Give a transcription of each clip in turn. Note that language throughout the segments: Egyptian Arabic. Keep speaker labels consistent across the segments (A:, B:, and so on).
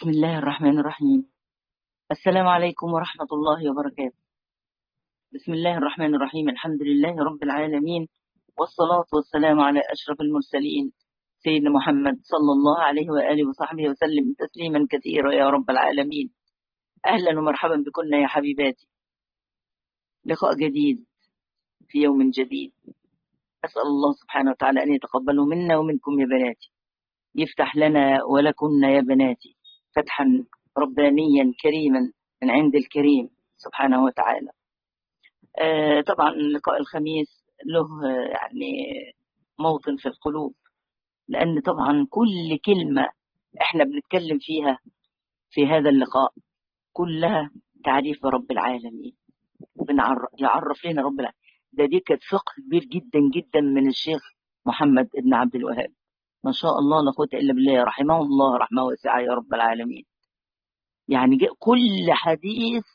A: بسم الله الرحمن الرحيم السلام عليكم ورحمة الله وبركاته بسم الله الرحمن الرحيم الحمد لله رب العالمين والصلاة والسلام على أشرف المرسلين سيدنا محمد صلى الله عليه وآله وصحبه وسلم تسليما كثيرا يا رب العالمين أهلا ومرحبا بكم يا حبيباتي لقاء جديد في يوم جديد أسأل الله سبحانه وتعالى أن يتقبله منا ومنكم يا بناتي يفتح لنا ولكن يا بناتي فتحا ربانيا كريما من عند الكريم سبحانه وتعالى آه طبعا لقاء الخميس له يعني موطن في القلوب لأن طبعا كل كلمة احنا بنتكلم فيها في هذا اللقاء كلها تعريف برب العالمين يعرف لنا رب العالمين ده دي كانت فقه كبير جدا جدا من الشيخ محمد بن عبد الوهاب ما شاء الله لا قوه الا بالله رحمه الله رحمه واسعه يا رب العالمين يعني كل حديث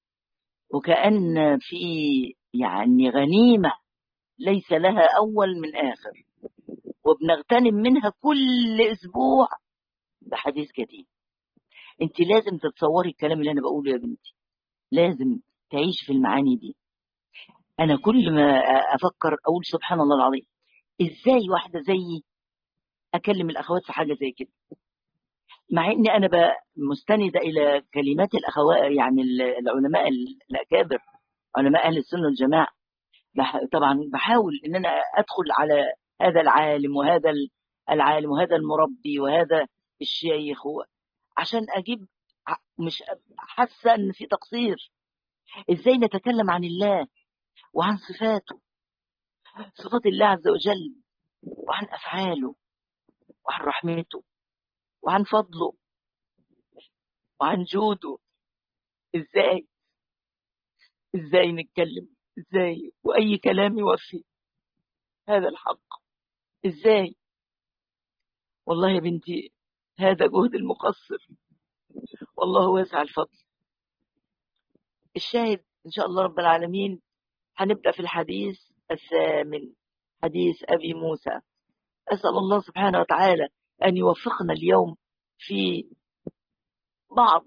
A: وكأن في يعني غنيمة ليس لها أول من آخر وبنغتنم منها كل أسبوع بحديث جديد انت لازم تتصوري الكلام اللي أنا بقوله يا بنتي لازم تعيش في المعاني دي أنا كل ما أفكر أقول سبحان الله العظيم إزاي واحدة زيي أكلم الأخوات في حاجة زي كده مع اني انا مستنده الى كلمات الاخوات يعني العلماء الاكابر علماء اهل السنه والجماعه طبعا بحاول ان انا ادخل على هذا العالم وهذا العالم وهذا المربي وهذا الشيخ عشان اجيب مش حاسه ان في تقصير ازاي نتكلم عن الله وعن صفاته صفات الله عز وجل وعن افعاله وعن رحمته وعن فضله وعن جوده ازاي ازاي نتكلم ازاي واي كلام يوفي هذا الحق ازاي والله يا بنتي هذا جهد المقصر والله واسع الفضل الشاهد ان شاء الله رب العالمين هنبدا في الحديث الثامن حديث ابي موسى اسال الله سبحانه وتعالى أن يوفقنا اليوم في بعض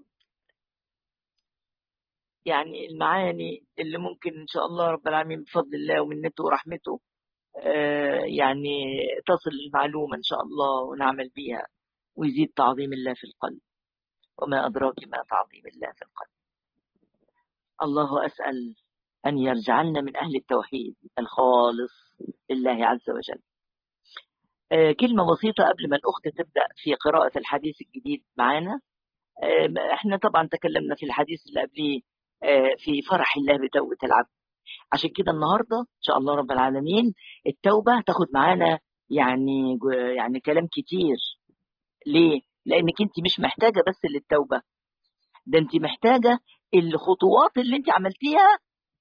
A: يعني المعاني اللي ممكن إن شاء الله رب العالمين بفضل الله ومنته ورحمته يعني تصل المعلومة إن شاء الله ونعمل بها ويزيد تعظيم الله في القلب وما أدراك ما تعظيم الله في القلب الله أسأل أن يرجعلنا من أهل التوحيد الخالص لله عز وجل كلمة بسيطة قبل ما الأخت تبدأ في قراءة الحديث الجديد معانا احنا طبعا تكلمنا في الحديث اللي قبليه في فرح الله بتوبة العبد عشان كده النهارده ان شاء الله رب العالمين التوبة تاخد معانا يعني يعني كلام كتير ليه؟ لانك انت مش محتاجة بس للتوبة ده انت محتاجة الخطوات اللي انت عملتيها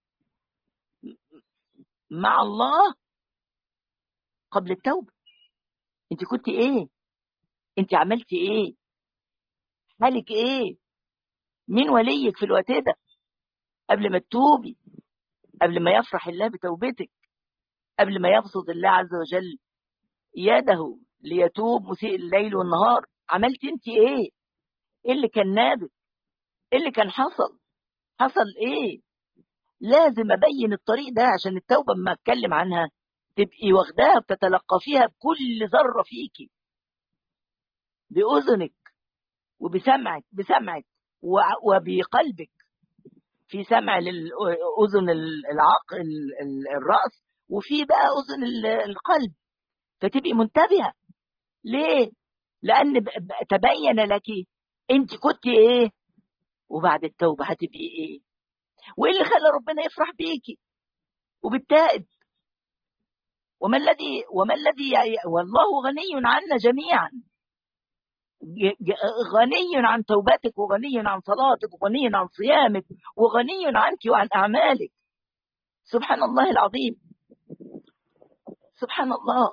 A: مع الله قبل التوبة انت كنت ايه انت عملتي ايه حالك ايه مين وليك في الوقت ده قبل ما تتوبي قبل ما يفرح الله بتوبتك قبل ما يبسط الله عز وجل يده ليتوب مسيء الليل والنهار عملت انت ايه ايه اللي كان نابت ايه اللي كان حصل حصل ايه لازم ابين الطريق ده عشان التوبه اما اتكلم عنها تبقي واخداها بتتلقى فيها بكل ذرة فيكي بأذنك وبسمعك بسمعك وبقلبك في سمع للأذن العقل الرأس وفي بقى أذن القلب فتبقي منتبهة ليه؟ لأن تبين لك أنت كنت إيه وبعد التوبة هتبقي إيه وإيه اللي خلى ربنا يفرح بيكي وبالتائب وما الذي وما الذي والله غني عنا جميعا غني عن توبتك وغني عن صلاتك وغني عن صيامك وغني عنك وعن أعمالك سبحان الله العظيم سبحان الله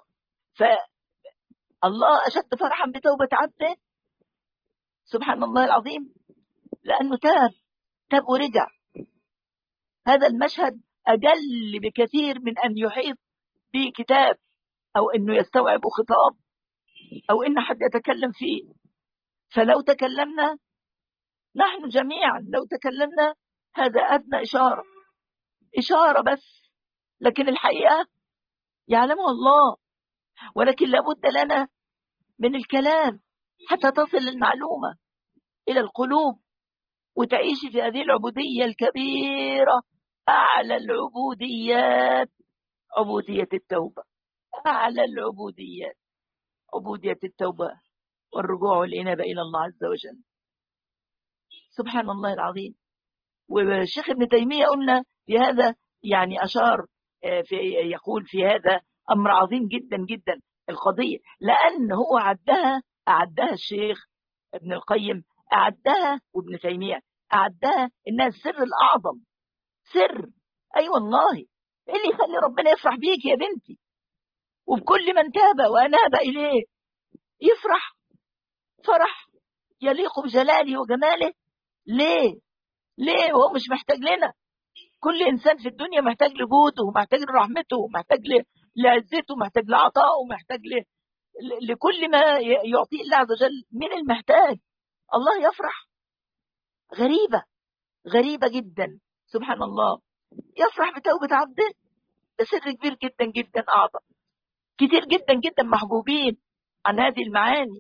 A: فالله أشد فرحا بتوبة عبده سبحان الله العظيم لأنه تاب تاب ورجع هذا المشهد أجل بكثير من أن يحيط به كتاب أو أنه يستوعب خطاب أو أن حد يتكلم فيه فلو تكلمنا نحن جميعا لو تكلمنا هذا أدنى إشارة إشارة بس لكن الحقيقة يعلمها الله ولكن لابد لنا من الكلام حتى تصل المعلومة إلى القلوب وتعيش في هذه العبودية الكبيرة أعلى العبوديات عبودية التوبة أعلى العبوديات عبودية التوبة والرجوع والإنابة إلى الله عز وجل سبحان الله العظيم والشيخ ابن تيمية قلنا في هذا يعني أشار آه، في يقول في هذا أمر عظيم جدا جدا القضية لأن هو عدها أعدها الشيخ ابن القيم أعدها وابن تيمية أعدها إنها السر الأعظم سر أي أيوة والله إيه اللي يخلي ربنا يفرح بيك يا بنتي وبكل من تاب وأناب إليه يفرح فرح يليق بجلاله وجماله ليه ليه هو مش محتاج لنا كل إنسان في الدنيا محتاج لجوده ومحتاج لرحمته ومحتاج لعزته ومحتاج لعطائه ومحتاج لكل ما يعطيه الله عز وجل من المحتاج الله يفرح غريبة غريبة جدا سبحان الله يفرح بتوبة عبده ده سر كبير جدا جدا أعظم كتير جدا جدا محجوبين عن هذه المعاني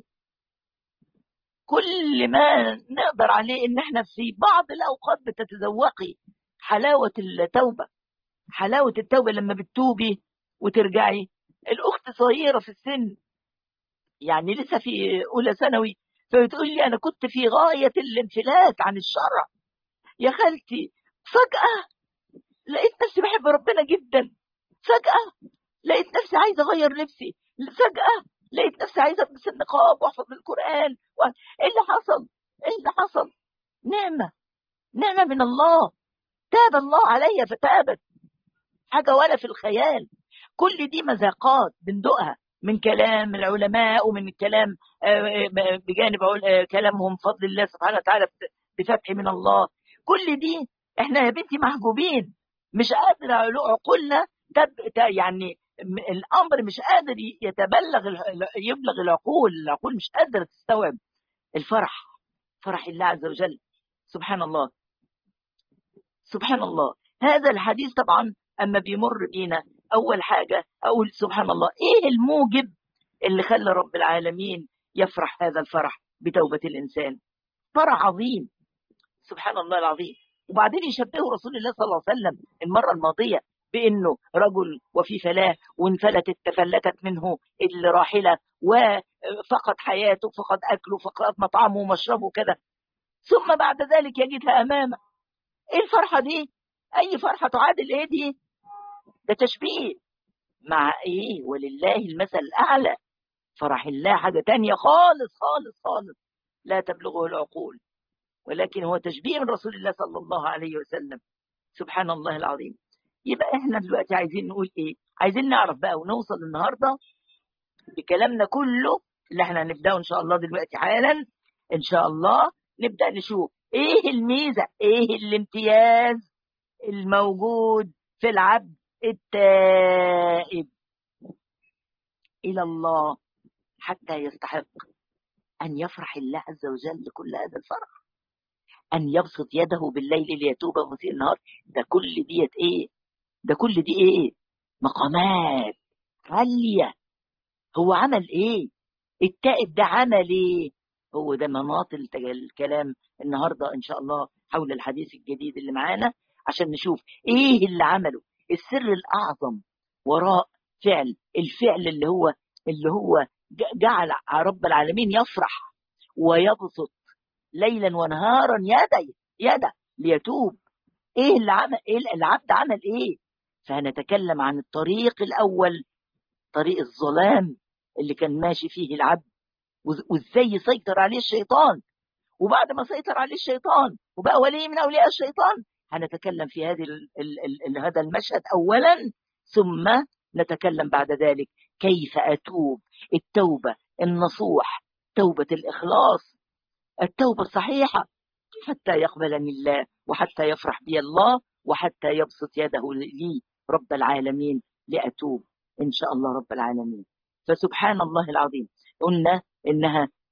A: كل ما نقدر عليه ان احنا في بعض الاوقات بتتذوقي حلاوة التوبة حلاوة التوبة لما بتتوبي وترجعي الاخت صغيرة في السن يعني لسه في اولى ثانوي فبتقول لي انا كنت في غاية الانفلات عن الشرع يا خالتي فجأة لقيت نفسي بحب ربنا جدا فجأة لقيت نفسي عايزة اغير لبسي فجأة لقيت نفسي عايزة البس النقاب واحفظ القرآن و... ايه اللي حصل؟ ايه اللي حصل؟ نعمة نعمة من الله تاب الله علي فتابت حاجة ولا في الخيال كل دي مذاقات بندقها من كلام العلماء ومن الكلام آه، آه، بجانب آه، كلامهم فضل الله سبحانه وتعالى بفتح من الله كل دي احنا يا بنتي محجوبين مش قادرة عقولنا تب يعني الامر مش قادر يتبلغ يبلغ العقول العقول مش قادره تستوعب الفرح فرح الله عز وجل سبحان الله سبحان الله هذا الحديث طبعا اما بيمر بينا اول حاجه اقول سبحان الله ايه الموجب اللي خلى رب العالمين يفرح هذا الفرح بتوبه الانسان فرح عظيم سبحان الله العظيم وبعدين يشبهه رسول الله صلى الله عليه وسلم المره الماضيه بانه رجل وفي فلاه وانفلتت تفلتت منه الراحله وفقد حياته فقد اكله فقد مطعمه ومشربه كذا ثم بعد ذلك يجدها امامه ايه الفرحه دي اي فرحه تعادل ايه دي ده تشبيه مع ايه ولله المثل الاعلى فرح الله حاجه تانية خالص خالص خالص لا تبلغه العقول ولكن هو تشبيه من رسول الله صلى الله عليه وسلم سبحان الله العظيم يبقى احنا دلوقتي عايزين نقول ايه عايزين نعرف بقى ونوصل النهارده بكلامنا كله اللي احنا هنبداه ان شاء الله دلوقتي حالا ان شاء الله نبدا نشوف ايه الميزه ايه الامتياز الموجود في العبد التائب الى الله حتى يستحق ان يفرح الله عز وجل لكل هذا الفرح ان يبسط يده بالليل ليتوب مسيء النهار ده كل ديت ايه ده كل دي ايه مقامات عالية هو عمل ايه التائب ده عمل ايه هو ده مناط الكلام النهاردة ان شاء الله حول الحديث الجديد اللي معانا عشان نشوف ايه اللي عمله السر الاعظم وراء فعل الفعل اللي هو اللي هو جعل رب العالمين يفرح ويبسط ليلا ونهارا يدي يده ليتوب ايه اللي عمل ايه العبد عمل ايه فهنتكلم عن الطريق الأول طريق الظلام اللي كان ماشي فيه العبد وازاي يسيطر عليه الشيطان وبعد ما سيطر عليه الشيطان وبقى ولي من أولياء الشيطان هنتكلم في هذه ال ال ال هذا المشهد أولا ثم نتكلم بعد ذلك كيف أتوب التوبة النصوح توبة الإخلاص التوبة الصحيحة حتى يقبلني الله وحتى يفرح بي الله وحتى يبسط يده لي رب العالمين لأتوب إن شاء الله رب العالمين فسبحان الله العظيم قلنا إنها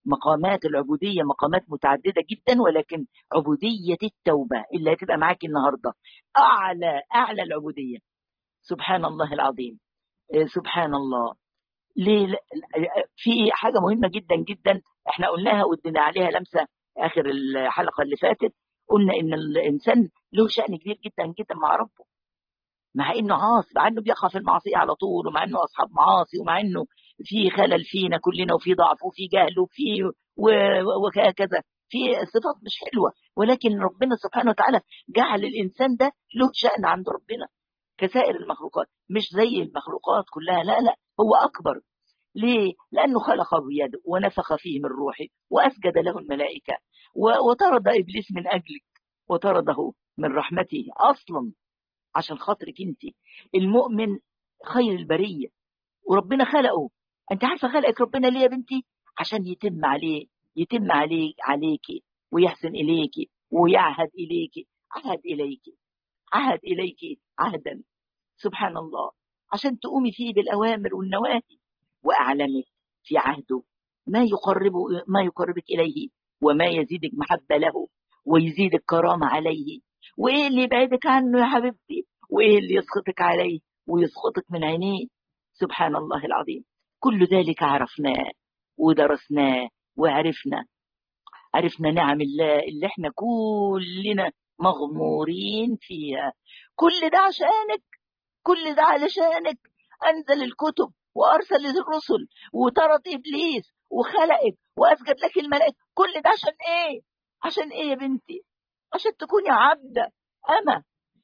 A: مقامات العبودية مقامات متعددة جدا ولكن عبودية التوبة اللي هتبقى معاك النهاردة أعلى أعلى العبودية سبحان الله العظيم إيه، سبحان الله ليه في حاجة مهمة جدا جدا احنا قلناها وادينا عليها لمسة آخر الحلقة اللي فاتت قلنا إن الإنسان له شأن كبير جدا جدا مع ربه مع انه عاصي مع انه بيقع في المعصيه على طول ومع انه اصحاب معاصي ومع انه في خلل فينا كلنا وفي ضعف وفي جهل وفي وهكذا في صفات مش حلوه ولكن ربنا سبحانه وتعالى جعل الانسان ده له شان عند ربنا كسائر المخلوقات مش زي المخلوقات كلها لا لا هو اكبر ليه؟ لأنه خلقه بيده ونفخ فيه من روحه وأسجد له الملائكة وطرد إبليس من أجلك وطرده من رحمته أصلا عشان خاطرك انت المؤمن خير البرية وربنا خلقه انت عارفة خلقك ربنا ليه يا بنتي عشان يتم عليه يتم عليك عليك ويحسن إليك ويعهد إليك عهد إليك عهد إليك عهدا سبحان الله عشان تقومي فيه بالأوامر والنواهي وأعلمك في عهده ما يقرب ما يقربك إليه وما يزيدك محبة له ويزيدك كرامة عليه وايه اللي يبعدك عنه يا حبيبتي وايه اللي يسخطك عليه ويسخطك من عينيه سبحان الله العظيم كل ذلك عرفناه ودرسناه وعرفنا عرفنا نعم الله اللي احنا كلنا مغمورين فيها كل ده عشانك كل ده علشانك انزل الكتب وارسل الرسل وطرد ابليس وخلقك واسجد لك الملائكه كل ده عشان ايه عشان ايه يا بنتي عشان تكوني عبدة أما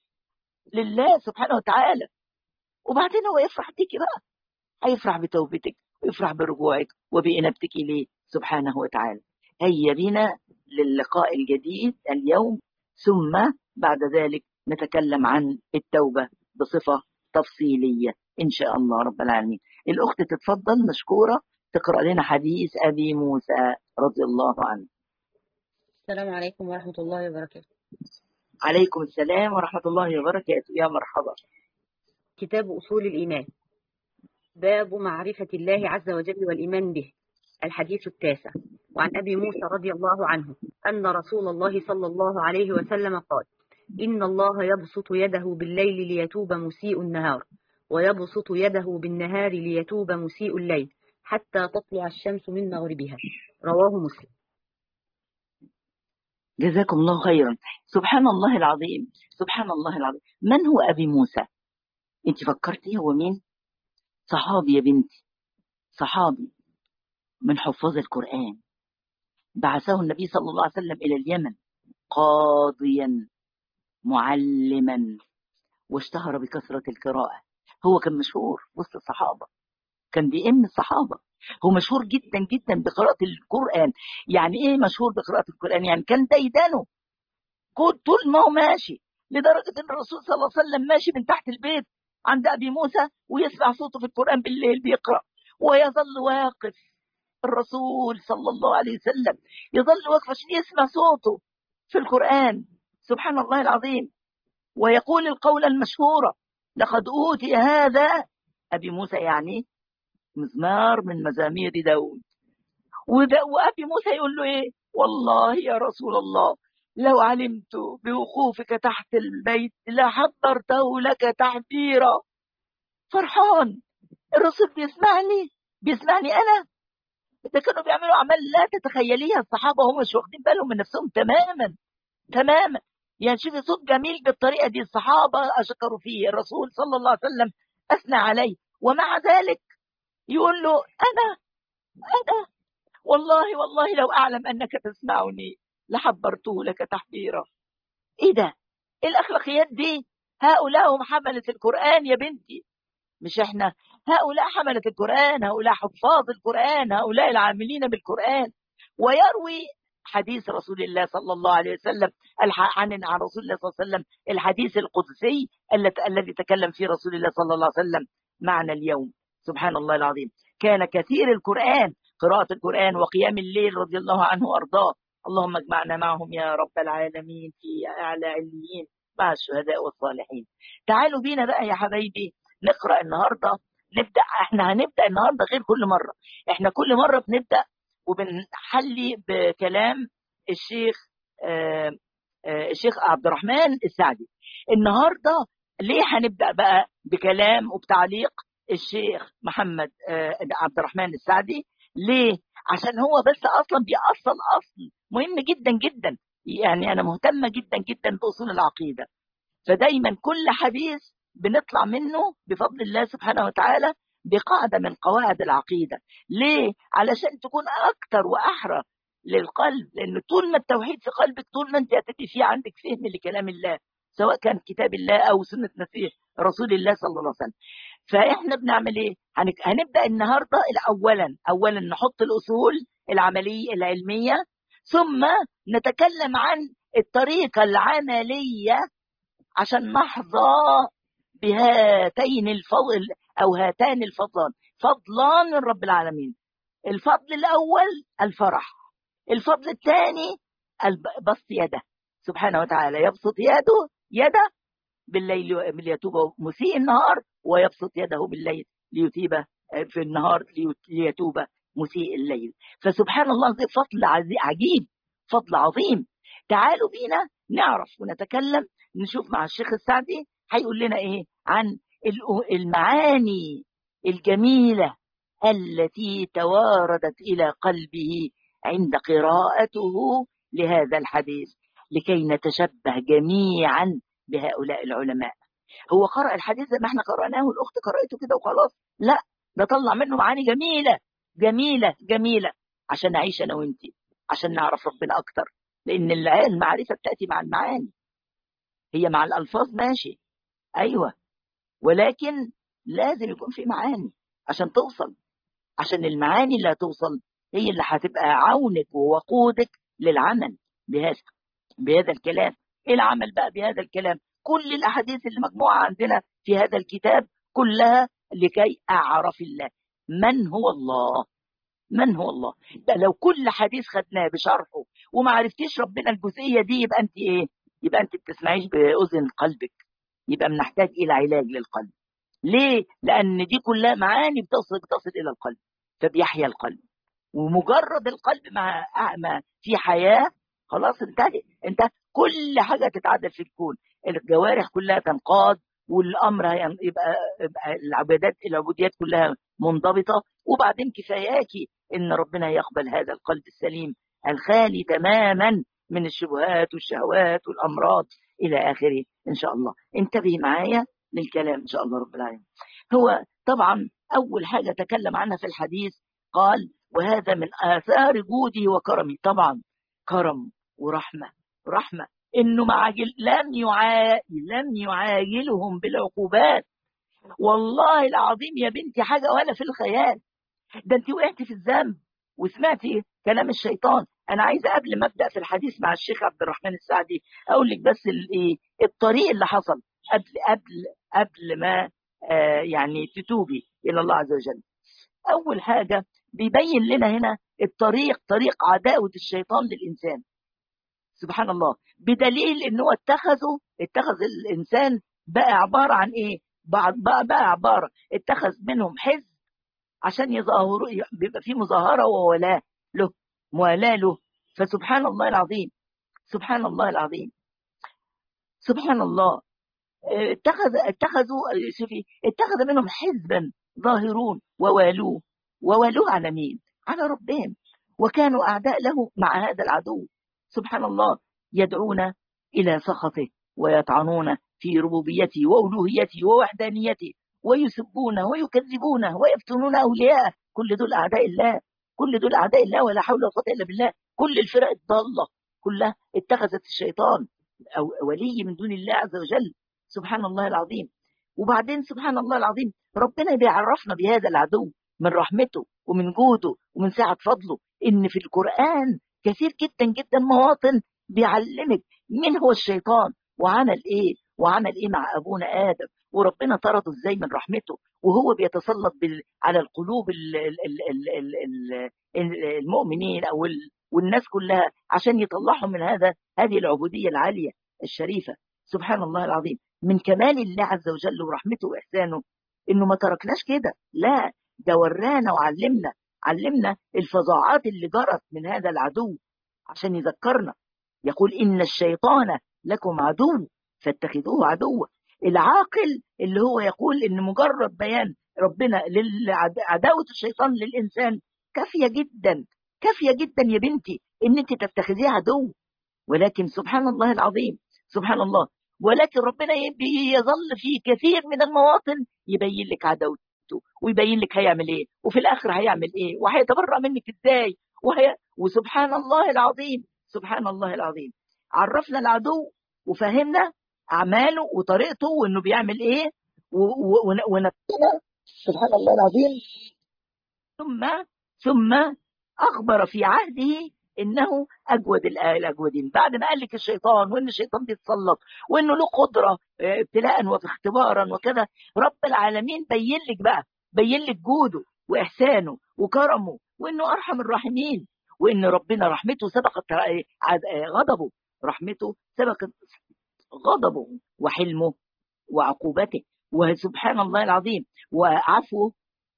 A: لله سبحانه وتعالى وبعدين هو يفرح بيكي بقى هيفرح بتوبتك ويفرح برجوعك وبإنابتك إليه سبحانه وتعالى هيا بنا للقاء الجديد اليوم ثم بعد ذلك نتكلم عن التوبة بصفة تفصيلية إن شاء الله رب العالمين الأخت تتفضل مشكورة تقرأ لنا حديث أبي موسى رضي الله عنه
B: السلام عليكم ورحمة الله وبركاته
A: عليكم السلام ورحمة الله وبركاته يا مرحبا
B: كتاب أصول الإيمان باب معرفة الله عز وجل والإيمان به الحديث التاسع وعن أبي موسى رضي الله عنه أن رسول الله صلى الله عليه وسلم قال إن الله يبسط يده بالليل ليتوب مسيء النهار ويبسط يده بالنهار ليتوب مسيء الليل حتى تطلع الشمس من مغربها رواه مسلم
A: جزاكم الله خيرا سبحان الله العظيم سبحان الله العظيم من هو أبي موسى انت فكرتي هو مين صحابي يا بنتي صحابي من حفاظ القرآن بعثه النبي صلى الله عليه وسلم إلى اليمن قاضيا معلما واشتهر بكثرة القراءة هو كان مشهور وسط الصحابة كان بيئم الصحابة هو مشهور جدا جدا بقراءة القرآن يعني ايه مشهور بقراءة القرآن يعني كان ديدانه طول ما هو ماشي لدرجة ان الرسول صلى الله عليه وسلم ماشي من تحت البيت عند ابي موسى ويسمع صوته في القرآن بالليل بيقرأ ويظل واقف الرسول صلى الله عليه وسلم يظل واقف عشان يسمع صوته في القرآن سبحان الله العظيم ويقول القول المشهورة لقد أوتي هذا أبي موسى يعني مزمار من مزامير داود وأبي موسى يقول له إيه والله يا رسول الله لو علمت بوقوفك تحت البيت لحضرته لك تحذيرا فرحان الرسول بيسمعني بيسمعني أنا ده كانوا بيعملوا أعمال لا تتخيليها الصحابة هم مش واخدين بالهم من نفسهم تماما تماما يعني شوفي صوت جميل بالطريقة دي الصحابة أشكروا فيه الرسول صلى الله عليه وسلم أثنى عليه ومع ذلك يقول له أنا أنا والله والله لو أعلم أنك تسمعني لحبرته لك تحبيرا إيه ده؟ إيه الأخلاقيات دي؟ هؤلاء هم حملة القرآن يا بنتي مش إحنا هؤلاء حملة القرآن هؤلاء حفاظ القرآن هؤلاء العاملين بالقرآن ويروي حديث رسول الله صلى الله عليه وسلم عن عن رسول الله صلى الله عليه وسلم الحديث القدسي الذي تكلم فيه رسول الله صلى الله عليه وسلم معنا اليوم سبحان الله العظيم كان كثير القرآن قراءة القرآن وقيام الليل رضي الله عنه وأرضاه اللهم اجمعنا معهم يا رب العالمين في أعلى عليين مع الشهداء والصالحين تعالوا بينا بقى يا حبايبي نقرأ النهاردة نبدأ احنا هنبدأ النهاردة غير كل مرة احنا كل مرة بنبدأ وبنحلي بكلام الشيخ آه الشيخ عبد الرحمن السعدي النهارده ليه هنبدا بقى بكلام وبتعليق الشيخ محمد عبد الرحمن السعدي ليه عشان هو بس اصلا بيأصل اصل مهم جدا جدا يعني انا مهتمه جدا جدا باصول العقيده فدايما كل حديث بنطلع منه بفضل الله سبحانه وتعالى بقاعده من قواعد العقيده ليه علشان تكون اكتر واحرى للقلب لان طول ما التوحيد في قلبك طول ما انت هتبقي في عندك فهم لكلام الله سواء كان كتاب الله او سنه مسيح رسول الله صلى الله عليه وسلم فاحنا بنعمل ايه هنبدا النهارده اولا اولا نحط الاصول العمليه العلميه ثم نتكلم عن الطريقه العمليه عشان نحظى بهاتين الفضل او هاتان الفضلان فضلان من رب العالمين الفضل الاول الفرح الفضل الثاني بسط يده سبحانه وتعالى يبسط يده يده بالليل ليتوب مسيء النهار ويبسط يده بالليل ليتيب في النهار ليتوب مسيء الليل فسبحان الله ده فضل عجيب فضل عظيم تعالوا بينا نعرف ونتكلم نشوف مع الشيخ السعدي هيقول لنا ايه عن المعاني الجميله التي تواردت الى قلبه عند قراءته لهذا الحديث لكي نتشبه جميعا بهؤلاء العلماء هو قرأ الحديث زي ما احنا قرأناه والأخت قرأته كده وخلاص لا ده طلع منه معاني جميلة جميلة جميلة عشان نعيش أنا وأنتي عشان نعرف ربنا أكتر لأن المعرفة بتأتي مع المعاني هي مع الألفاظ ماشي أيوة ولكن لازم يكون في معاني عشان توصل عشان المعاني اللي هتوصل هي اللي هتبقى عونك ووقودك للعمل بهذا بهذا الكلام ايه العمل بقى بهذا الكلام كل الاحاديث اللي مجموعه عندنا في هذا الكتاب كلها لكي اعرف الله من هو الله من هو الله ده لو كل حديث خدناه بشرحه وما عرفتيش ربنا الجزئيه دي يبقى انت ايه يبقى انت بتسمعيش باذن قلبك يبقى بنحتاج الى علاج للقلب ليه لان دي كلها معاني بتصل بتصل الى القلب فبيحيا القلب ومجرد القلب مع ما في حياه خلاص انتهت انت كل حاجه تتعدل في الكون الجوارح كلها تنقاد والامر يبقى, يبقى العبادات العبوديات كلها منضبطه وبعدين كفاياكي ان ربنا يقبل هذا القلب السليم الخالي تماما من الشبهات والشهوات والامراض الى اخره ان شاء الله انتبهي معايا للكلام ان شاء الله رب العالمين هو طبعا اول حاجه تكلم عنها في الحديث قال وهذا من اثار جوده وكرمه طبعا كرم ورحمه رحمه انه معاجل لم يعا... لم يعاجلهم بالعقوبات والله العظيم يا بنتي حاجه ولا في الخيال ده انت وقعتي في الذنب وسمعتي كلام الشيطان انا عايزه قبل ما ابدا في الحديث مع الشيخ عبد الرحمن السعدي اقول لك بس الايه الطريق اللي حصل قبل قبل قبل ما آه يعني تتوبي الى الله عز وجل اول حاجه بيبين لنا هنا الطريق طريق عداوه الشيطان للانسان سبحان الله بدليل ان هو اتخذه اتخذ الانسان بقى عباره عن ايه بقى, بقى, بقى عباره اتخذ منهم حزب عشان يظاهروا بيبقى في مظاهره وولاء له موالاه له فسبحان الله العظيم سبحان الله العظيم سبحان الله اتخذ اتخذوا شوفي اتخذ منهم حزبا ظاهرون ووالوه ووالوه على مين؟ على ربهم وكانوا اعداء له مع هذا العدو سبحان الله يدعون الى سخطه ويطعنون في ربوبيته والوهيته ووحدانيته ويسبونه ويكذبونه ويفتنون اولياءه كل دول اعداء الله كل دول اعداء الله ولا حول ولا قوه الا بالله كل الفرق الضاله كلها اتخذت الشيطان او ولي من دون الله عز وجل سبحان الله العظيم وبعدين سبحان الله العظيم ربنا بيعرفنا بهذا العدو من رحمته ومن جوده ومن سعة فضله ان في القرآن كثير جدا جدا مواطن بيعلمك مين هو الشيطان وعمل ايه وعمل ايه مع ابونا ادم وربنا طرده ازاي من رحمته وهو بيتسلط بال... على القلوب ال... ال... ال... ال... ال... المؤمنين او ال... والناس كلها عشان يطلعهم من هذا هذه العبوديه العاليه الشريفه سبحان الله العظيم من كمال الله عز وجل ورحمته واحسانه انه ما تركناش كده لا ده ورانا وعلمنا علمنا الفظاعات اللي جرت من هذا العدو عشان يذكرنا يقول إن الشيطان لكم عدو فاتخذوه عدوا العاقل اللي هو يقول إن مجرد بيان ربنا عداوة الشيطان للإنسان كافية جدا كافية جدا يا بنتي إن أنت تتخذيه عدو ولكن سبحان الله العظيم سبحان الله ولكن ربنا يظل في كثير من المواطن يبين لك عداوته ويبين لك هيعمل ايه وفي الاخر هيعمل ايه وهيتبرأ منك ازاي وهي وسبحان الله العظيم سبحان الله العظيم عرفنا العدو وفهمنا اعماله وطريقته وانه بيعمل ايه ونبتنا سبحان الله العظيم ثم ثم اخبر في عهده انه اجود الاجودين بعد ما قال لك الشيطان وان الشيطان بيتسلط وانه له قدره ابتلاء واختبارا وكذا رب العالمين بين لك بقى بين لك جوده واحسانه وكرمه وانه ارحم الراحمين وان ربنا رحمته سبقت غضبه رحمته سبقت غضبه وحلمه وعقوبته وسبحان الله العظيم وعفوه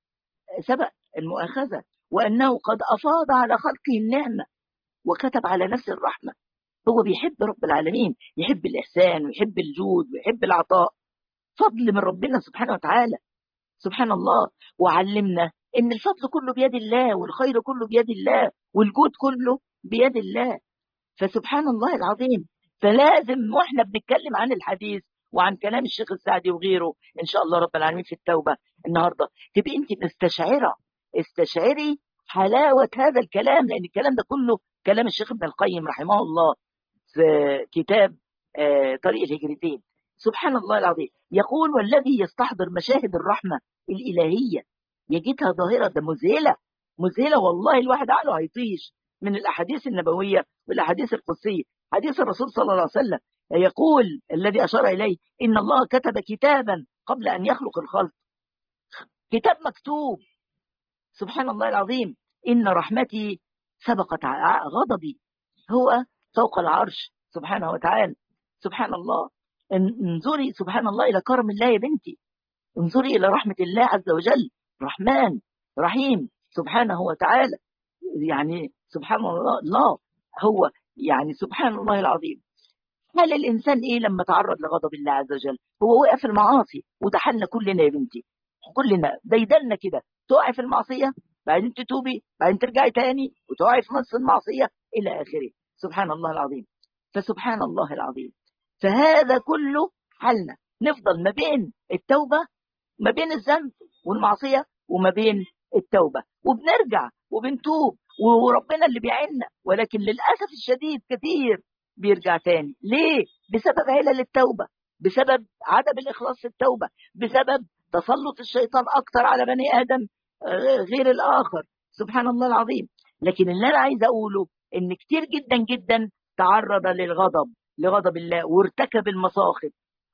A: سبق المؤاخذه وانه قد افاض على خلقه النعمه وكتب على نفسه الرحمه هو بيحب رب العالمين يحب الاحسان ويحب الجود ويحب العطاء فضل من ربنا سبحانه وتعالى سبحان الله وعلمنا ان الفضل كله بيد الله والخير كله بيد الله والجود كله بيد الله فسبحان الله العظيم فلازم واحنا بنتكلم عن الحديث وعن كلام الشيخ السعدي وغيره ان شاء الله رب العالمين في التوبه النهارده تبقي انت مستشعره استشعري حلاوه هذا الكلام لان الكلام ده كله كلام الشيخ ابن القيم رحمه الله في كتاب طريق الهجرتين سبحان الله العظيم يقول والذي يستحضر مشاهد الرحمه الالهيه يجدها ظاهره ده مذهله مذهله والله الواحد عقله هيطيش من الاحاديث النبويه والاحاديث القدسيه حديث الرسول صلى الله عليه وسلم يقول الذي اشار اليه ان الله كتب كتابا قبل ان يخلق الخلق كتاب مكتوب سبحان الله العظيم ان رحمتي سبقت غضبي هو فوق العرش سبحانه وتعالى سبحان الله انظري سبحان الله الى كرم الله يا بنتي انظري الى رحمه الله عز وجل رحمن رحيم سبحانه وتعالى يعني سبحان الله الله هو يعني سبحان الله العظيم هل الانسان ايه لما تعرض لغضب الله عز وجل هو وقع في المعاصي وده حالنا كلنا يا بنتي كلنا ديدلنا كده تقعي في المعصيه بعدين تتوبي بعدين ترجعي تاني وتقعي في نص المعصيه الى اخره سبحان الله العظيم فسبحان الله العظيم فهذا كله حالنا نفضل ما بين التوبه ما بين الذنب والمعصيه وما بين التوبه وبنرجع وبنتوب وربنا اللي بيعيننا ولكن للاسف الشديد كثير بيرجع تاني ليه بسبب علل التوبه بسبب عدم الاخلاص في التوبه بسبب تسلط الشيطان اكتر على بني ادم غير الاخر سبحان الله العظيم لكن اللي انا عايز اقوله ان كتير جدا جدا تعرض للغضب لغضب الله وارتكب المصاخب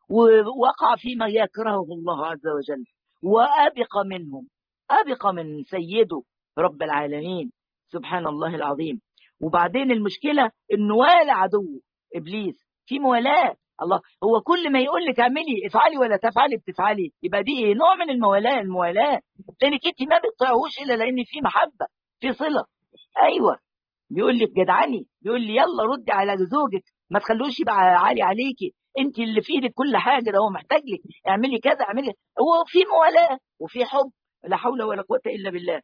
A: ووقع فيما يكرهه الله عز وجل وابق منهم ابق من سيده رب العالمين سبحان الله العظيم وبعدين المشكله انه والى عدو ابليس في موالاه الله هو كل ما يقول لك اعملي افعلي ولا تفعلي بتفعلي يبقى دي ايه نوع من الموالاه الموالاه لانك انت ما بتطيعوش الا لان في محبه في صله ايوه بيقول لك جدعني بيقول لي يلا ردي على زوجك ما تخلوش يبقى عالي عليكي انت اللي في ايدك كل حاجه ده هو محتاج لك اعملي كذا اعملي هو في موالاه وفي حب لا حول ولا قوه الا بالله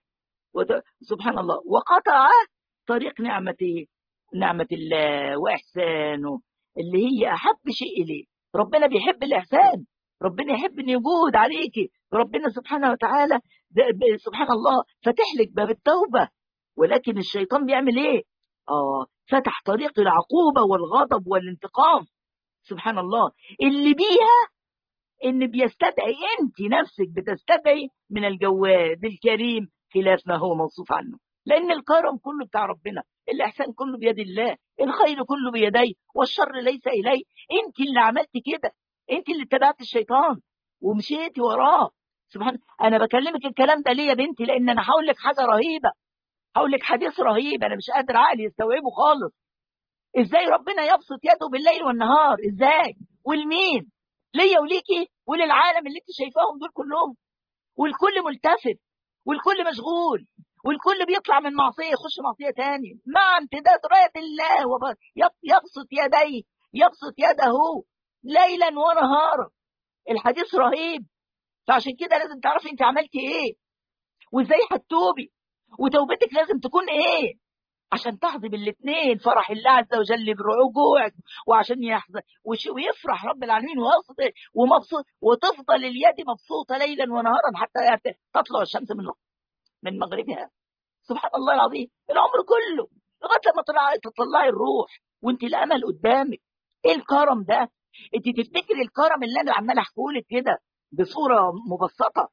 A: سبحان الله وقطع طريق نعمته نعمة الله وإحسانه اللي هي أحب شيء إليه ربنا بيحب الإحسان ربنا يحب أن يجود عليك ربنا سبحانه وتعالى سبحان الله فتح لك باب التوبة ولكن الشيطان بيعمل إيه؟ آه فتح طريق العقوبة والغضب والانتقام سبحان الله اللي بيها ان بيستدعي انت نفسك بتستدعي من الجواد الكريم خلاف ما هو موصوف عنه لان الكرم كله بتاع ربنا الاحسان كله بيد الله الخير كله بيدي والشر ليس الي انت اللي عملت كده انت اللي اتبعت الشيطان ومشيتي وراه سبحان انا بكلمك الكلام ده ليه يا بنتي لان انا هقول لك حاجه رهيبه هقول لك حديث رهيب انا مش قادر عقلي يستوعبه خالص ازاي ربنا يبسط يده بالليل والنهار ازاي والمين ليا وليكي وللعالم اللي انت شايفاهم دول كلهم والكل ملتفت والكل مشغول والكل بيطلع من معصية يخش معصية تاني مع امتداد راية الله يبسط يديه يبسط يده ليلا ونهارا الحديث رهيب فعشان كده لازم تعرفي انت عملتي ايه وازاي هتتوبي وتوبتك لازم تكون ايه عشان تحظي بالاثنين فرح الله عز وجل برجوعك وعشان يحظى ويفرح رب العالمين ومبسوط وتفضل اليد مبسوطه ليلا ونهارا حتى تطلع الشمس من من مغربها سبحان الله العظيم العمر كله لغايه لما تطلعي تطلعي الروح وانت الامل قدامك ايه الكرم ده انت تفتكري الكرم اللي انا عمال احكيه لك كده بصوره مبسطه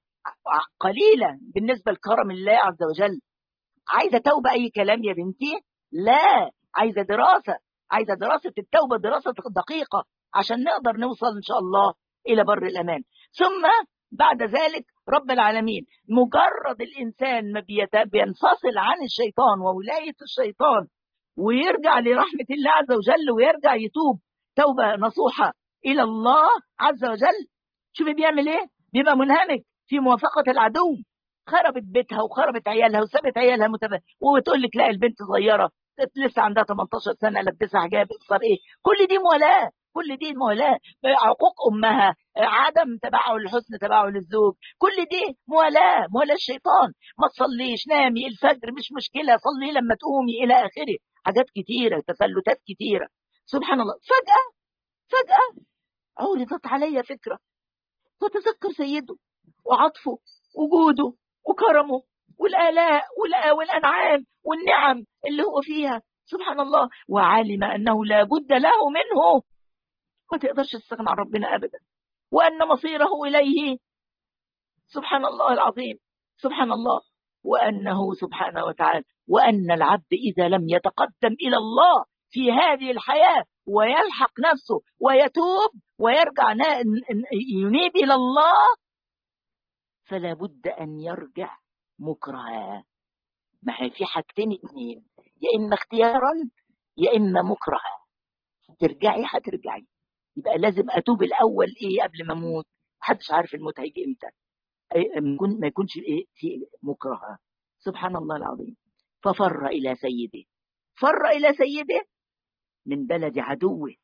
A: قليله بالنسبه لكرم الله عز وجل عايزه توبه اي كلام يا بنتي لا عايزه دراسه عايزه دراسه التوبه دراسه دقيقه عشان نقدر نوصل ان شاء الله الى بر الامان ثم بعد ذلك رب العالمين مجرد الانسان ما بينفصل عن الشيطان وولايه الشيطان ويرجع لرحمه الله عز وجل ويرجع يتوب توبه نصوحه الى الله عز وجل شوفي بيعمل ايه بيبقى منهمك في موافقه العدو خربت بيتها وخربت عيالها وسابت عيالها متب... وتقول لك لا البنت صغيره لسه عندها 18 سنه لبسها حجاب صار ايه كل دي موالاه كل دي موالاه عقوق امها عدم تبعه للحسن تبعه للزوج كل دي موالاه موالاه الشيطان ما تصليش نامي الفجر مش مشكله صلي لما تقومي الى اخره حاجات كتيره تفلتات كتيره سبحان الله فجاه فجاه عرضت علي فكره فتذكر سيده وعطفه وجوده وكرمه والآلاء والأنعام والنعم اللي هو فيها سبحان الله وعلم أنه لا بد له منه ما تقدرش تستغنى عن ربنا أبدا وأن مصيره إليه سبحان الله العظيم سبحان الله وأنه سبحانه وتعالى وأن العبد إذا لم يتقدم إلى الله في هذه الحياة ويلحق نفسه ويتوب ويرجع ينيب إلى الله فلا بد أن يرجع مكرها ما هي في حاجتين اتنين يا إما اختيارا يا إما مكرها ترجعي هترجعي يبقى لازم أتوب الأول إيه قبل ما أموت محدش عارف الموت هيجي إمتى ما يكونش إيه في مكرها سبحان الله العظيم ففر إلى سيده فر إلى سيده من بلد عدوه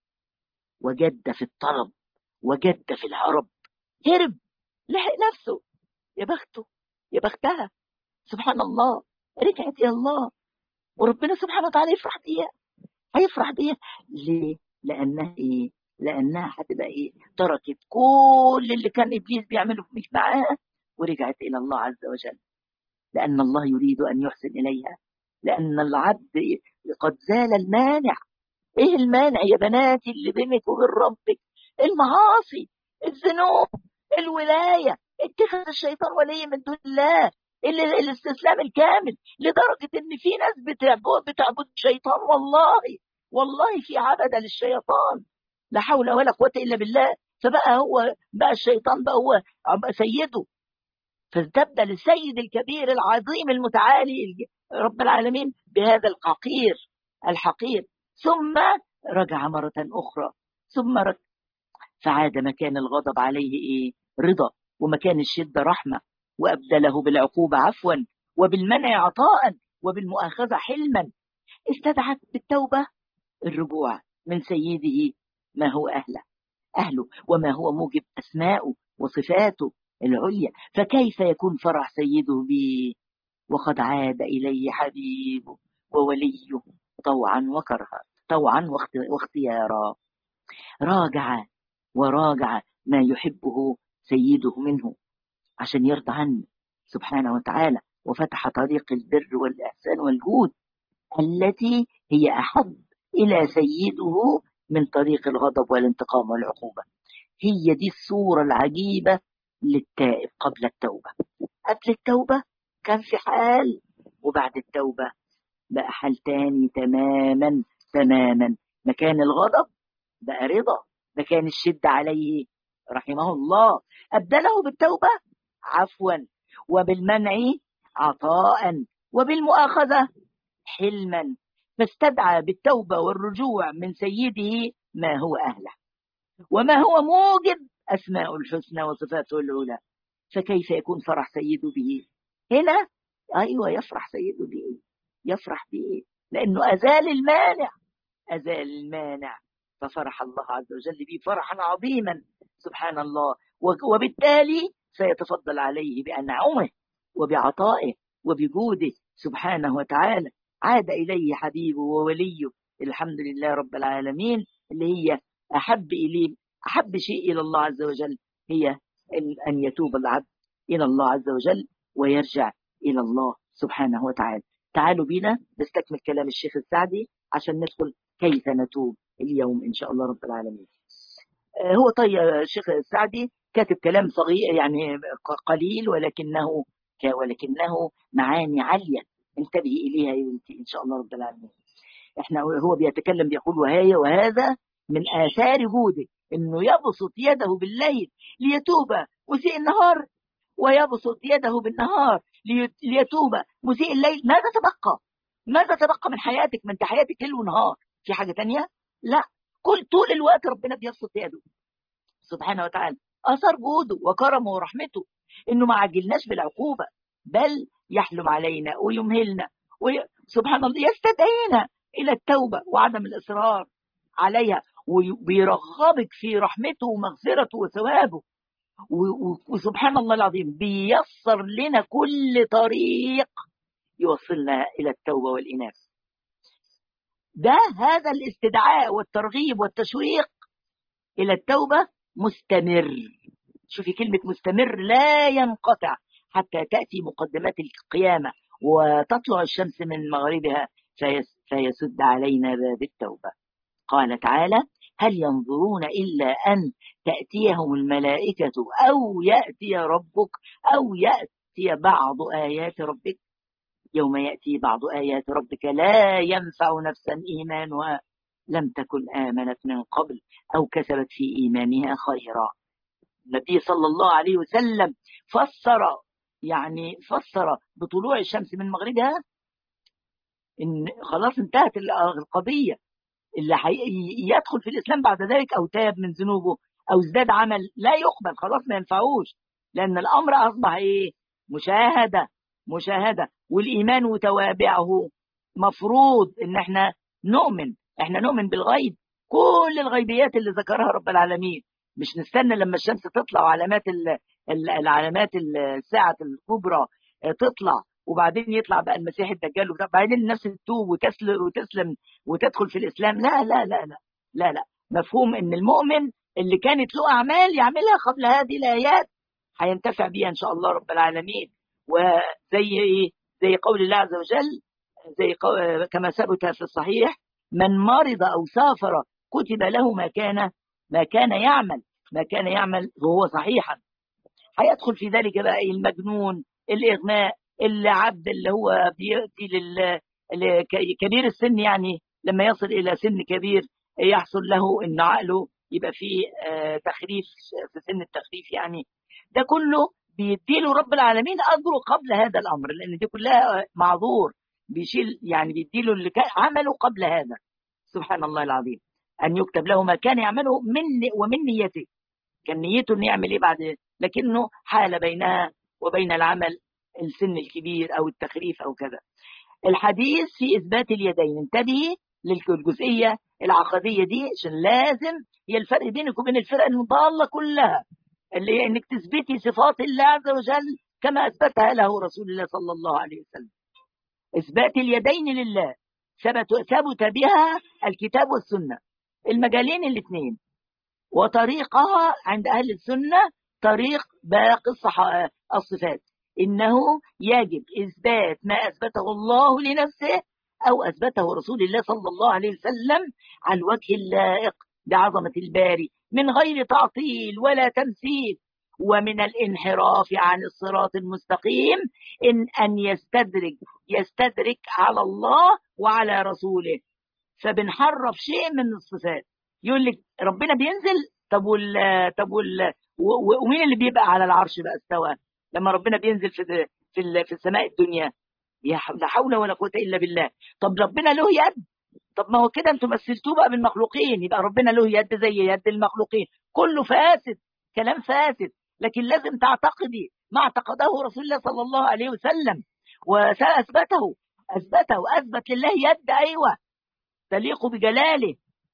A: وجد في الطلب وجد في الهرب هرب لحق نفسه يا بخته يا بختها سبحان الله رجعت يا الله وربنا سبحانه وتعالى يفرح بيها هيفرح بيها ليه؟ لأنها إيه؟ لأنها هتبقى إيه؟ تركت كل اللي كان إبليس بيعمله فيك معاها ورجعت إلى الله عز وجل لأن الله يريد أن يحسن إليها لأن العبد قد زال المانع إيه المانع يا بناتي اللي بينك وبين ربك المعاصي الذنوب الولاية اتخذ الشيطان ولي من دون الله الاستسلام الكامل لدرجة ان في ناس بتعبد بتعبد الشيطان والله والله في عبدة للشيطان لا حول ولا قوة إلا بالله فبقى هو بقى الشيطان بقى هو سيده فاستبدل السيد الكبير العظيم المتعالي رب العالمين بهذا الحقير الحقير ثم رجع مرة أخرى ثم رجع فعاد مكان الغضب عليه إيه رضا ومكان الشدة رحمة وأبدله بالعقوبة عفوا وبالمنع عطاء وبالمؤاخذة حلما استدعت بالتوبة الرجوع من سيده ما هو أهله أهله وما هو موجب أسماءه وصفاته العليا فكيف يكون فرح سيده به وقد عاد إليه حبيبه ووليه طوعا وكرها طوعا واختيارا راجع وراجع ما يحبه سيده منه عشان يرضى عنه سبحانه وتعالى وفتح طريق البر والإحسان والجود التي هي أحب إلى سيده من طريق الغضب والانتقام والعقوبة هي دي الصورة العجيبة للتائب قبل التوبة قبل التوبة كان في حال وبعد التوبة بقى حال تاني تماما تماما مكان الغضب بقى رضا مكان الشدة عليه رحمه الله أبدله بالتوبة عفوا وبالمنع عطاء وبالمؤاخذة حلما فاستدعى بالتوبة والرجوع من سيده ما هو أهله وما هو موجب أسماء الحسنى وصفاته العلى فكيف يكون فرح سيده به هنا أيوة يفرح سيده بإيه يفرح بإيه لأنه أزال المانع أزال المانع ففرح الله عز وجل به فرحا عظيما سبحان الله وبالتالي سيتفضل عليه بأنعمه وبعطائه وبجوده سبحانه وتعالى عاد إليه حبيبه ووليه الحمد لله رب العالمين اللي هي أحب إليه أحب شيء إلى الله عز وجل هي أن يتوب العبد إلى الله عز وجل ويرجع إلى الله سبحانه وتعالى تعالوا بنا نستكمل كلام الشيخ السعدي عشان ندخل كيف نتوب اليوم إن شاء الله رب العالمين هو طيب الشيخ السعدي كاتب كلام صغير يعني قليل ولكنه ولكنه معاني عالية انتبهي إليها يا بنتي إن شاء الله رب العالمين احنا هو بيتكلم بيقول وهي وهذا من آثار جوده إنه يبسط يده بالليل ليتوب مسيء النهار ويبسط يده بالنهار ليتوب مسيء الليل ماذا تبقى ماذا تبقى من حياتك من حياتك ليل ونهار في حاجة تانية لا كل طول الوقت ربنا بيبسط يده سبحانه وتعالى أثر جوده وكرمه ورحمته إنه ما عجلناش بالعقوبة بل يحلم علينا ويمهلنا وي... سبحان الله يستدعينا إلى التوبة وعدم الإصرار عليها وبيرغبك في رحمته ومغفرته وثوابه وسبحان الله العظيم بيسر لنا كل طريق يوصلنا إلى التوبة والإناث ده هذا الاستدعاء والترغيب والتشويق إلى التوبة مستمر شوفي كلمة مستمر لا ينقطع حتى تأتي مقدمات القيامة وتطلع الشمس من مغربها فيسد علينا باب التوبة قال تعالى هل ينظرون إلا أن تأتيهم الملائكة أو يأتي ربك أو يأتي بعض آيات ربك يوم يأتي بعض آيات ربك لا ينفع نفسا إيمانها لم تكن آمنت من قبل أو كسبت في إيمانها خيرا النبي صلى الله عليه وسلم فسر يعني فسر بطلوع الشمس من مغربها إن خلاص انتهت القضية اللي يدخل في الإسلام بعد ذلك أو تاب من ذنوبه أو ازداد عمل لا يقبل خلاص ما ينفعوش لأن الأمر أصبح إيه مشاهدة مشاهدة والإيمان وتوابعه مفروض إن احنا نؤمن احنا نؤمن بالغيب كل الغيبيات اللي ذكرها رب العالمين مش نستنى لما الشمس تطلع وعلامات العلامات الساعة الكبرى تطلع وبعدين يطلع بقى المسيح الدجال وبعدين الناس تتوب وتسلم وتسلم وتدخل في الاسلام لا لا لا لا لا لا مفهوم ان المؤمن اللي كانت له اعمال يعملها قبل هذه الايات هينتفع بيها ان شاء الله رب العالمين وزي ايه زي قول الله عز وجل زي قول كما ثبت في الصحيح من مرض او سافر كتب له ما كان ما كان يعمل ما كان يعمل وهو صحيحا هيدخل في ذلك بقى المجنون الاغماء العبد اللي هو بيأتي لل كبير السن يعني لما يصل إلى سن كبير يحصل له إن عقله يبقى فيه تخريف في سن التخريف يعني ده كله بيديله رب العالمين أجره قبل هذا الأمر لأن دي كلها معذور بيشيل يعني بيديله اللي عمله قبل هذا سبحان الله العظيم أن يكتب له ما كان يعمله من ومن نيته كان نيته إنه يعمل إيه بعد لكنه حال بينها وبين العمل السن الكبير أو التخريف أو كذا الحديث في إثبات اليدين انتبهي للجزئية العقدية دي عشان لازم هي الفرق بينك وبين الفرق المضالة كلها اللي هي انك تثبتي صفات الله عز وجل كما اثبتها له رسول الله صلى الله عليه وسلم اثبات اليدين لله ثبت ثبت بها الكتاب والسنه المجالين الاثنين وطريقها عند اهل السنه طريق باقي الصفات انه يجب اثبات ما اثبته الله لنفسه او اثبته رسول الله صلى الله عليه وسلم على الوجه اللائق بعظمه الباري من غير تعطيل ولا تمثيل ومن الانحراف عن الصراط المستقيم إن أن يستدرك يستدرك على الله وعلى رسوله فبنحرف شيء من الصفات يقول لك ربنا بينزل طب وال طب وال ومين اللي بيبقى على العرش بقى استوى لما ربنا بينزل في في في السماء الدنيا لا حول ولا قوه الا بالله طب ربنا له يد طب ما هو كده انتم مثلتوه بقى بالمخلوقين يبقى ربنا له يد زي يد المخلوقين كله فاسد كلام فاسد لكن لازم تعتقدي ما اعتقده رسول الله صلى الله عليه وسلم وأثبته أثبته أثبت لله يد أيوة تليق بجلاله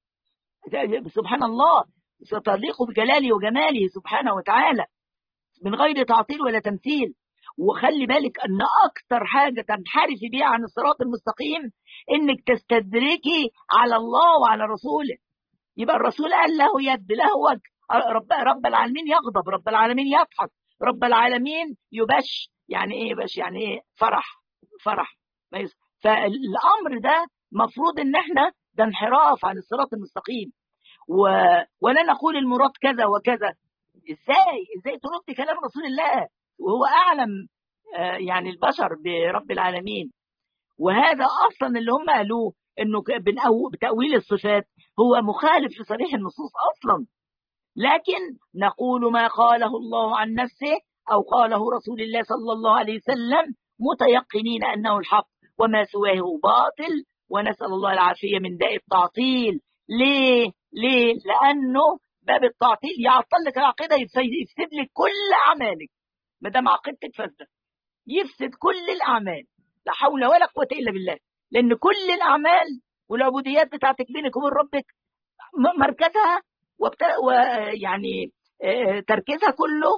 A: سبحان الله تليق بجلاله وجماله سبحانه وتعالى من غير تعطيل ولا تمثيل وخلي بالك ان اكتر حاجه تنحرفي بيها عن الصراط المستقيم انك تستدركي على الله وعلى رسوله يبقى الرسول قال له يد له وجه رب رب العالمين يغضب رب العالمين يضحك رب العالمين يبش يعني ايه يبش يعني ايه فرح فرح فالامر ده مفروض ان احنا ده انحراف عن الصراط المستقيم و... ولا نقول المراد كذا وكذا ازاي ازاي ترد كلام رسول الله وهو اعلم آه يعني البشر برب العالمين وهذا اصلا اللي هم قالوه انه بتاويل الصفات هو مخالف لصريح النصوص اصلا لكن نقول ما قاله الله عن نفسه او قاله رسول الله صلى الله عليه وسلم متيقنين انه الحق وما سواه باطل ونسال الله العافيه من داء التعطيل ليه ليه لانه باب التعطيل يعطل لك العقيده يفسد لك كل اعمالك ما دام عقيدتك فاسده يفسد كل الاعمال لا حول ولا قوه الا بالله لان كل الاعمال والعبوديات بتاعتك بينك وبين ربك مركزها وبت... ويعني تركيزها كله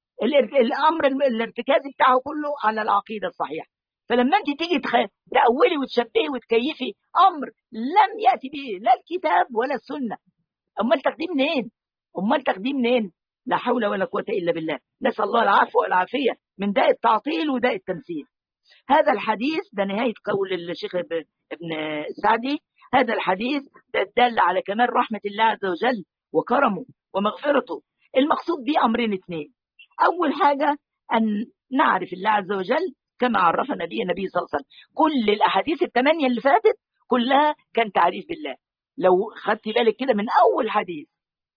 A: الامر الارتكازي بتاعه كله على العقيده الصحيحه فلما انت تيجي تخ... تأولي وتشبهي وتكيفي امر لم ياتي به لا الكتاب ولا السنه امال تاخديه منين؟ امال تاخديه منين؟ لا حول ولا قوه الا بالله نسال الله العفو والعافيه من داء التعطيل وداء التمثيل هذا الحديث ده نهايه قول الشيخ ابن سعدي هذا الحديث دل على كمال رحمه الله عز وجل وكرمه ومغفرته المقصود به امرين اثنين اول حاجه ان نعرف الله عز وجل كما عرفنا به النبي صلى الله عليه وسلم كل الاحاديث الثمانيه اللي فاتت كلها كان تعريف بالله لو خدت بالك كده من اول حديث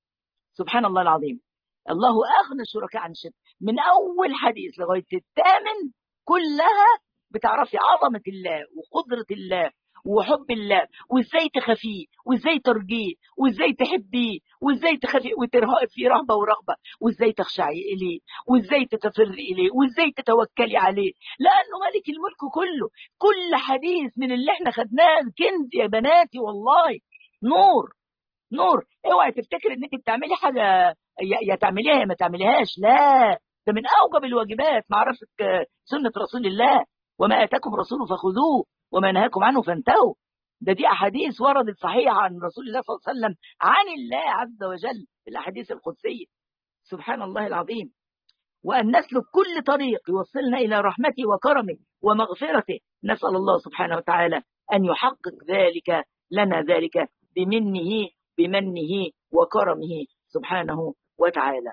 A: سبحان الله العظيم الله اغنى الشركاء عن الشرك من اول حديث لغايه الثامن كلها بتعرفي عظمه الله وقدره الله وحب الله وازاي تخافيه وازاي ترجيه وازاي تحبيه وازاي تخافي في رهبه ورغبه وازاي تخشعي اليه وازاي تتفري اليه وازاي تتوكلي عليه لانه ملك الملك كله كل حديث من اللي احنا خدناه كنز يا بناتي والله نور نور اوعي تفتكر انك بتعملي حاجه يا تعمليها يا ما تعمليهاش لا ده من اوجب الواجبات معرفه سنه رسول الله وما اتاكم رسوله فخذوه وما نهاكم عنه فانتهوا ده دي احاديث وردت صحيحه عن رسول الله صلى الله عليه وسلم عن الله عز وجل في الاحاديث القدسيه سبحان الله العظيم وان نسلك كل طريق يوصلنا الى رحمته وكرمه ومغفرته نسال الله سبحانه وتعالى ان يحقق ذلك لنا ذلك بمنه بمنه وكرمه سبحانه وتعالى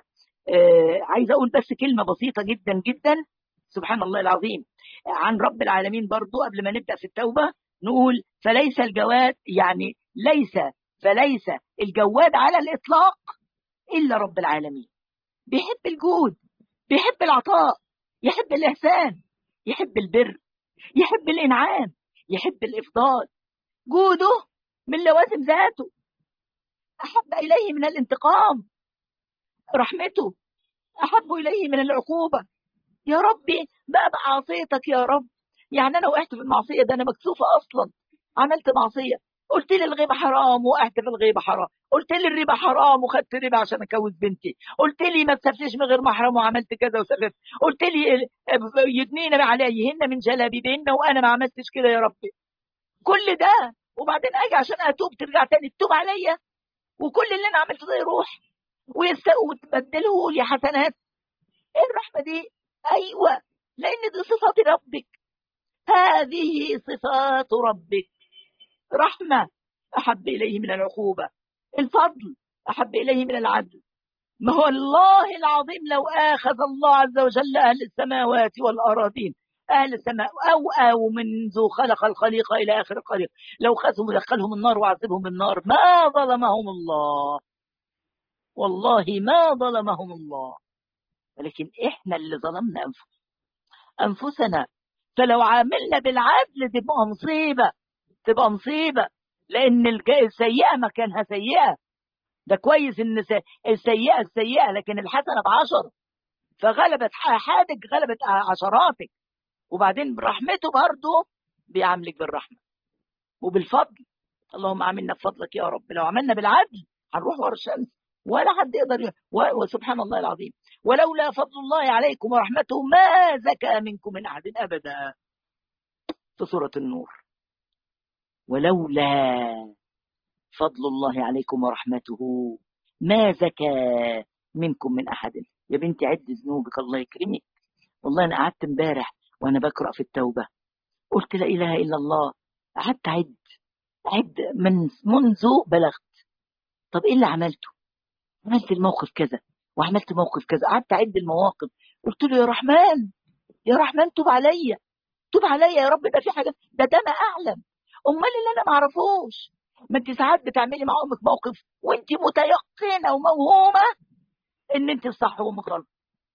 A: آه عايز اقول بس كلمه بسيطه جدا جدا سبحان الله العظيم عن رب العالمين برضو قبل ما نبدأ في التوبة نقول فليس الجواد يعني ليس فليس الجواد على الإطلاق إلا رب العالمين بيحب الجود بيحب العطاء يحب الإحسان يحب البر يحب الإنعام يحب الإفضال جوده من لوازم ذاته أحب إليه من الانتقام رحمته أحب إليه من العقوبة يا ربي بقى بعصيتك يا رب يعني انا وقعت في المعصيه ده انا مكسوفه اصلا عملت معصيه قلت لي الغيبه حرام وقعت في الغيبه حرام قلت لي الربا حرام وخدت ربا عشان اكوز بنتي قلت لي ما تسافريش من غير محرم وعملت كذا وسافرت قلت لي يدنين عليهن من جلابيبهن وانا ما عملتش كده يا ربي كل ده وبعدين اجي عشان اتوب ترجع تاني تتوب عليا وكل اللي انا عملته ده يروح وتبدله لي حسنات ايه الرحمه دي ايوه لان دي صفات ربك هذه صفات ربك رحمه احب اليه من العقوبه الفضل احب اليه من العدل ما هو الله العظيم لو اخذ الله عز وجل اهل السماوات والاراضين اهل السماء او او منذ خلق الخليقه الى اخر الخليقه لو خذهم ودخلهم النار وعذبهم بالنار ما ظلمهم الله والله ما ظلمهم الله ولكن احنا اللي ظلمنا انفسنا انفسنا فلو عاملنا بالعدل تبقى مصيبه تبقى مصيبه لان السيئه مكانها سيئه ده كويس ان السيئه السيئه لكن الحسنه بعشر فغلبت حادك غلبت عشراتك وبعدين برحمته برضه بيعاملك بالرحمه وبالفضل اللهم عاملنا بفضلك يا رب لو عملنا بالعدل هنروح ورا الشمس ولا حد يقدر ي... و... وسبحان الله العظيم ولولا فضل الله عليكم ورحمته ما زكى منكم من احد ابدا في سوره النور ولولا فضل الله عليكم ورحمته ما زكى منكم من احد يا بنتي عد ذنوبك الله يكرمك والله انا قعدت امبارح وانا بقرا في التوبه قلت لا اله الا الله قعدت اعد اعد من منذ بلغت طب ايه اللي عملته عملت الموقف كذا وعملت موقف كذا قعدت اعد المواقف قلت له يا رحمن يا رحمن توب عليا توب عليا يا رب ده في حاجه ده ده ما اعلم امال اللي انا ما اعرفوش ما انت ساعات بتعملي مع امك موقف وانت متيقنه وموهومه ان انت الصح وهم غلط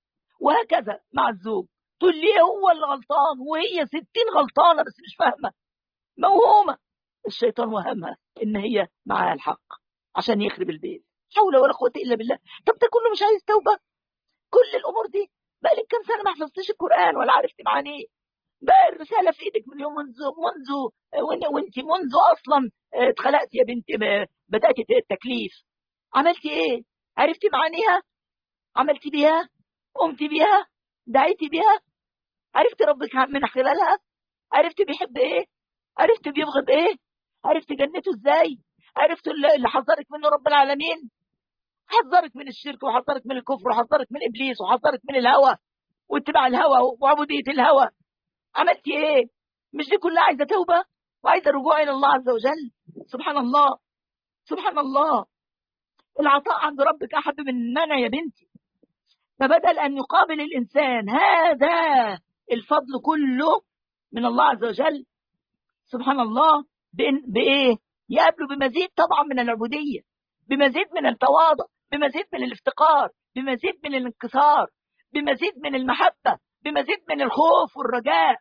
A: وهكذا مع الزوج تقول لي هو اللي غلطان وهي ستين غلطانه بس مش فاهمه موهومه الشيطان وهمها ان هي معاها الحق عشان يخرب البيت حول ولا قوه الا بالله طب ده كله مش عايز توبه كل الامور دي بقى لك كام سنه ما حفظتيش القران ولا عرفت معانيه بقى الرساله في ايدك من يوم منذ منذ وانت منذ اصلا اتخلقت يا بنت بدات التكليف عملتي ايه عرفتي معانيها عملتي بيها قمتي بيها دعيتي بيها عرفتي ربك من خلالها عرفتي بيحب ايه عرفتي بيبغض ايه عرفتي جنته ازاي عرفتي اللي حذرك منه رب العالمين حذرك من الشرك وحذرك من الكفر وحذرك من ابليس وحذرك من الهوى واتباع الهوى وعبوديه الهوى عملتي ايه مش دي كلها عايزه توبه وعايزه رجوع الى الله عز وجل سبحان الله سبحان الله العطاء عند ربك احب من المنع يا بنتي فبدل ان يقابل الانسان هذا الفضل كله من الله عز وجل سبحان الله بايه يقابله بمزيد طبعا من العبوديه بمزيد من التواضع بمزيد من الافتقار بمزيد من الانكسار بمزيد من المحبه بمزيد من الخوف والرجاء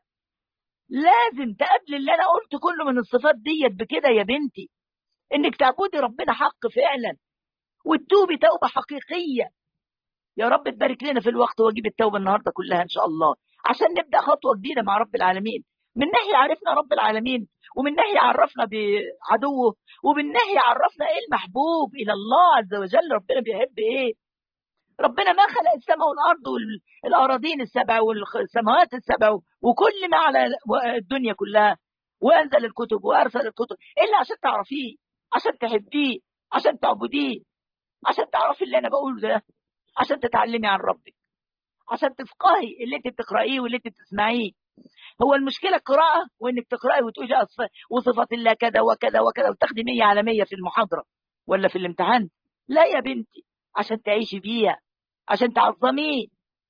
A: لازم تقابل اللي انا قلت كله من الصفات ديت بكده يا بنتي انك تعبدي ربنا حق فعلا وتتوبي توبه حقيقيه يا رب تبارك لنا في الوقت واجيب التوبه النهارده كلها ان شاء الله عشان نبدا خطوه جديده مع رب العالمين من ناحيه عرفنا رب العالمين ومن ناحيه عرفنا بعدوه ومن ناحيه عرفنا ايه المحبوب الى الله عز وجل ربنا بيحب ايه ربنا ما خلق السماء والارض والاراضين السبع والسماوات السبع وكل ما على الدنيا كلها وانزل الكتب وارسل الكتب الا عشان تعرفيه عشان تحبيه عشان تعبديه عشان تعرفي اللي انا بقوله ده عشان تتعلمي عن ربك عشان تفقهي اللي انت بتقرايه واللي انت بتسمعيه هو المشكله القراءه وانك تقراي وتقولي وصفات الله كذا وكذا وكذا وتاخدي 100 على 100 في المحاضره ولا في الامتحان لا يا بنتي عشان تعيشي بيها عشان تعظميه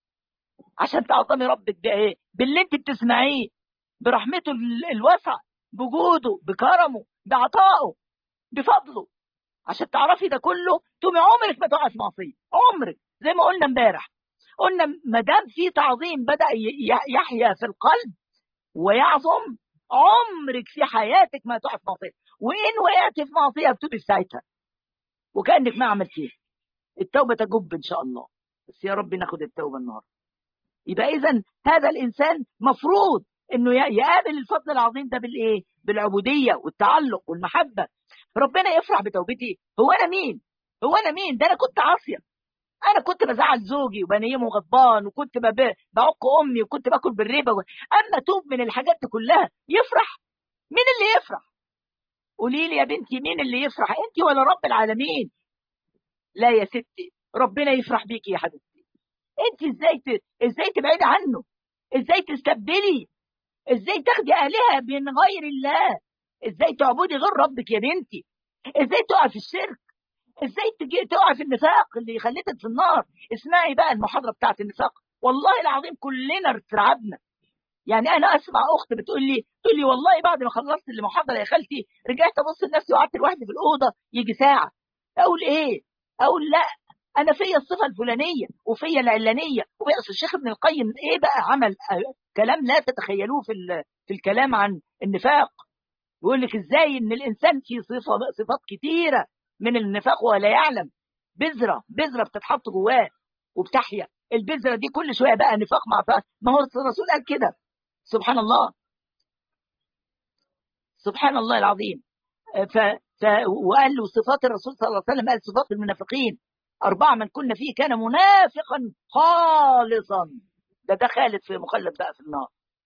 A: عشان تعظمي ربك بايه باللي انت بتسمعيه برحمته الواسعه بجوده بكرمه بعطائه بفضله عشان تعرفي ده كله تقومي عمرك ما تقعي في معصيه عمرك زي ما قلنا امبارح قلنا ما دام في تعظيم بدا يحيا في القلب ويعظم عمرك في حياتك ما تقع في معصيه وان وقعت في معصيه بتوبي في ساعتها وكانك ما عملتيها التوبه تجب ان شاء الله بس يا رب ناخد التوبه النهارده يبقى اذا هذا الانسان مفروض انه يقابل الفضل العظيم ده بالايه بالعبوديه والتعلق والمحبه ربنا يفرح بتوبتي هو انا مين هو انا مين ده انا كنت عاصيه انا كنت بزعل زوجي وبنيمه غضبان وكنت بعق امي وكنت باكل بالربا اما توب من الحاجات دي كلها يفرح مين اللي يفرح قولي لي يا بنتي مين اللي يفرح انت ولا رب العالمين لا يا ستي ربنا يفرح بيكي يا حبيبتي انت ازاي ت... ازاي تبعدي عنه ازاي تستبدلي ازاي تاخدي الهه من غير الله ازاي تعبدي غير ربك يا بنتي ازاي تقع في الشرك ازاي تجي تقع في النفاق اللي خليتك في النار اسمعي بقى المحاضره بتاعت النفاق والله العظيم كلنا ارتعبنا يعني انا اسمع اخت بتقول لي تقول لي والله بعد ما خلصت المحاضره يا خالتي رجعت ابص لنفسي وقعدت لوحدي في الاوضه يجي ساعه اقول ايه اقول لا انا فيا الصفه الفلانيه وفيا العلانيه وفيا الشيخ ابن القيم ايه بقى عمل كلام لا تتخيلوه في في الكلام عن النفاق يقول لك ازاي ان الانسان فيه صفه صفات كتيره من النفاق ولا يعلم بذره بذره بتتحط جواه وبتحيا البذره دي كل شويه بقى نفاق مع فاق. ما هو الرسول قال كده سبحان الله سبحان الله العظيم ف... ف... وقال له صفات الرسول صلى الله عليه وسلم قال صفات المنافقين أربعة من كنا فيه كان منافقا خالصا ده ده خالد في مخلد بقى في النار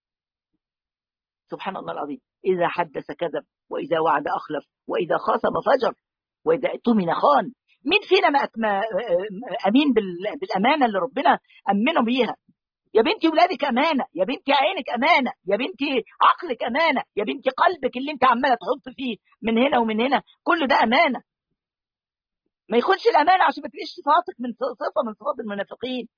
A: سبحان الله العظيم إذا حدث كذب وإذا وعد أخلف وإذا خاصم فجر وإذا اؤتمن خان مين فينا ما أمين بالأمانة اللي ربنا أمنه بيها يا بنتي ولادك أمانة يا بنتي عينك أمانة يا بنتي عقلك أمانة يا بنتي قلبك اللي انت عمالة تحط فيه من هنا ومن هنا كل ده أمانة ما يخونش الأمانة عشان ما تبقيش صفاتك من صفة من صفات المنافقين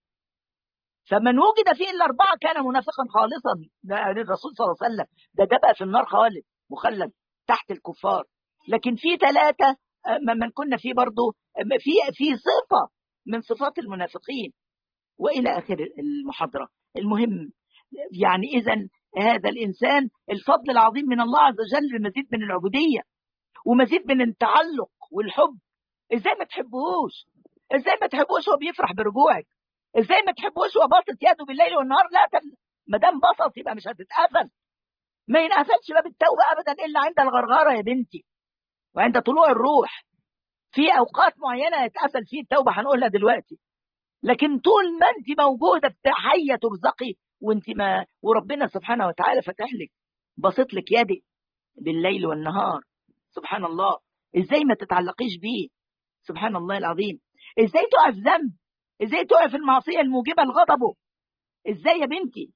A: فمن وجد فيه الا اربعه كان منافقا خالصا ده الرسول صلى الله عليه وسلم ده ده بقى في النار خالد مخلد تحت الكفار لكن في ثلاثه من كنا فيه برضه في في صفه من صفات المنافقين والى اخر المحاضره المهم يعني اذا هذا الانسان الفضل العظيم من الله عز وجل مزيد من العبوديه ومزيد من التعلق والحب ازاي ما تحبوش ازاي ما تحبوش هو بيفرح برجوعك ازاي ما تحبوش هو باصص يده بالليل والنهار لا ما دام بسط يبقى مش هتتقفل ما ينقفلش باب التوبه ابدا الا عند الغرغره يا بنتي وعند طلوع الروح في اوقات معينه يتقفل فيه التوبه هنقولها دلوقتي لكن طول ما انت موجوده حيه ترزقي وانت ما وربنا سبحانه وتعالى فاتح لك بسط لك يدك بالليل والنهار سبحان الله ازاي ما تتعلقيش بيه سبحان الله العظيم ازاي تقع في ذنب ازاي تقع في المعصيه الموجبه لغضبه ازاي يا بنتي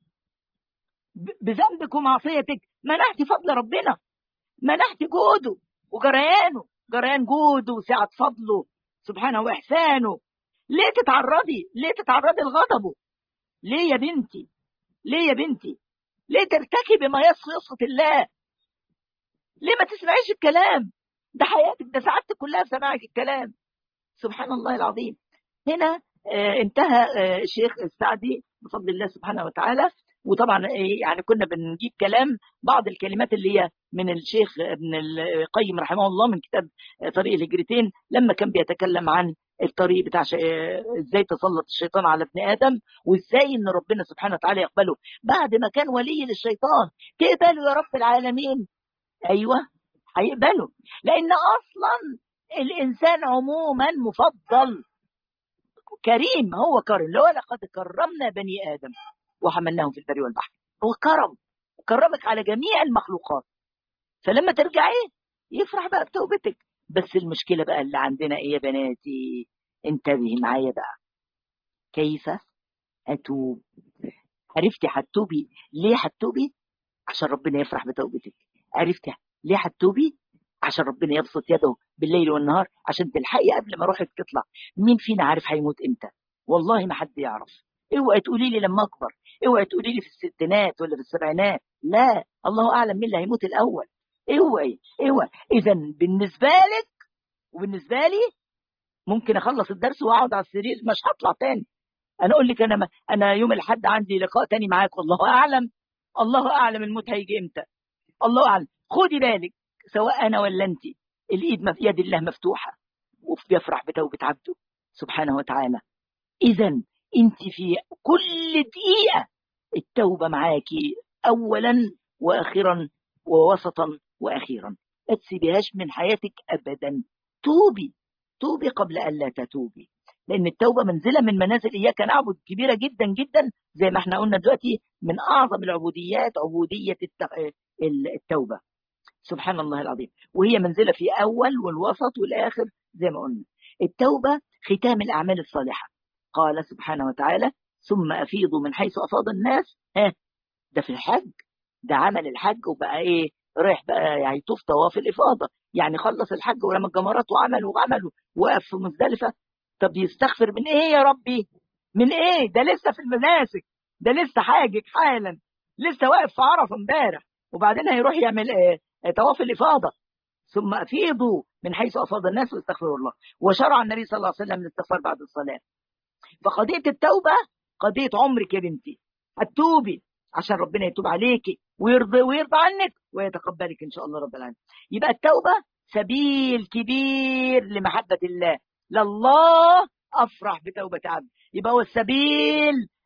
A: بذنبك ومعصيتك منحتي فضل ربنا منحتي جوده وجريانه جريان جوده وسعه فضله سبحانه واحسانه ليه تتعرضي ليه تتعرضي لغضبه ليه يا بنتي ليه يا بنتي ليه ترتكبي ما يسخط الله ليه ما تسمعيش الكلام ده حياتك ده سعادتك كلها في سماعك الكلام سبحان الله العظيم هنا آه انتهى آه الشيخ السعدي بفضل الله سبحانه وتعالى وطبعا يعني كنا بنجيب كلام بعض الكلمات اللي هي من الشيخ ابن القيم رحمه الله من كتاب طريق الهجرتين لما كان بيتكلم عن الطريق بتاع ازاي تسلط الشيطان على ابن ادم وازاي ان ربنا سبحانه وتعالى يقبله بعد ما كان ولي للشيطان تقبله يا رب العالمين ايوه هيقبله لان اصلا الانسان عموما مفضل كريم هو كريم لو لقد كرمنا بني ادم وحملناهم في البر والبحر هو كرم كرمك على جميع المخلوقات فلما ترجعي يفرح بقى بتوبتك بس المشكله بقى اللي عندنا ايه يا بناتي انتبهي معايا بقى كيف اتوب عرفتي هتوبي ليه هتوبي عشان ربنا يفرح بتوبتك عرفتي ليه هتوبي عشان ربنا يبسط يده بالليل والنهار عشان تلحقي قبل ما روحك تطلع مين فينا عارف هيموت امتى والله ما حد يعرف اوعي تقولي لي لما اكبر اوعي تقولي لي في الستينات ولا في السبعينات لا الله اعلم مين اللي هيموت الاول اوعي اوعي اذا بالنسبه لك وبالنسبه لي ممكن اخلص الدرس واقعد على السرير مش هطلع تاني انا اقول لك انا ما انا يوم الاحد عندي لقاء تاني معاك والله اعلم الله اعلم الموت هيجي امتى الله اعلم خدي بالك سواء انا ولا انت الايد في يد الله مفتوحه وبيفرح بتوبه عبده سبحانه وتعالى اذا انت في كل دقيقه التوبه معاكي اولا واخرا ووسطا واخيرا ما تسيبيهاش من حياتك ابدا توبي توبي قبل الا تتوبي لان التوبه منزله من منازل اياك نعبد كبيره جدا جدا زي ما احنا قلنا دلوقتي من اعظم العبوديات عبوديه التوبه سبحان الله العظيم وهي منزله في اول والوسط والاخر زي ما قلنا التوبه ختام الاعمال الصالحه قال سبحانه وتعالى ثم افيضوا من حيث افاض الناس ها ده في الحج ده عمل الحج وبقى ايه رايح بقى يعني يطوف طواف الافاضه يعني خلص الحج ورمى الجمرات وعمل وعمل وقف في مزدلفه طب يستغفر من ايه يا ربي من ايه ده لسه في المناسك ده لسه حاجك حالا لسه واقف في عرفه امبارح وبعدين هيروح يعمل ايه طواف الافاضه ثم افيضوا من حيث افاض الناس واستغفروا الله وشرع النبي صلى الله عليه وسلم الاستغفار بعد الصلاه فقضيه التوبه قضيه عمرك يا بنتي هتوبي عشان ربنا يتوب عليكي ويرضى ويرضى عنك ويتقبلك ان شاء الله رب العالمين يبقى التوبه سبيل كبير لمحبه الله لله افرح بتوبه عبد يبقى هو السبيل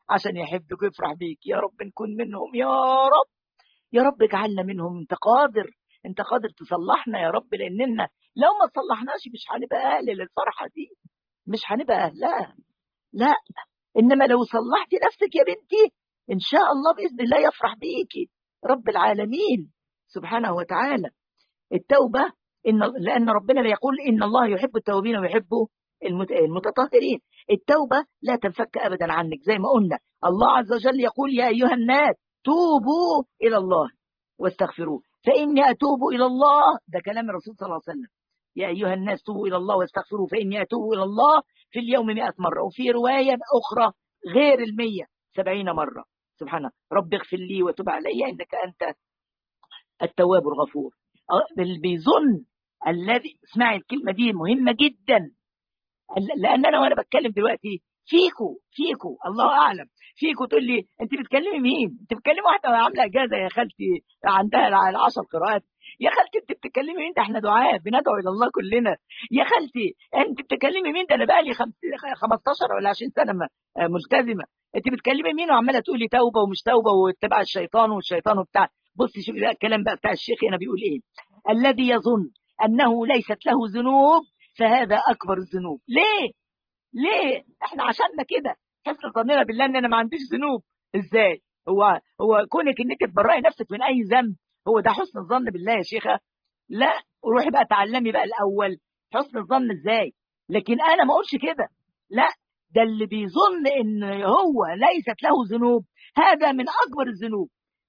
A: عشان يحبك ويفرح بيك يا رب نكون منهم يا رب يا رب اجعلنا منهم انت قادر انت قادر تصلحنا يا رب لاننا لو ما تصلحناش مش هنبقى اهل للفرحه دي مش هنبقى اهلها لا انما لو صلحتي نفسك يا بنتي ان شاء الله باذن الله يفرح بيكي رب العالمين سبحانه وتعالى التوبه ان لان ربنا يقول ان الله يحب التوابين ويحب المتطهرين التوبه لا تنفك ابدا عنك زي ما قلنا الله عز وجل يقول يا ايها الناس توبوا الى الله واستغفروه فاني اتوب الى الله ده كلام الرسول صلى الله عليه وسلم يا ايها الناس توبوا الى الله واستغفروه فاني اتوب الى الله في اليوم 100 مره وفي روايه اخرى غير المية سبعين مرة سبحانه رب اغفر لي وتب علي إنك أنت التواب الغفور اللي بيظن الذي اسمعي الكلمة دي مهمة جدا لأن أنا وأنا بتكلم دلوقتي فيكو فيكو الله أعلم فيكو تقول لي أنت بتكلمي مين؟ أنت بتكلمي واحدة عاملة إجازة يا خالتي عندها العشر قراءات يا خالتي انت بتتكلمي مين ده احنا دعاء بندعو الى الله كلنا يا خالتي انت بتتكلمي مين ده انا بقى لي 15 ولا 20 سنه ملتزمه انت بتكلمي مين وعماله تقولي توبه ومش توبه واتبع الشيطان والشيطان وبتاع بصي شوفي بقى الكلام بقى بتاع الشيخ هنا بيقول ايه الذي يظن انه ليست له ذنوب فهذا اكبر الذنوب ليه ليه احنا عشاننا كده حسن ظننا بالله ان انا ما عنديش ذنوب ازاي هو هو كونك انك تبرئي نفسك من اي ذنب هو ده حسن الظن بالله يا شيخه لا روحي بقى تعلمي بقى الاول حسن الظن ازاي لكن انا ما اقولش كده لا ده اللي بيظن ان هو ليست له ذنوب هذا من اكبر الذنوب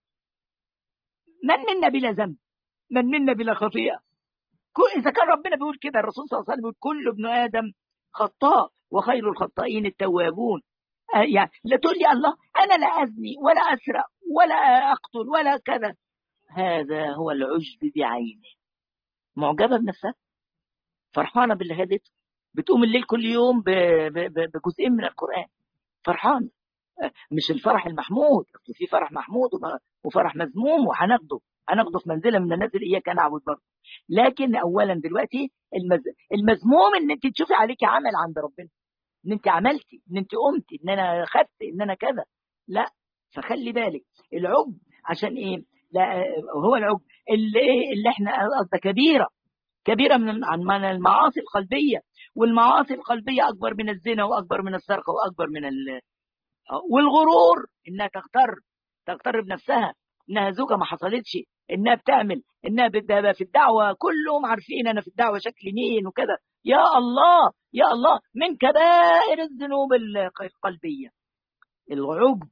A: من منا بلا ذنب من منا بلا خطيئه اذا كان ربنا بيقول كده الرسول صلى الله عليه وسلم بيقول كل ابن ادم خطاء وخير الخطائين التوابون آه يعني لا تقول لي الله انا لا ازني ولا اسرق ولا اقتل ولا كذا هذا هو العجب بعينه معجبه بنفسها فرحانه باللي هدته بتقوم الليل كل يوم بجزئين من القران فرحانه مش الفرح المحمود اصل في فرح محمود وفرح مذموم وهناخده هناخده في منزله من المنازل اياك نعبد برضه لكن اولا دلوقتي المز... المذموم ان انت تشوفي عليكي عمل عند ربنا ان انت عملتي ان انت قمتي ان انا خدت ان انا كذا لا فخلي بالك العجب عشان ايه لا هو العجب اللي ايه اللي احنا قصده كبيره كبيره من عن المعاصي القلبيه والمعاصي القلبيه اكبر من الزنا واكبر من السرقه واكبر من ال... والغرور انها تغتر تغتر بنفسها انها زوجه ما حصلتش انها بتعمل انها بتبقى في الدعوه كلهم عارفين انا في الدعوه شكل مين وكذا يا الله يا الله من كبائر الذنوب القلبيه العجب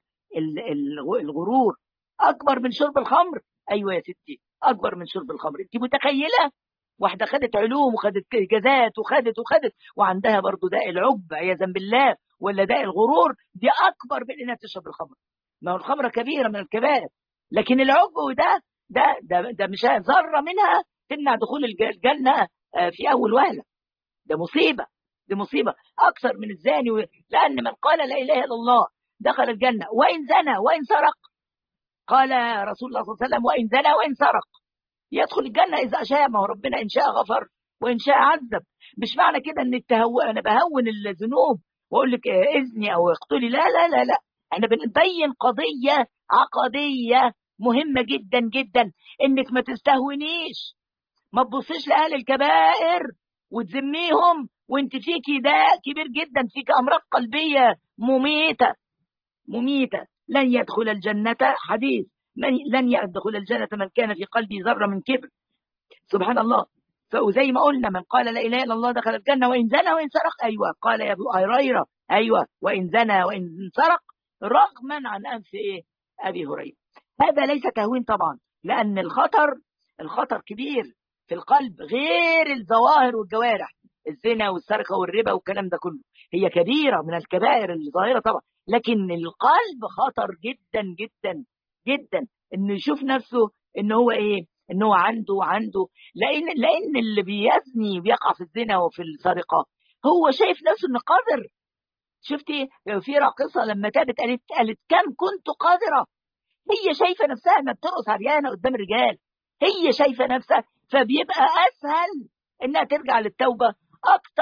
A: الغرور اكبر من شرب الخمر ايوه يا ستي اكبر من شرب الخمر انت متخيله واحده خدت علوم وخدت جازات وخدت وخدت وعندها برضو داء العجب عياذا بالله ولا داء الغرور دي اكبر من انها تشرب الخمر ما هو الخمره كبيره من الكبائر لكن العجب ده ده ده, ده مش ذره منها تمنع دخول الجنه في اول وهله ده مصيبه دي مصيبه اكثر من الزاني لان من قال لا اله الا الله دخل الجنه وان زنى وان سرق قال رسول الله صلى الله عليه وسلم وان زنى وان سرق يدخل الجنه اذا شاء ما هو ربنا ان شاء غفر وان شاء عذب مش معنى كده ان التهو... انا بهون الذنوب واقول لك اذني او اقتلي لا لا لا لا احنا بنبين قضيه عقديه مهمه جدا جدا انك ما تستهونيش ما تبصيش لاهل الكبائر وتذميهم وانت فيكي داء كبير جدا فيك امراض قلبيه مميته مميته لن يدخل الجنه حديث لن يدخل الجنه من كان في قلبه ذره من كبر سبحان الله فزي ما قلنا من قال لا اله الا الله دخل الجنه وان زنى وان سرق ايوه قال يا ابو هريره ايوه وان زنى وان سرق رغما عن انف ايه ابي هريره هذا ليس تهوين طبعا لان الخطر الخطر كبير في القلب غير الظواهر والجوارح الزنا والسرقه والربا والكلام ده كله هي كبيره من الكبائر الظاهره طبعا لكن القلب خطر جدا جدا جدا انه يشوف نفسه ان هو ايه ان هو عنده عنده لان لان اللي بيزني بيقع في الزنا وفي السرقه هو شايف نفسه انه قادر شفتي في راقصه لما تابت قالت قالت كم كنت قادره هي شايفه نفسها انها بترقص عريانه قدام الرجال هي شايفه نفسها فبيبقى اسهل انها ترجع للتوبه اكتر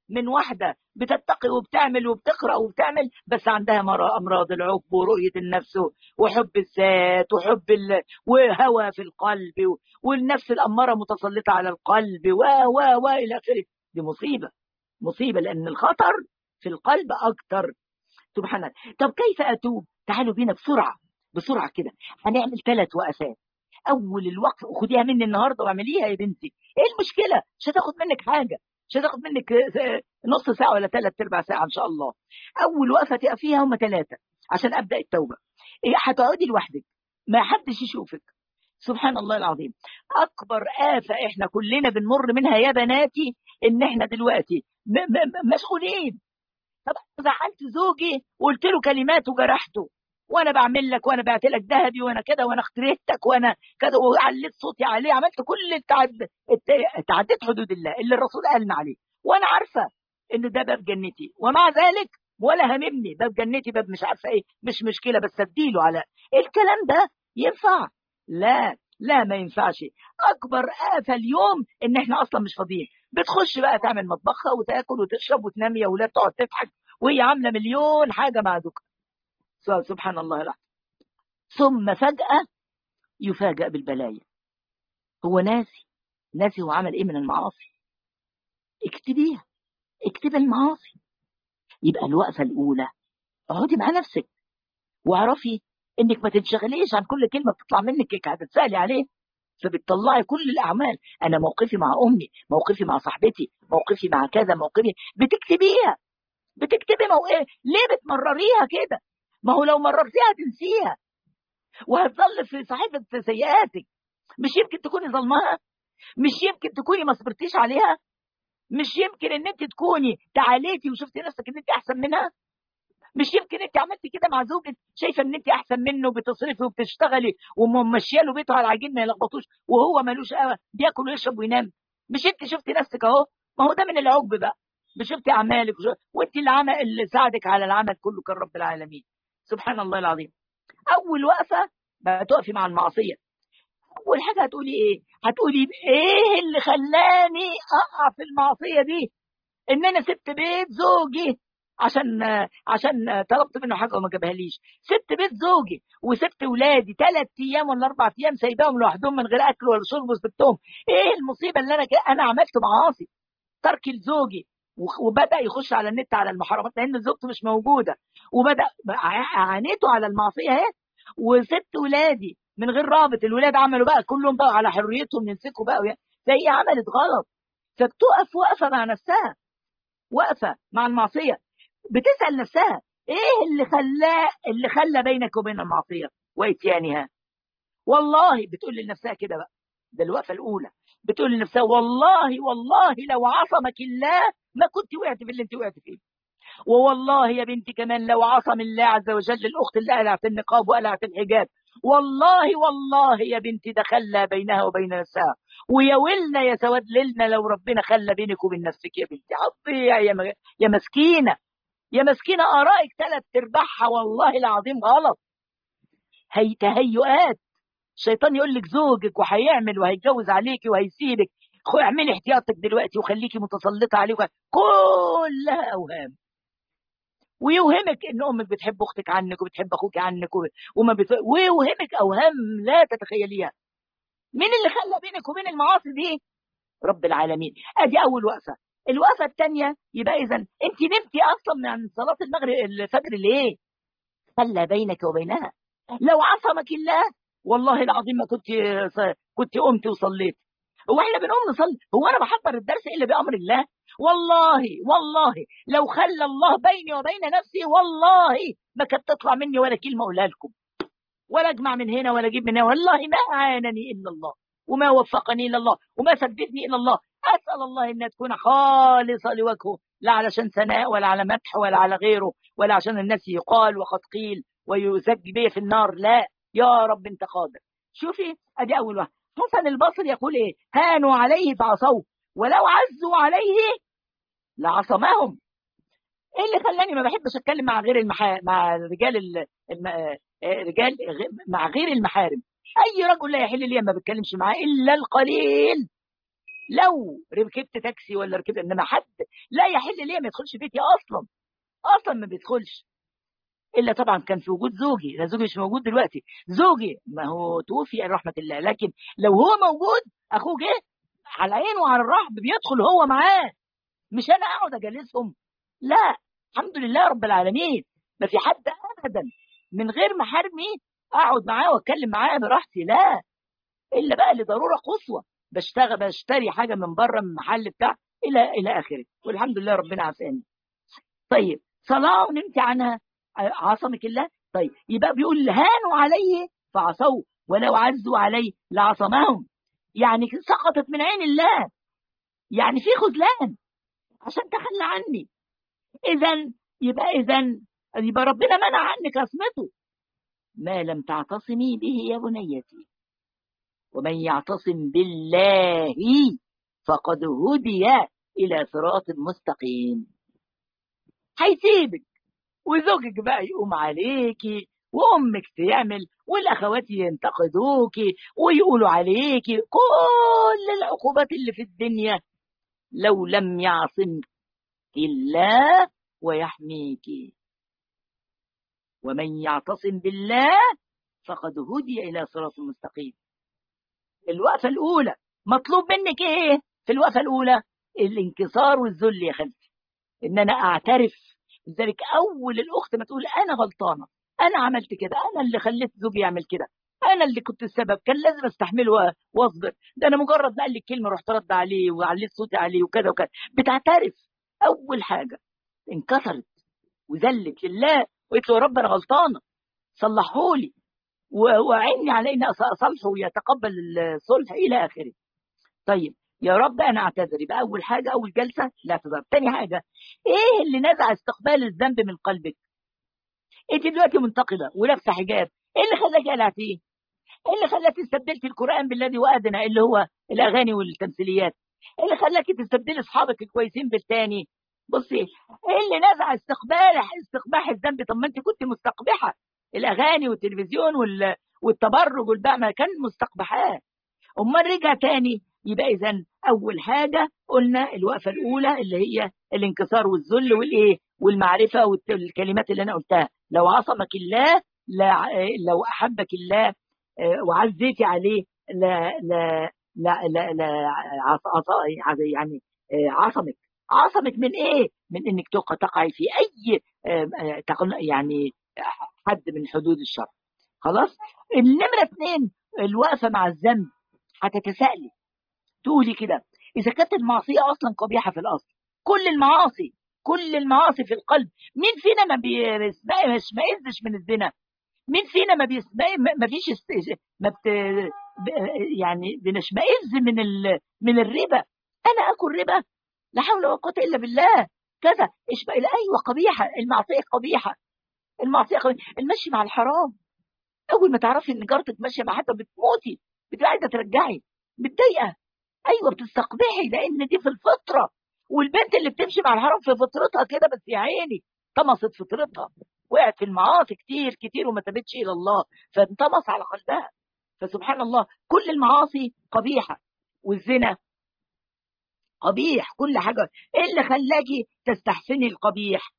A: من واحده بتتقي وبتعمل وبتقرا وبتعمل بس عندها امراض العقب ورؤيه النفس وحب الذات وحب ال... وهوى في القلب والنفس الاماره متسلطه على القلب و و و الى اخره دي مصيبه مصيبه لان الخطر في القلب اكتر سبحان الله طب كيف اتوب تعالوا بينا بسرعه بسرعه كده هنعمل ثلاث وقفات اول الوقف خديها مني النهارده واعمليها يا بنتي ايه المشكله مش هتاخد منك حاجه مش هتاخد منك نص ساعه ولا ثلاث ارباع ساعه ان شاء الله اول وقفه تقفيها هم ثلاثه عشان ابدا التوبه إيه هتقعدي لوحدك ما حدش يشوفك سبحان الله العظيم اكبر آفة احنا كلنا بنمر منها يا بناتي ان احنا دلوقتي مسؤولين طب زعلت زوجي وقلت له كلمات وجرحته وانا بعمل لك وانا بعت لك ذهبي وانا كده وانا اختريتك وانا كده وعليت صوتي عليه عملت كل التعد... تعديت حدود الله اللي الرسول قالنا عليه وانا عارفه ان ده باب جنتي ومع ذلك ولا هممني باب جنتي باب مش عارفه ايه مش مشكله بس اديله على الكلام ده ينفع لا لا ما ينفعش اكبر آفة اليوم ان احنا اصلا مش فاضيين بتخش بقى تعمل مطبخها وتاكل وتشرب وتنام يا ولاد تقعد تضحك وهي عامله مليون حاجه مع دوكا سبحان الله العظيم ثم فجأة يفاجأ بالبلايا هو ناسي ناسي هو عمل ايه من المعاصي اكتبيها اكتب المعاصي يبقى الوقفة الأولى اقعدي مع نفسك واعرفي انك ما تنشغليش عن كل كلمة بتطلع منك هتتسألي عليه فبتطلعي كل الأعمال أنا موقفي مع أمي موقفي مع صاحبتي موقفي مع كذا موقفي بتكتبيها بتكتبي موقف ليه بتمرريها كده ما هو لو مررتيها تنسيها وهتظل في صحيفة سيئاتك مش يمكن تكوني ظلمها مش يمكن تكوني ما صبرتيش عليها مش يمكن ان انت تكوني تعاليتي وشفتي نفسك ان انت احسن منها مش يمكن انت عملتي كده مع زوجك شايفه ان انت احسن منه بتصرفي وبتشتغلي وممشيه له بيته على العجين ما يلخبطوش وهو ملوش قوي بياكل ويشرب وينام مش انت شفتي نفسك اهو ما هو ده من العجب بقى شفتي اعمالك وانت اللي عمل اللي ساعدك على العمل كله كان رب العالمين سبحان الله العظيم اول وقفه بتقفي مع المعصيه اول حاجه هتقولي ايه هتقولي ايه اللي خلاني اقع في المعصيه دي ان انا سبت بيت زوجي عشان عشان طلبت منه حاجه وما جابهاليش سبت بيت زوجي وسبت ولادي ثلاث ايام ولا اربع ايام سايباهم لوحدهم من غير اكل ولا شرب وسبتهم ايه المصيبه اللي انا انا عملت معاصي ترك لزوجي وبدا يخش على النت على المحرمات لان زوجته مش موجوده وبدا عانيته على المعصيه اهي وسبت ولادي من غير رابط الولاد عملوا بقى كلهم بقى على حريتهم يمسكوا بقى فهي عملت غلط فبتقف وقفه مع نفسها وقفه مع المعصيه بتسال نفسها ايه اللي خلاه اللي خلى بينك وبين المعصيه واتيانها والله بتقول لنفسها كده بقى ده الوقفه الاولى بتقول لنفسها والله والله لو عصمك الله ما كنت وقعت في اللي انت وقعت فيه ووالله يا بنتي كمان لو عصم الله عز وجل الاخت اللي قلعت النقاب وقلعت الحجاب والله والله يا بنتي ده خلى بينها وبين نفسها ويا ولنا يا سواد ليلنا لو ربنا خلى بينك وبين نفسك يا بنتي هتضيع يا يا مسكينه يا مسكينه ارائك ثلاث ارباعها والله العظيم غلط هي تهيؤات الشيطان يقول لك زوجك وهيعمل وهيتجوز عليكي وهيسيبك اعملي احتياطك دلوقتي وخليكي متسلطه عليه كلها اوهام ويوهمك ان امك بتحب اختك عنك وبتحب اخوك عنك وما بت... ويوهمك اوهام لا تتخيليها مين اللي خلى بينك وبين المعاصي دي رب العالمين ادي اول وقفه الوقفه الثانيه يبقى اذا انت نمتي اصلا من صلاه المغرب الفجر ليه خلى بينك وبينها لو عصمك الله والله العظيم ما كنت كنت قمت وصليت هو احنا بنقوم نصلي هو انا بحضر الدرس الا بامر الله والله والله لو خلى الله بيني وبين نفسي والله ما كانت تطلع مني ولا كلمه اقولها لكم ولا اجمع من هنا ولا اجيب من هنا والله ما اعانني الا الله وما وفقني الا الله وما سددني الا الله اسال الله انها تكون خالصه لوجهه لا علشان ثناء ولا على مدح ولا على غيره ولا عشان الناس يقال وقد قيل ويزج بي في النار لا يا رب انت قادر شوفي ادي اول واحد حسن البصري يقول ايه هانوا عليه فعصوه ولو عزوا عليه لعصمهم ايه اللي خلاني ما بحبش اتكلم مع غير المحا... مع رجال ال... الم... رجال مع غير المحارم اي رجل لا يحل لي ما بتكلمش معاه الا القليل لو ركبت تاكسي ولا ركبت انما حد لا يحل ليه ما يدخلش بيتي اصلا اصلا ما بيدخلش الا طبعا كان في وجود زوجي لا زوجي مش موجود دلوقتي زوجي ما هو توفي رحمه الله لكن لو هو موجود اخوه جه على عينه وعلى الرحب بيدخل هو معاه مش انا اقعد اجلسهم لا الحمد لله رب العالمين ما في حد ابدا من غير محارمي اقعد معاه واتكلم معاه براحتي لا الا بقى لضروره قصوى بشتغل بشتري حاجه من بره من المحل بتاع الى الى اخره والحمد لله ربنا عافاني طيب صلاه ونمت عنها عصمك الله طيب يبقى بيقول هانوا عليه فعصوا ولو عزوا عليه لعصمهم يعني سقطت من عين الله يعني في خذلان عشان تخلى عني اذا يبقى اذا يبقى ربنا منع عنك عصمته ما لم تعتصمي به يا بنيتي ومن يعتصم بالله فقد هدي الى صراط مستقيم هيسيبك وزوجك بقى يقوم عليكي وامك تعمل والاخوات ينتقدوكي ويقولوا عليكي كل العقوبات اللي في الدنيا لو لم يعصمك الله ويحميك ومن يعتصم بالله فقد هدي الى صراط مستقيم الوقفه الاولى مطلوب منك ايه في الوقفه الاولى الانكسار والذل يا خالتي ان انا اعترف لذلك اول الاخت ما تقول انا غلطانه انا عملت كده انا اللي خليت زوجي يعمل كده انا اللي كنت السبب كان لازم استحمله واصبر ده انا مجرد ما قال لي كلمه رحت رد عليه وعليت صوتي عليه وكذا وكذا بتعترف اول حاجه انكسرت وذلت لله وقلت له يا رب انا غلطانه صلحهولي وعني على اني اصلحه ويتقبل الصلح الى اخره طيب يا رب انا اعتذر يبقى اول حاجه اول جلسه الاعتذار تاني حاجه ايه اللي نزع استقبال الذنب من قلبك انت دلوقتي منتقده ولابسه حجاب ايه اللي خلاك قلعتيه ايه اللي خلاك استبدلتي القران بالذي وادنا اللي هو الاغاني والتمثيليات ايه اللي خلاك تستبدلي اصحابك الكويسين بالتاني بصي ايه اللي نزع استقبال استقباح الذنب طب ما انت كنت مستقبحه الاغاني والتلفزيون وال... والتبرج والباع ما كان مستقبحاه امال رجع تاني يبقى اذا اول حاجه قلنا الوقفه الاولى اللي هي الانكسار والذل والايه والمعرفه والكلمات اللي انا قلتها لو عصمك الله لا لو احبك الله وعزيتي عليه لا لا لا لا, لا عص عص يعني عصمك عصمك من ايه؟ من انك تقعي في اي يعني حد من حدود الشرع خلاص؟ النمره اثنين الوقفه مع الذنب هتتسائلي تقولي كده اذا كانت المعصيه اصلا قبيحه في الاصل كل المعاصي كل المعاصي في القلب مين فينا ما بيشمئزش من الزنا مين فينا ما بيسمع ما فيش است... ما بت... يعني بنشمئز من ال... من الربا انا اكل ربا لا حول ولا قوه الا بالله كذا اشبه ايوه قبيحه المعصيه قبيحه المعصيه قبيحة. المشي مع الحرام اول ما تعرفي ان جارتك ماشيه مع حد بتموتي بتبقى عايزه ترجعي متضايقه ايوه بتستقبحي لان دي في الفطره والبنت اللي بتمشي مع الحرام في فطرتها كده بس يا عيني طمست فطرتها وقعت في المعاصي كتير كتير وما تابتش الى الله فانطمس على قلبها فسبحان الله كل المعاصي قبيحه والزنا قبيح كل حاجه ايه اللي خلاكي تستحسني القبيح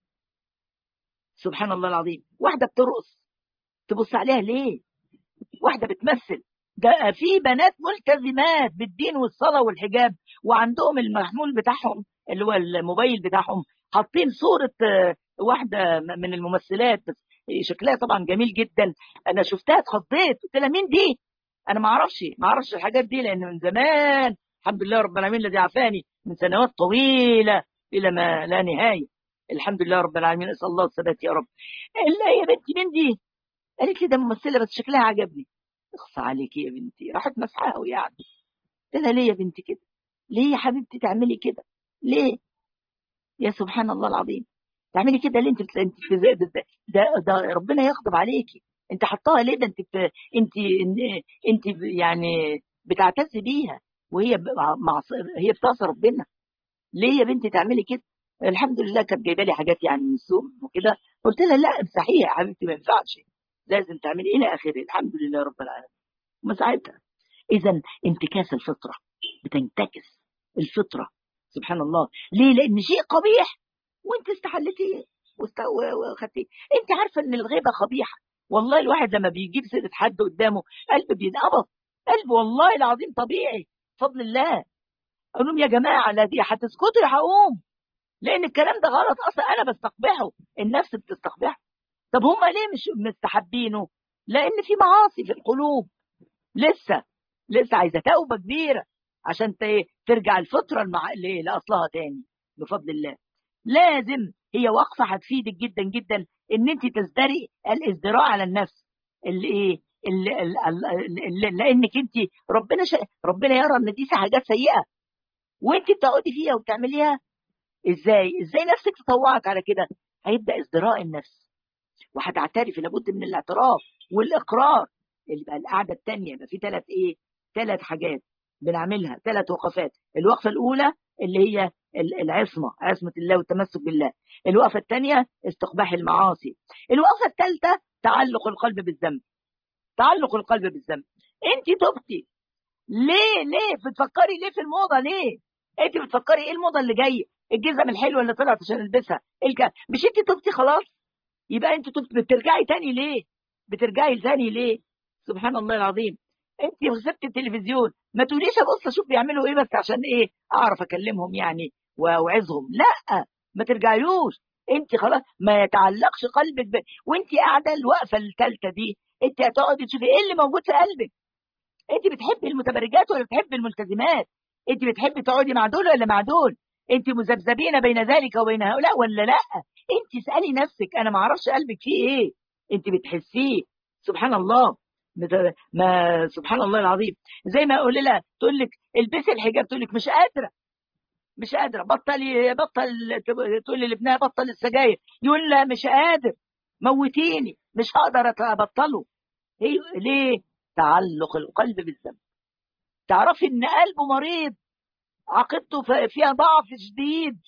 A: سبحان الله العظيم واحده بترقص تبص عليها ليه واحده بتمثل ده في بنات ملتزمات بالدين والصلاه والحجاب وعندهم المحمول بتاعهم اللي هو الموبايل بتاعهم حاطين صوره واحده من الممثلات بس شكلها طبعا جميل جدا انا شفتها اتخضيت قلت لها مين دي انا ما اعرفش ما اعرفش الحاجات دي لان من زمان الحمد لله رب العالمين الذي عافاني من سنوات طويله الى ما لا نهايه الحمد لله رب العالمين اسال الله الثبات يا رب لا يا بنتي مين دي قالت لي ده ممثله بس شكلها عجبني اخصى عليكي يا بنتي راحت مسحها ويعني قلت لها ليه يا بنتي كده ليه يا حبيبتي تعملي كده ليه يا سبحان الله العظيم تعملي كده ليه انت بت... انت ده, ده, ده, ده ربنا يغضب عليكي انت حطاها ليه ده انت بت... انت انت يعني بتعتز بيها وهي مع هي بتعصي ربنا ليه يا بنتي تعملي كده الحمد لله كانت جايبه لي حاجات يعني من السوق وكده قلت لها لا امسحيها يا حبيبتي ما ينفعش لازم تعملي الى اخره الحمد لله رب العالمين وما ساعتها اذا انتكاس الفطره بتنتكس الفطره سبحان الله ليه لان شيء قبيح وانت استحلتيه واست- و- وخدتيه انت عارفه ان الغيبه قبيحه والله الواحد لما بيجيب سيره حد قدامه قلبه بينقبض قلب والله العظيم طبيعي بفضل الله اقول لهم يا جماعه لا دي هتسكتوا يا هقوم لان الكلام ده غلط اصلا انا بستقبحه النفس بتستقبحه طب هم ليه مش مستحبينه لان في معاصي في القلوب لسه لسه عايزه توبه كبيره عشان ت- ترجع الفطره المع... ل- لاصلها تاني بفضل الله لازم هي وقفه هتفيدك جدا جدا ان انت تزدري الازدراء على النفس اللي ايه اللي اللي اللي لانك انت ربنا ش... ربنا يرى ان دي حاجات سيئه وانت بتقعدي فيها وبتعمليها ازاي ازاي نفسك تطوعك على كده هيبدا ازدراء النفس وهتعترفي لابد من الاعتراف والاقرار اللي بقى القعده الثانيه يبقى في ثلاث ايه ثلاث حاجات بنعملها ثلاث وقفات الوقفه الاولى اللي هي ال- العصمه عصمه الله والتمسك بالله الوقفه الثانيه استقباح المعاصي الوقفه الثالثه تعلق القلب بالذنب تعلق القلب بالذنب انت تبتي ليه ليه بتفكري ليه في الموضه ليه انت بتفكري ايه الموضه اللي جايه الجزم الحلوه اللي طلعت عشان البسها الك... مش انت تبتي خلاص يبقى انت تبتي بترجعي تاني ليه بترجعي تاني ليه سبحان الله العظيم انت سبت التلفزيون ما تقوليش ابص اشوف بيعملوا ايه بس عشان ايه اعرف اكلمهم يعني واوعظهم لا ما ترجعيوش انت خلاص ما يتعلقش قلبك ب... وانت قاعده الوقفه الثالثه دي انت هتقعدي تشوفي ايه اللي موجود في قلبك انت بتحبي المتبرجات ولا بتحبي الملتزمات انت بتحبي تقعدي مع دول ولا مع دول انت مذبذبين بين ذلك وبين هؤلاء ولا لا انت اسالي نفسك انا ما اعرفش قلبك فيه ايه انت بتحسيه سبحان الله مت- ما سبحان الله العظيم زي ما اقول لها تقول لك البسي الحجاب تقول لك مش قادره مش قادره بطلي بطل تقول لابنها بطل السجاير يقول لها مش قادر موتيني مش هقدر ابطله هي ليه تعلق القلب بالذنب تعرفي ان قلبه مريض عقيدته ف- فيها ضعف شديد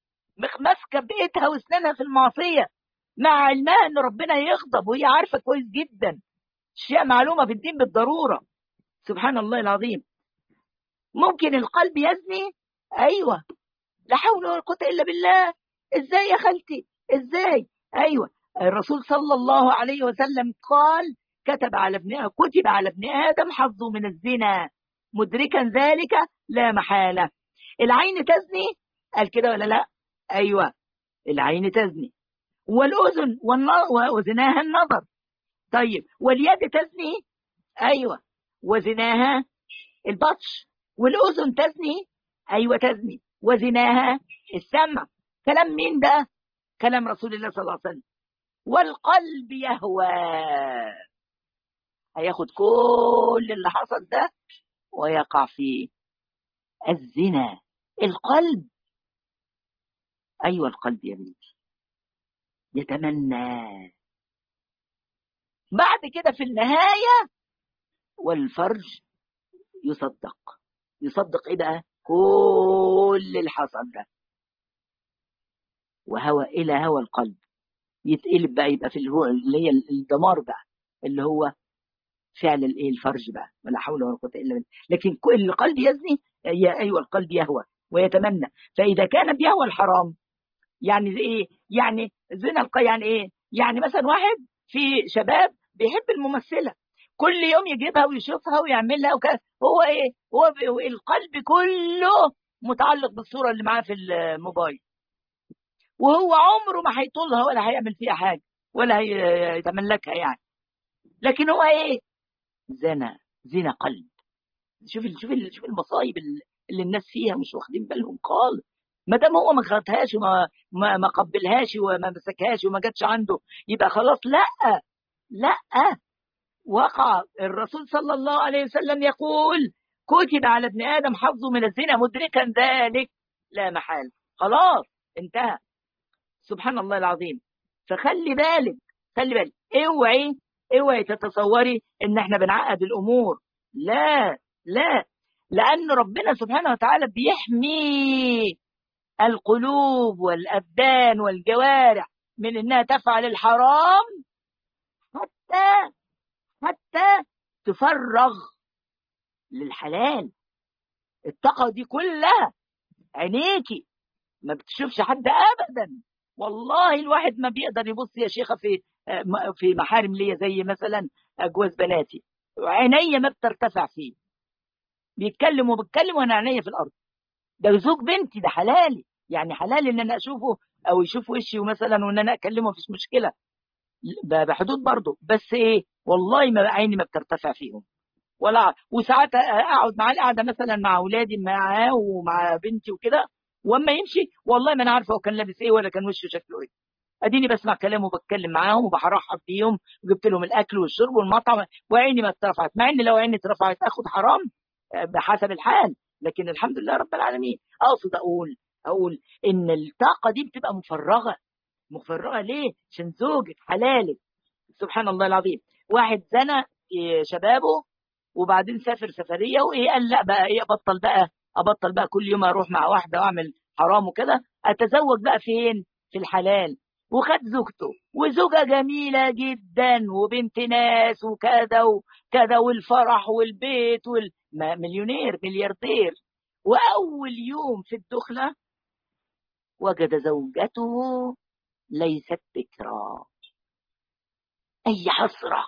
A: مخ- ماسكه بايدها واسنانها في المعصيه مع علمها ان ربنا يغضب وهي عارفه كويس جدا اشياء معلومه في الدين بالضروره سبحان الله العظيم ممكن القلب يزني ايوه لا حول ولا قوه الا بالله ازاي يا خالتي ازاي ايوه الرسول صلى الله عليه وسلم قال كتب على ابن كتب على ابن ادم حظه من الزنا مدركا ذلك لا محاله العين تزني قال كده ولا لا ايوه العين تزني والاذن والن- وزناها النظر طيب واليد تزني ايوه وزناها البطش والاذن تزني ايوه تزني وزناها السمع كلام مين ده كلام رسول الله صلى الله عليه وسلم والقلب يهوى هياخد كل اللي حصل ده ويقع فيه الزنا القلب ايوه القلب يا بنتي يتمنى بعد كده في النهايه والفرج يصدق يصدق ايه بقى كل اللي حصل ده وهوى الى هوى القلب يتقلب بقى يبقى في الهو اللي هي الدمار بقى اللي هو فعل الايه الفرج بقى ولا حول ولا قوه الا بالله لكن ك- القلب يزني يا ايوه القلب يهوى ويتمنى فاذا كان بيهوى الحرام يعني زي ايه يعني زنا الق يعني ايه يعني مثلا واحد في شباب بيحب الممثله كل يوم يجيبها ويشوفها ويعملها وكذا هو ايه هو ب- القلب كله متعلق بالصوره اللي معاه في الموبايل وهو عمره ما هيطولها ولا هيعمل فيها حاجه ولا هي- يتملكها يعني لكن هو ايه زنا زنا قلب شوف ال- شوف ال- شوف المصايب ال- اللي الناس فيها مش واخدين بالهم خالص ما دام هو ما خدهاش وما ما, ما قبلهاش وما مسكهاش وما جاتش عنده يبقى خلاص لا لا وقع الرسول صلى الله عليه وسلم يقول كتب على ابن ادم حظه من الزنا مدركا ذلك لا محال خلاص انتهى سبحان الله العظيم فخلي بالك خلي بالك اوعي اوعي تتصوري ان احنا بنعقد الامور لا لا لان ربنا سبحانه وتعالى بيحمي القلوب والابدان والجوارح من انها تفعل الحرام حتى حتى تفرغ للحلال الطاقه دي كلها عينيكي ما بتشوفش حد ابدا والله الواحد ما بيقدر يبص يا شيخه في في محارم ليا زي مثلا جواز بناتي عينيا ما بترتفع فيه بيتكلم وبتكلم وانا عينيا في الارض ده زوج بنتي ده حلالي يعني حلال ان انا اشوفه او يشوف وشي مثلا وان انا اكلمه مفيش مشكله بحدود برضه بس ايه والله ما عيني ما بترتفع فيهم ولا وساعات اقعد معاه القعده مثلا مع اولادي معاه ومع بنتي وكده واما يمشي والله ما انا عارفه هو كان لابس ايه ولا كان وشه شكله ايه اديني بسمع كلامه وبتكلم معاهم وبرحب بيهم وجبت لهم الاكل والشرب والمطعم وعيني ما اترفعت مع ان لو عيني اترفعت اخد حرام بحسب الحال لكن الحمد لله رب العالمين اقصد اقول اقول ان الطاقه دي بتبقى مفرغه مفرغه ليه عشان زوجك حلالك سبحان الله العظيم واحد زنى شبابه وبعدين سافر سفريه وايه قال لا بقى ايه ابطل بقى ابطل بقى كل يوم اروح مع واحده واعمل حرام وكده اتزوج بقى فين في الحلال وخد زوجته وزوجة جميلة جدا وبنت ناس وكذا وكذا والفرح والبيت والمليونير ملياردير وأول يوم في الدخلة وجد زوجته ليست بكرا أي حسرة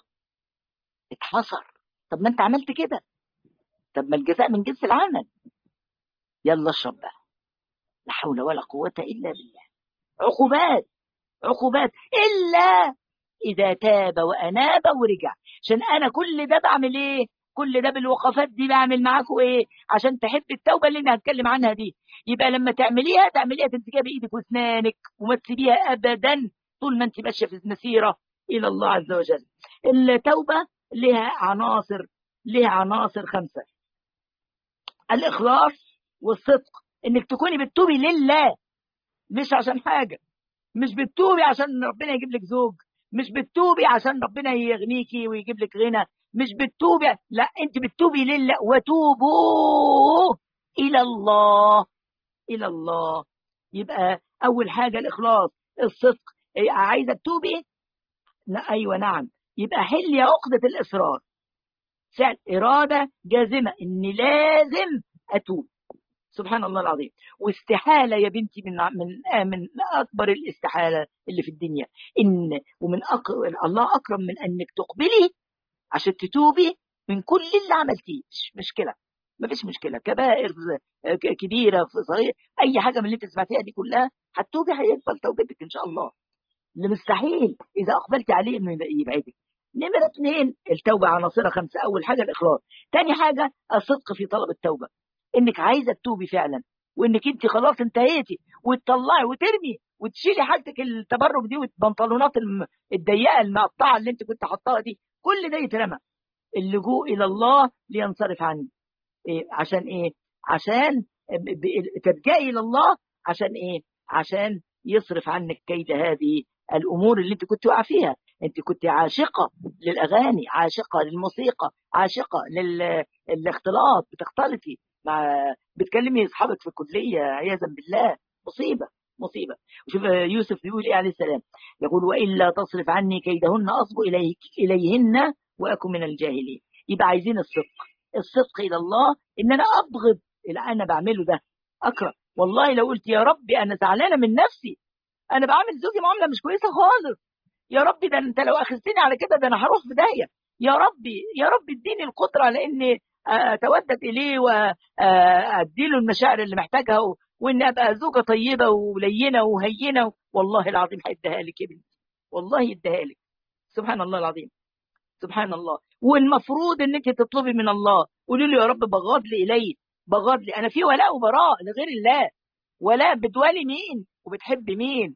A: اتحصر طب ما أنت عملت كده طب ما الجزاء من جنس العمل يلا اشرب بقى لا حول ولا قوة إلا بالله عقوبات عقوبات إلا إذا تاب وأناب ورجع عشان أنا كل ده بعمل إيه كل ده بالوقفات دي بعمل معاكم إيه عشان تحب التوبة اللي أنا هتكلم عنها دي يبقى لما تعمليها تعمليها تمسكيها بإيدك وأسنانك وما تسيبيها أبدا طول ما أنت ماشية في المسيرة إلى الله عز وجل التوبة لها عناصر لها عناصر خمسة الإخلاص والصدق إنك تكوني بتتوبي لله مش عشان حاجة مش بتتوبي عشان ربنا يجيب لك زوج مش بتتوبي عشان ربنا يغنيكي ويجيب لك غنى مش بتتوبي لا انت بتتوبي لله وتوبوا الى الله الى الله يبقى اول حاجه الاخلاص الصدق عايزه تتوبي لا ايوه نعم يبقى حلي عقده الاصرار فعل اراده جازمه اني لازم اتوب سبحان الله العظيم واستحاله يا بنتي من من من اكبر الاستحاله اللي في الدنيا ان ومن أكبر الله اكرم من انك تقبلي عشان تتوبي من كل اللي عملتيه مش مشكله ما فيش مشكله كبائر كبيره صغيره اي حاجه من اللي انت سمعتيها دي كلها هتتوبي هيقبل توبتك ان شاء الله اللي مستحيل اذا اقبلتي عليه انه يبعدك نمرة اثنين التوبة عناصرها خمسة أول حاجة الإخلاص تاني حاجة الصدق في طلب التوبة انك عايزه تتوبي فعلا وانك انت خلاص انتهيتي وتطلعي وترمي وتشيلي حاجتك التبرج دي والبنطلونات الضيقه المقطعه اللي انت كنت حطاها دي كل ده يترمى اللجوء الى الله لينصرف عني إيه عشان ايه عشان تلجئي الى الله عشان ايه عشان يصرف عنك كيد هذه الامور اللي انت كنت واقعه فيها انت كنت عاشقه للاغاني عاشقه للموسيقى عاشقه للاختلاط بتختلطي مع بتكلمي اصحابك في الكليه عياذا بالله مصيبه مصيبه وشوف يوسف بيقول ايه عليه السلام يقول والا تصرف عني كيدهن اصب اليك اليهن واكن من الجاهلين يبقى عايزين الصدق الصدق الى الله ان انا ابغض اللي انا بعمله ده اكره والله لو قلت يا ربي انا زعلانه من نفسي انا بعمل زوجي معامله مش كويسه خالص يا ربي ده انت لو اخذتني على كده ده انا هروح في داهيه يا ربي يا رب اديني القدره على اني اتودد اليه واديله المشاعر اللي محتاجها وان ابقى زوجه طيبه ولينه وهينه والله العظيم هيديها لك يا بنتي والله يديها لك سبحان الله العظيم سبحان الله والمفروض انك تطلبي من الله قولي له يا رب بغض لي الي بغض لي انا في ولاء وبراء لغير الله ولاء بتوالي مين وبتحب مين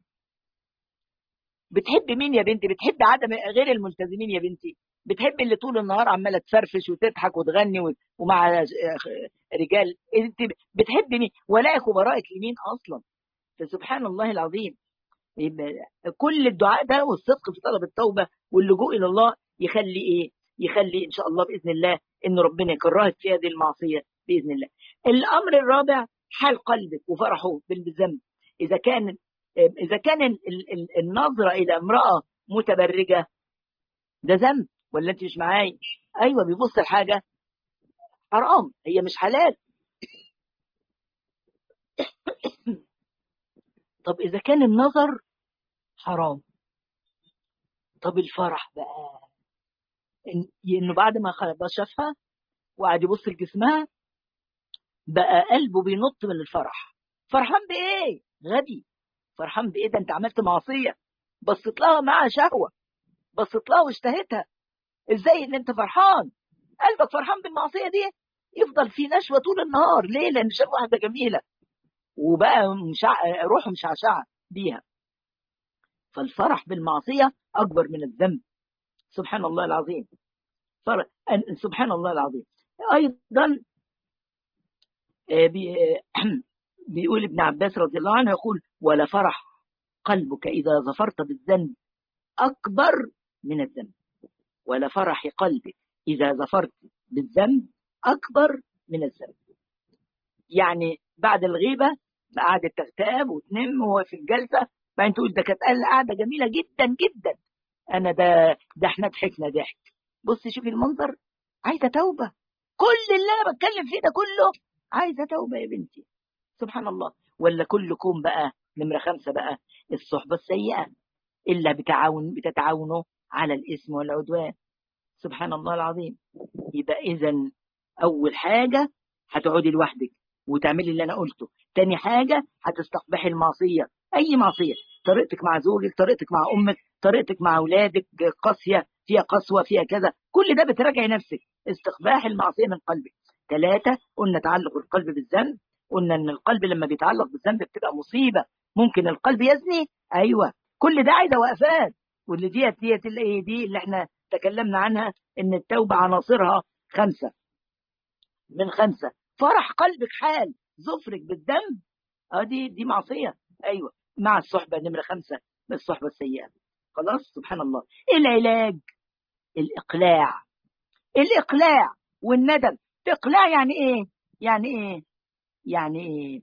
A: بتحب مين يا بنتي بتحب عدم غير الملتزمين يا بنتي بتحب اللي طول النهار عماله تفرفش وتضحك وتغني ومع رجال انت بتحب مين ولائك وبرائك لمين اصلا فسبحان الله العظيم كل الدعاء ده والصدق في طلب التوبه واللجوء الى الله يخلي ايه يخلي ان شاء الله باذن الله ان ربنا يكرهك في هذه المعصيه باذن الله الامر الرابع حال قلبك وفرحه بالذنب اذا كان اذا كان النظره الى امراه متبرجه ده ذنب ولا انت مش معايا ايوه بيبص لحاجه حرام هي مش حلال طب إذا كان النظر حرام طب الفرح بقى إن إنه بعد ما خلاص شافها وقعد يبص لجسمها بقى قلبه بينط من الفرح فرحان بإيه؟ غبي فرحان بإيه ده أنت عملت معصية بصيت لها معها شهوة بصيت لها واشتهيتها إزاي إن أنت فرحان قلبك فرحان بالمعصية دي يفضل في نشوة طول النهار ليه؟ لأن شاف واحدة جميلة وبقى مشع... روحه مشعشعة بيها فالفرح بالمعصية أكبر من الذنب سبحان الله العظيم فرح... سبحان الله العظيم أيضا بي... بيقول ابن عباس رضي الله عنه يقول ولا فرح قلبك إذا ظفرت بالذنب أكبر من الذنب ولا فرح قلبك إذا ظفرت بالذنب أكبر من الذنب يعني بعد الغيبة قعدت تغتاب وتنم وهو في الجلسة بعدين تقول ده كانت قعدة جميلة جدا جدا أنا ده ده احنا ضحكنا ضحك بص شوفي المنظر عايزة توبة كل اللي أنا بتكلم فيه ده كله عايزة توبة يا بنتي سبحان الله ولا كلكم بقى نمرة خمسة بقى الصحبة السيئة إلا بتعاون بتتعاونوا على الإثم والعدوان سبحان الله العظيم يبقى إذا أول حاجة هتقعدي لوحدك وتعملي اللي أنا قلته تاني حاجة هتستقبحي المعصية أي معصية طريقتك مع زوجك طريقتك مع أمك طريقتك مع أولادك قاسية فيها قسوة فيها كذا كل ده بتراجعي نفسك استقباح المعصية من قلبك ثلاثة قلنا تعلق القلب بالذنب قلنا ان القلب لما بيتعلق بالذنب بتبقى مصيبة ممكن القلب يزني ايوه كل ده عايزه وقفات واللي ديت ديت اللي ايه دي اللي احنا تكلمنا عنها ان التوبة عناصرها خمسة من خمسة فرح قلبك حال ظفرك بالذنب اه دي دي معصية ايوه مع الصحبة نمرة خمسة الصحبة السيئة خلاص سبحان الله ايه العلاج الاقلاع الاقلاع والندم اقلاع يعني ايه يعني ايه يعني ايه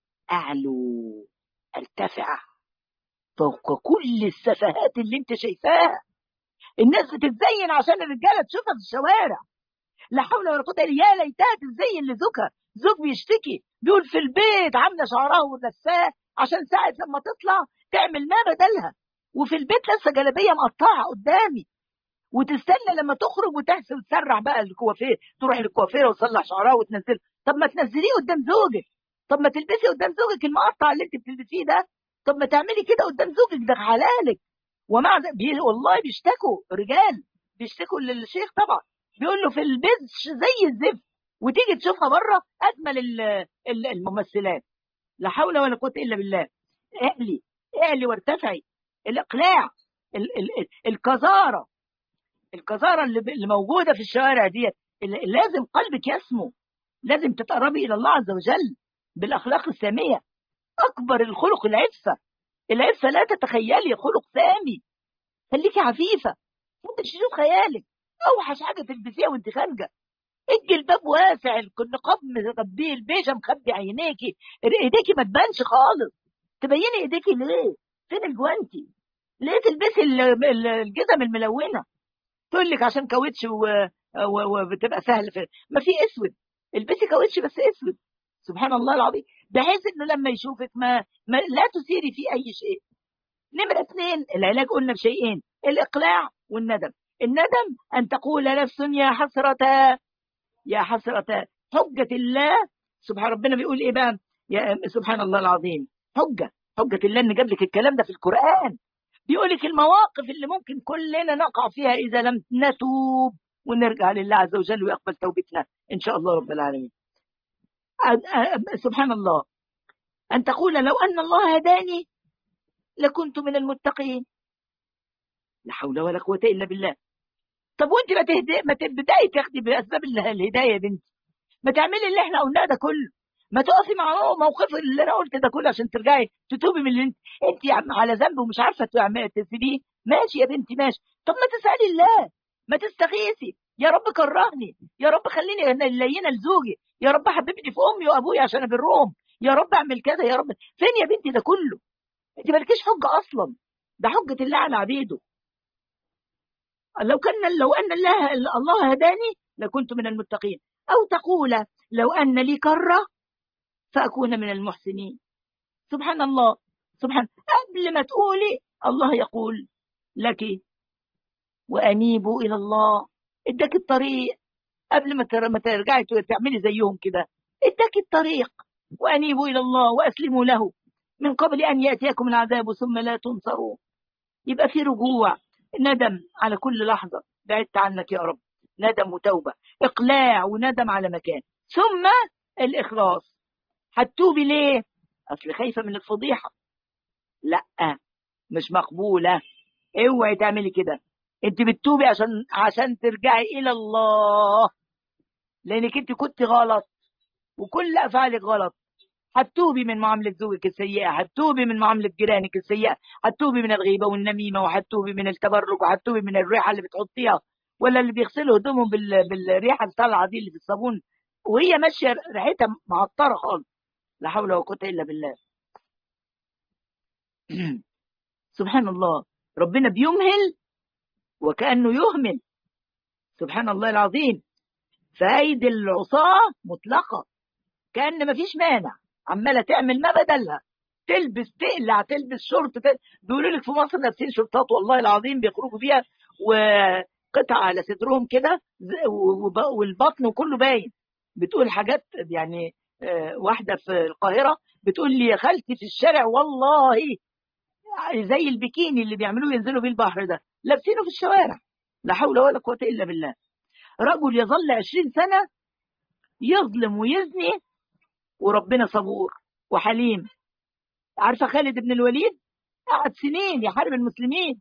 A: اعلو ارتفع فوق كل السفهات اللي انت شايفاها الناس بتتزين عشان الرجاله تشوفها في الشوارع لا حول ولا قوه الا يا ليتها تتزين لزوجها زوج بيشتكي بيقول في البيت عامله شعرها ونساه عشان ساعه لما تطلع تعمل ما بدلها وفي البيت لسه جلابيه مقطعه قدامي وتستنى لما تخرج وتحسن وتسرع بقى الكوافير تروح للكوافيره وتصلح شعرها وتنزل طب ما تنزليه قدام زوجك طب ما تلبسي قدام زوجك المقطع اللي انت بتلبسيه ده طب ما تعملي كده قدام زوجك ده حلالك ومع ذلك بي والله بيشتكوا رجال بيشتكوا للشيخ طبعا بيقول له في البز زي الزفت وتيجي تشوفها بره اجمل الممثلات لا حول ولا قوه الا بالله اعلي اعلي وارتفعي الاقلاع ال ال الكظاره الكظاره اللي, اللي موجوده في الشوارع ديت لازم قلبك يسمو لازم تتقربي الى الله عز وجل بالاخلاق الساميه اكبر الخلق العفه العفه لا تتخيلي خلق سامي خليكي عفيفه انت تشوف خيالك اوحش حاجه تلبسيها وانت خارجه الجلباب واسع النقاب مخبيه البيجه مخبي عينيكي ايديكي ما تبانش خالص تبيني ايديكي ليه فين الجوانتي ليه تلبسي الجزم الملونه تقول لك عشان كاوتش وبتبقى سهل في ما في اسود البسي كاوتش بس اسود سبحان الله العظيم بحيث انه لما يشوفك ما, ما لا تثيري فيه اي شيء نمرة اثنين العلاج قلنا بشيئين الاقلاع والندم الندم ان تقول نفس يا حسرة يا حسرة حجة الله سبحان ربنا بيقول ايه بقى يا سبحان الله العظيم حجة حجة الله ان جاب لك الكلام ده في القرآن بيقول لك المواقف اللي ممكن كلنا نقع فيها اذا لم نتوب ونرجع لله عز وجل ويقبل توبتنا ان شاء الله رب العالمين سبحان الله أن تقول لو أن الله هداني لكنت من المتقين لا حول ولا قوة إلا بالله طب وانت ما تهدي ما تبدأي تاخدي بأسباب الهداية يا بنتي ما تعملي اللي احنا قلناه ده كله ما تقفي مع موقف اللي انا قلت ده كله عشان ترجعي تتوبي من اللي انت انت على ذنب ومش عارفه تسيبيه ماشي يا بنتي ماشي طب ما تسالي الله ما تستغيثي يا رب كرهني يا رب خليني لينه لزوجي يا رب حببني في امي وابويا عشان ابرهم يا رب اعمل كذا يا رب فين يا بنتي ده كله انت مالكيش حجه اصلا ده حجه الله على عبيده لو كان لو ان الله الله هداني لكنت من المتقين او تقول لو ان لي كره فأكون من المحسنين سبحان الله سبحان قبل ما تقولي الله يقول لك وأنيبوا إلى الله اداك الطريق قبل ما ما ترجعي تعملي زيهم كده اداك الطريق وأنيبوا إلى الله وأسلموا له من قبل أن يأتيكم العذاب ثم لا تنصروا يبقى في رجوع ندم على كل لحظة بعدت عنك يا رب ندم وتوبة إقلاع وندم على مكان ثم الإخلاص هتتوبي ليه؟ أصل خايفة من الفضيحة لا مش مقبولة اوعي تعملي كده انت بتتوبي عشان عشان ترجعي الى الله لانك انت كنت غلط وكل افعالك غلط هتتوبي من معاملة زوجك السيئة هتتوبي من معاملة جيرانك السيئة هتتوبي من الغيبة والنميمة وهتتوبي من التبرك وهتتوبي من الريحة اللي بتحطيها ولا اللي بيغسلوا هدومهم بال... بالريحة الطالعة دي اللي في الصابون وهي ماشية ريحتها معطرة خالص لا حول ولا قوة إلا بالله سبحان الله ربنا بيمهل وكأنه يهمل سبحان الله العظيم فأيدي العصاة مطلقة كأن مفيش مانع عمالة تعمل ما بدلها تلبس تقلع تلبس شورت تل... بيقولوا لك في مصر لابسين شورتات والله العظيم بيخرجوا بيها وقطع على صدرهم كده والبطن وكله باين بتقول حاجات يعني واحدة في القاهرة بتقول لي يا خالتي في الشارع والله زي البكيني اللي بيعملوه ينزلوا بيه البحر ده لابسينه في الشوارع لا حول ولا قوة إلا بالله رجل يظل عشرين سنة يظلم ويزني وربنا صبور وحليم عارفة خالد بن الوليد قعد سنين يحارب المسلمين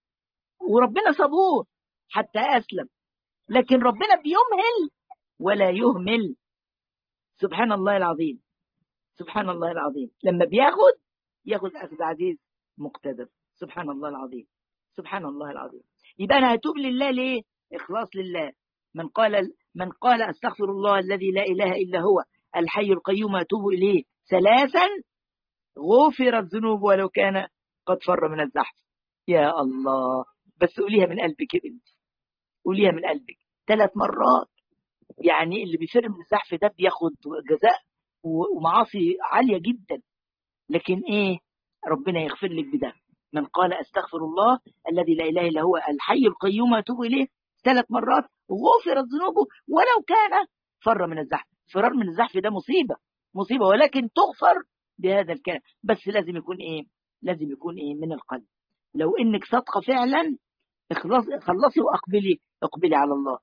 A: وربنا صبور حتى أسلم لكن ربنا بيمهل ولا يهمل سبحان الله العظيم سبحان الله العظيم لما بياخد ياخد أخذ عزيز مقتدر سبحان الله العظيم سبحان الله العظيم يبقى أنا هتوب لله ليه إخلاص لله من قال من قال أستغفر الله الذي لا إله إلا هو الحي القيوم أتوب إليه ثلاثا غفرت ذنوب ولو كان قد فر من الزحف يا الله بس قوليها من قلبك يا بنتي قوليها من قلبك ثلاث مرات يعني اللي بيفر من الزحف ده بياخد جزاء ومعاصي عالية جدا لكن ايه ربنا يغفر لك بده من قال استغفر الله الذي لا اله الا هو الحي القيوم اتوب اليه ثلاث مرات غفرت ذنوبه ولو كان فر من الزحف فرار من الزحف ده مصيبة مصيبة ولكن تغفر بهذا الكلام بس لازم يكون ايه لازم يكون ايه من القلب لو انك صادقة فعلا اخلص خلصي واقبلي اقبلي على الله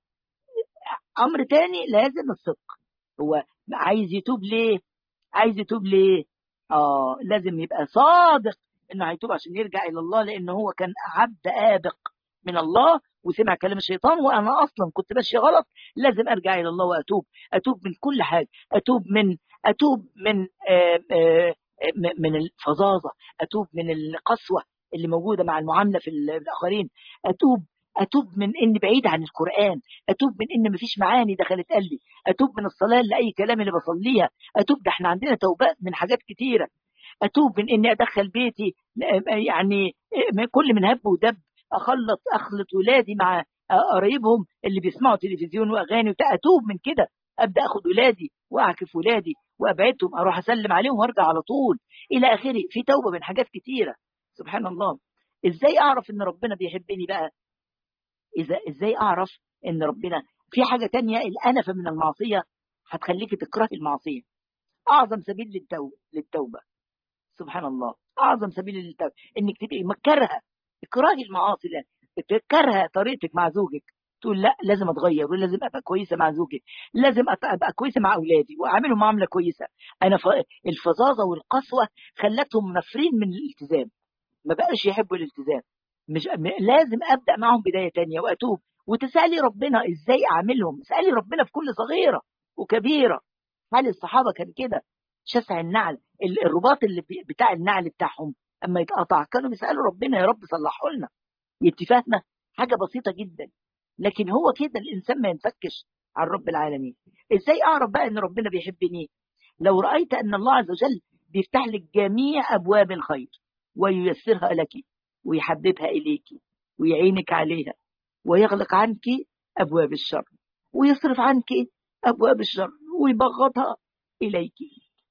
A: امر تاني لازم الصدق هو عايز يتوب ليه عايز يتوب ليه اه لازم يبقى صادق انه هيتوب عشان يرجع الى الله لان هو كان عبد آبق من الله وسمع كلام الشيطان وانا اصلا كنت ماشي غلط لازم ارجع الى الله واتوب اتوب من كل حاجه اتوب من اتوب من آآ آآ من الفظاظه اتوب من القسوه اللي موجوده مع المعامله في الاخرين اتوب اتوب من اني بعيد عن القران اتوب من ان مفيش معاني دخلت قلبي اتوب من الصلاه لاي كلام اللي بصليها اتوب ده احنا عندنا توبات من حاجات كتيره اتوب من اني ادخل بيتي يعني كل من هب ودب اخلط اخلط ولادي مع قرايبهم اللي بيسمعوا تلفزيون واغاني وبتاع اتوب من كده ابدا اخد ولادي واعكف ولادي وابعدهم اروح اسلم عليهم وارجع على طول الى اخره في توبه من حاجات كتيره سبحان الله ازاي اعرف ان ربنا بيحبني بقى اذا ازاي اعرف ان ربنا في حاجه تانية الانفه من المعصيه هتخليك تكرهي المعصيه اعظم سبيل للتوبه للتوبه سبحان الله اعظم سبيل للتوبه انك تبقي مكرهه اكراهي المعاصي لا تكره طريقتك مع زوجك تقول لا لازم اتغير ولازم ابقى كويسه مع زوجي لازم ابقى كويسه مع اولادي واعملهم معامله كويسه انا ف... الفظاظه والقسوه خلتهم نفرين من الالتزام ما بقاش يحبوا الالتزام مش لازم ابدا معهم بدايه تانية واتوب وتسالي ربنا ازاي اعملهم اسالي ربنا في كل صغيره وكبيره حال الصحابه كان كده شسع النعل الرباط اللي بتاع النعل بتاعهم اما يتقطع كانوا بيسالوا ربنا يا رب صلحه لنا اتفاقنا حاجه بسيطه جدا لكن هو كده الانسان ما ينفكش عن رب العالمين ازاي اعرف بقى ان ربنا بيحبني لو رايت ان الله عز وجل بيفتح لك جميع ابواب الخير وييسرها لك ويحببها اليك ويعينك عليها ويغلق عنك ابواب الشر ويصرف عنك ابواب الشر ويبغضها اليك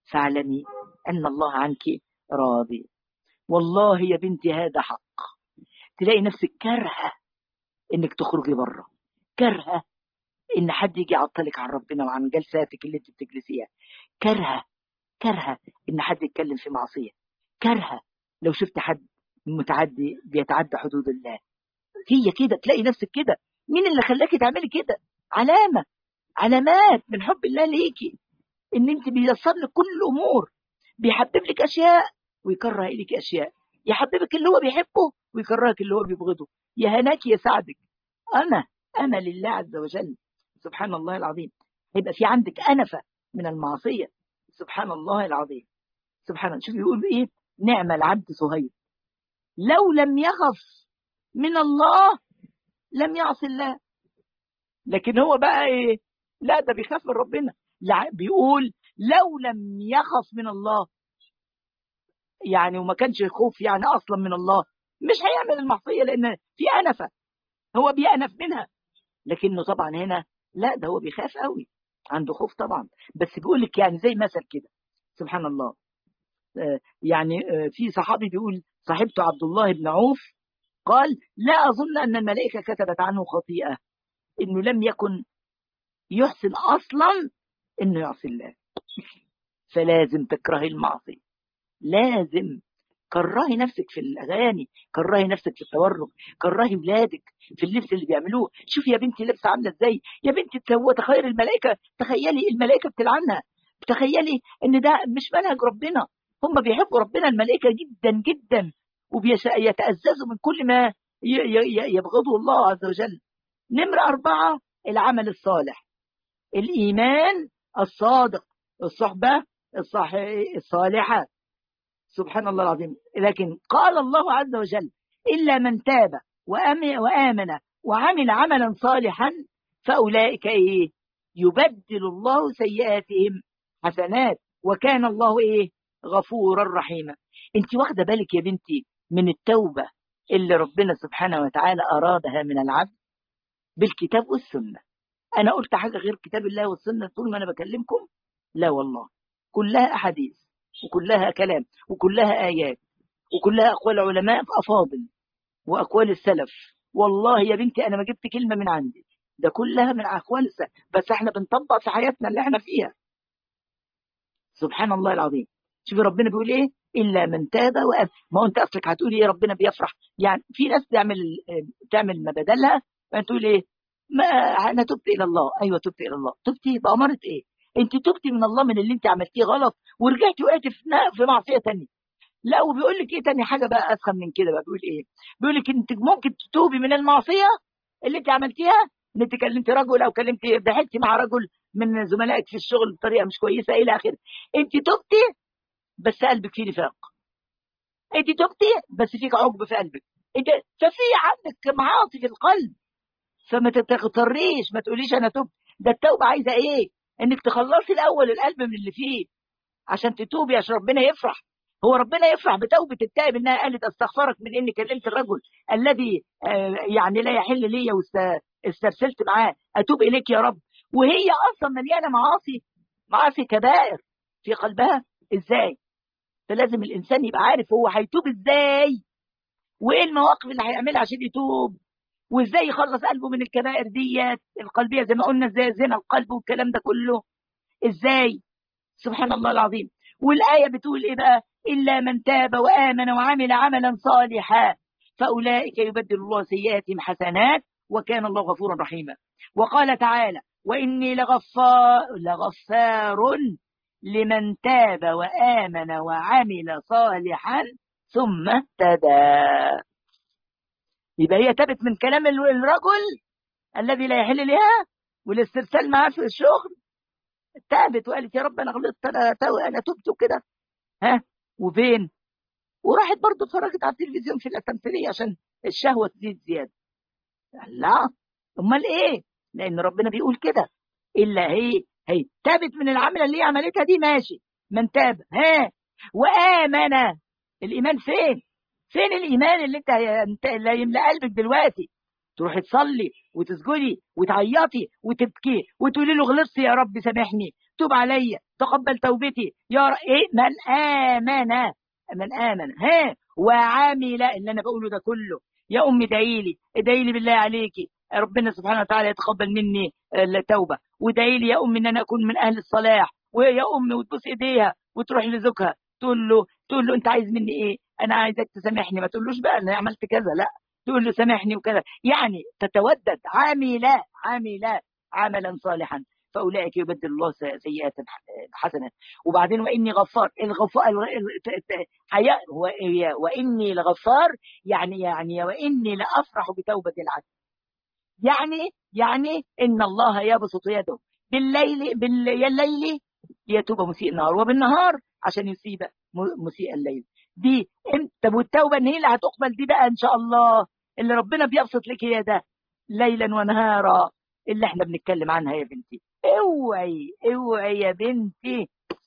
A: فاعلمي أن الله عنك راضي والله يا بنتي هذا حق تلاقي نفسك كارهة إنك تخرجي بره كارهة إن حد يجي يعطلك عن ربنا وعن جلساتك اللي أنت بتجلسيها كارهة كارهة إن حد يتكلم في معصية كارهة لو شفت حد متعدي بيتعدى حدود الله هي كده تلاقي نفسك كده مين اللي خلاكي تعملي كده علامة علامات من حب الله ليكي ان انت بييسر لك كل الامور بيحبب لك اشياء ويكره اليك اشياء يحببك اللي هو بيحبه ويكرهك اللي هو بيبغضه يا هناك يا سعدك انا انا لله عز وجل سبحان الله العظيم هيبقى في عندك انفه من المعصيه سبحان الله العظيم سبحان الله شوف يقول ايه نعم العبد صهيب لو لم يخف من الله لم يعصي الله لكن هو بقى ايه لا ده بيخاف من ربنا بيقول لو لم يخف من الله يعني وما كانش خوف يعني اصلا من الله مش هيعمل المعصيه لان في انفه هو بيأنف منها لكنه طبعا هنا لا ده هو بيخاف قوي عنده خوف طبعا بس بيقول لك يعني زي مثل كده سبحان الله يعني في صحابي بيقول صاحبته عبد الله بن عوف قال لا أظن أن الملائكة كتبت عنه خطيئة إنه لم يكن يحسن أصلا إنه يعصي الله فلازم تكرهي المعصية لازم كرهي نفسك في الأغاني كرهي نفسك في التورك كرهي ولادك في اللبس اللي بيعملوه شوفي يا بنتي لبس عاملة ازاي يا بنتي هو تخيل الملائكة تخيلي الملائكة بتلعنها تخيلي ان ده مش منهج ربنا هم بيحبوا ربنا الملائكة جدا جدا وبيتأززوا من كل ما يبغضه الله عز وجل نمرة أربعة العمل الصالح الإيمان الصادق الصحبة الصالحة سبحان الله العظيم لكن قال الله عز وجل إلا من تاب وآمن وعمل عملا صالحا فأولئك إيه يبدل الله سيئاتهم حسنات وكان الله إيه غفورا رحيما انت واخده بالك يا بنتي من التوبه اللي ربنا سبحانه وتعالى ارادها من العبد بالكتاب والسنه انا قلت حاجه غير كتاب الله والسنه طول ما انا بكلمكم لا والله كلها احاديث وكلها كلام وكلها ايات وكلها اقوال علماء افاضل واقوال السلف والله يا بنتي انا ما جبت كلمه من عندي ده كلها من اقوال السلف بس احنا بنطبق في حياتنا اللي احنا فيها سبحان الله العظيم شوفي ربنا بيقول ايه الا من تاب وامن ما هو انت اصلك هتقولي ايه ربنا بيفرح يعني في ناس تعمل تعمل ما بدلها تقول ايه ما انا تبت الى الله ايوه تبت الى الله تبتي باماره ايه انت تبتي من الله من اللي انت عملتيه غلط ورجعتي وقعتي في في معصيه ثانيه لا وبيقول لك ايه تاني حاجه بقى اسخن من كده بقى بيقول ايه بيقول لك انت ممكن تتوبي من المعصيه اللي انت عملتيها ان انت كلمتي رجل او كلمتي ضحكتي مع رجل من زملائك في الشغل بطريقه مش كويسه الى اخره انت تبتي بس قلبك فيه نفاق انت تبتي بس فيك عقب في قلبك انت ففي عندك معاصي في القلب فما تغتريش ما تقوليش انا تبت ده التوبه عايزه ايه انك تخلصي الاول القلب من اللي فيه عشان تتوبي عشان ربنا يفرح هو ربنا يفرح بتوبة التائب انها قالت استغفرك من اني كلمت الرجل الذي آه يعني لا يحل لي واسترسلت معاه اتوب اليك يا رب وهي اصلا مليانه معاصي معاصي كبائر في قلبها ازاي فلازم الانسان يبقى عارف هو هيتوب ازاي وايه المواقف اللي هيعملها عشان يتوب وازاي يخلص قلبه من الكبائر ديت القلبيه زي ما قلنا ازاي زنا القلب والكلام ده كله ازاي سبحان الله العظيم والايه بتقول ايه بقى الا من تاب وامن وعمل عملا صالحا فاولئك يبدل الله سيئاتهم حسنات وكان الله غفورا رحيما وقال تعالى واني لغفار لغفار لمن تاب وآمن وعمل صالحا ثم اهتدى يبقى هي تابت من كلام الرجل الذي لا يحل لها والاسترسال معاه في الشغل تابت وقالت يا رب انا غلطت انا انا تبت كده ها وفين وراحت برضه اتفرجت على التلفزيون في التمثيليه عشان الشهوه تزيد زياده لا امال ايه لان ربنا بيقول كده الا هي هي تابت من العمله اللي هي عملتها دي ماشي من تاب ها وامن الايمان فين فين الايمان اللي انت اللي يملا قلبك دلوقتي تروحي تصلي وتسجدي وتعيطي وتبكي وتقولي له غلطت يا رب سامحني توب عليا تقبل توبتي يا ر... ايه من امن من امن ها وعامل اللي انا بقوله ده كله يا امي ادعي لي ادعي لي بالله عليكي ربنا سبحانه وتعالى يتقبل مني التوبه وادعي لي يا امي ان انا اكون من اهل الصلاح ويا امي وتبوس ايديها وتروح لزوجها تقول له تقول له انت عايز مني ايه انا عايزك تسامحني ما تقولوش بقى انا عملت كذا لا تقول له سامحني وكذا يعني تتودد عاملا عاملا عملا صالحا فاولئك يبدل الله سيئات حسنات وبعدين واني غفار الغفار حياء واني لغفار يعني يعني واني لافرح بتوبه العبد يعني يعني ان الله يبسط يده بالليل بالليل ليتوب مسيء النهار وبالنهار عشان يصيب مسيء الليل دي طب والتوبه ان هي اللي هتقبل دي بقى ان شاء الله اللي ربنا بيبسط لك هي ده ليلا ونهارا اللي احنا بنتكلم عنها يا بنتي اوعي اوعي يا بنتي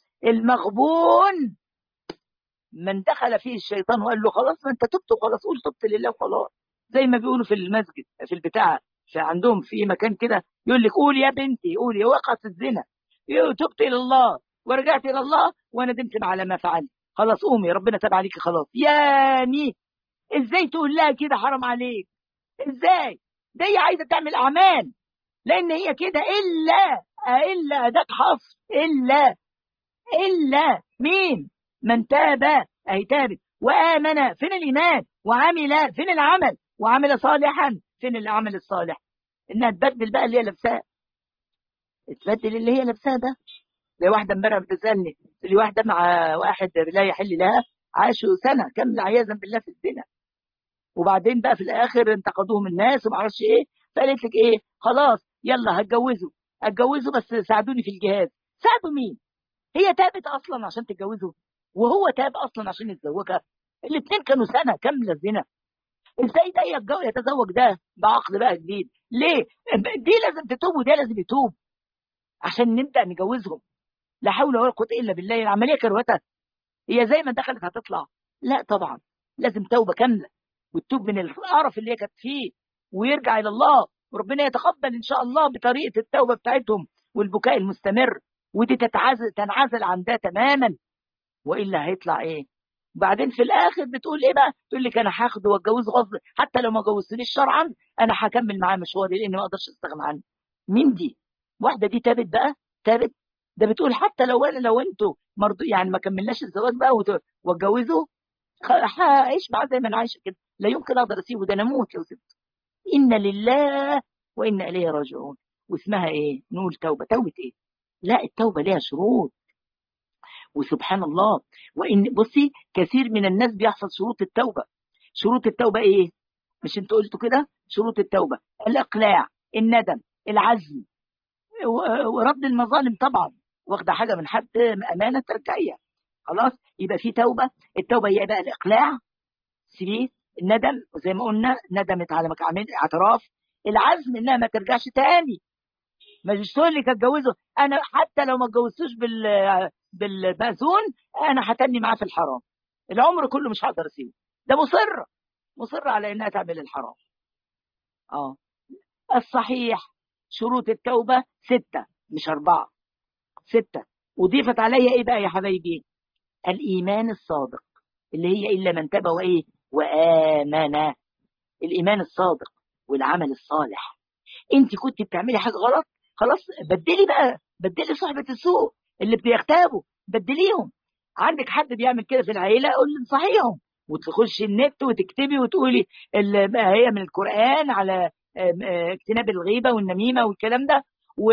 A: المغبون من دخل فيه الشيطان وقال له خلاص ما انت تبت وخلاص قول تبت لله وخلاص زي ما بيقولوا في المسجد في البتاع في عندهم في مكان كده يقول لك قول يا بنتي قولي وقعت الزنا تبت الى الله ورجعت الى الله وندمت على ما فعلت خلاص قومي ربنا تاب عليكي خلاص يعني ازاي تقول لها كده حرام عليك ازاي ده هي عايزه تعمل اعمال لان هي كده الا الا اداه حصر الا الا مين من تاب اي تاب وامن فين الايمان وعمل فين العمل وعمل صالحا فين العمل الصالح انها تبدل بقى اللي هي لابساه تبدل اللي هي لابساه ده زي واحده امبارح بتسالني لي واحده مع واحد لا يحل لها عاشوا سنه كامله عياذا بالله في الزنا وبعدين بقى في الاخر انتقدوهم الناس وما اعرفش ايه فقالت لك ايه خلاص يلا هتجوزوا هتجوزوا بس ساعدوني في الجهاز ساعدوا مين هي تابت اصلا عشان تتجوزوا وهو تاب اصلا عشان يتزوجها الاثنين كانوا سنه كامله زنا ازاي ده يتزوج ده بعقد بقى جديد ليه دي لازم تتوب وده لازم يتوب عشان نبدا نجوزهم لا حول ولا قوه الا بالله العمليه كروته هي زي ما دخلت هتطلع لا طبعا لازم توبه كامله وتتوب من القرف اللي هي كانت فيه ويرجع الى الله وربنا يتقبل ان شاء الله بطريقه التوبه بتاعتهم والبكاء المستمر ودي تتعزل تنعزل عن ده تماما والا هيطلع ايه بعدين في الاخر بتقول ايه بقى تقول لك انا هاخده واتجوزه غصب حتى لو ما جوزتنيش شرعا انا هكمل معاه مشواري لاني ما اقدرش استغنى عنه مين دي واحده دي تابت بقى تابت ده بتقول حتى لو انا لو انتوا مرضو يعني ما كملناش الزواج بقى واتجوزه هعيش معاه زي ما انا عايشه كده لا يمكن اقدر اسيبه ده انا اموت لو سبته انا لله وانا اليه راجعون واسمها ايه نقول توبه توبه ايه لا التوبه ليها شروط وسبحان الله وان بصي كثير من الناس بيحصل شروط التوبه شروط التوبه ايه مش انتوا قلتوا كده شروط التوبه الاقلاع الندم العزم ورد المظالم طبعا واخده حاجه من حد امانه ترجعيها خلاص يبقى في توبه التوبه هي بقى الاقلاع سي الندم وزي ما قلنا ندمت على مكعمين اعتراف العزم انها ما ترجعش تاني مش تقول لك اتجوزه انا حتى لو ما اتجوزتوش بال بالمأذون انا هتني معاه في الحرام العمر كله مش هقدر اسيبه ده مصر مصر على انها تعمل الحرام اه الصحيح شروط التوبة ستة مش أربعة ستة وضيفت عليا إيه بقى يا حبايبي الإيمان الصادق اللي هي إلا من تاب وإيه وآمن الإيمان الصادق والعمل الصالح أنت كنت بتعملي حاجة غلط خلاص بدلي بقى بدلي صحبة السوء اللي بيغتابوا بدليهم عندك حد بيعمل كده في العيلة قول انصحيهم وتخشي النت وتكتبي وتقولي هي من القرآن على اجتناب الغيبه والنميمه والكلام ده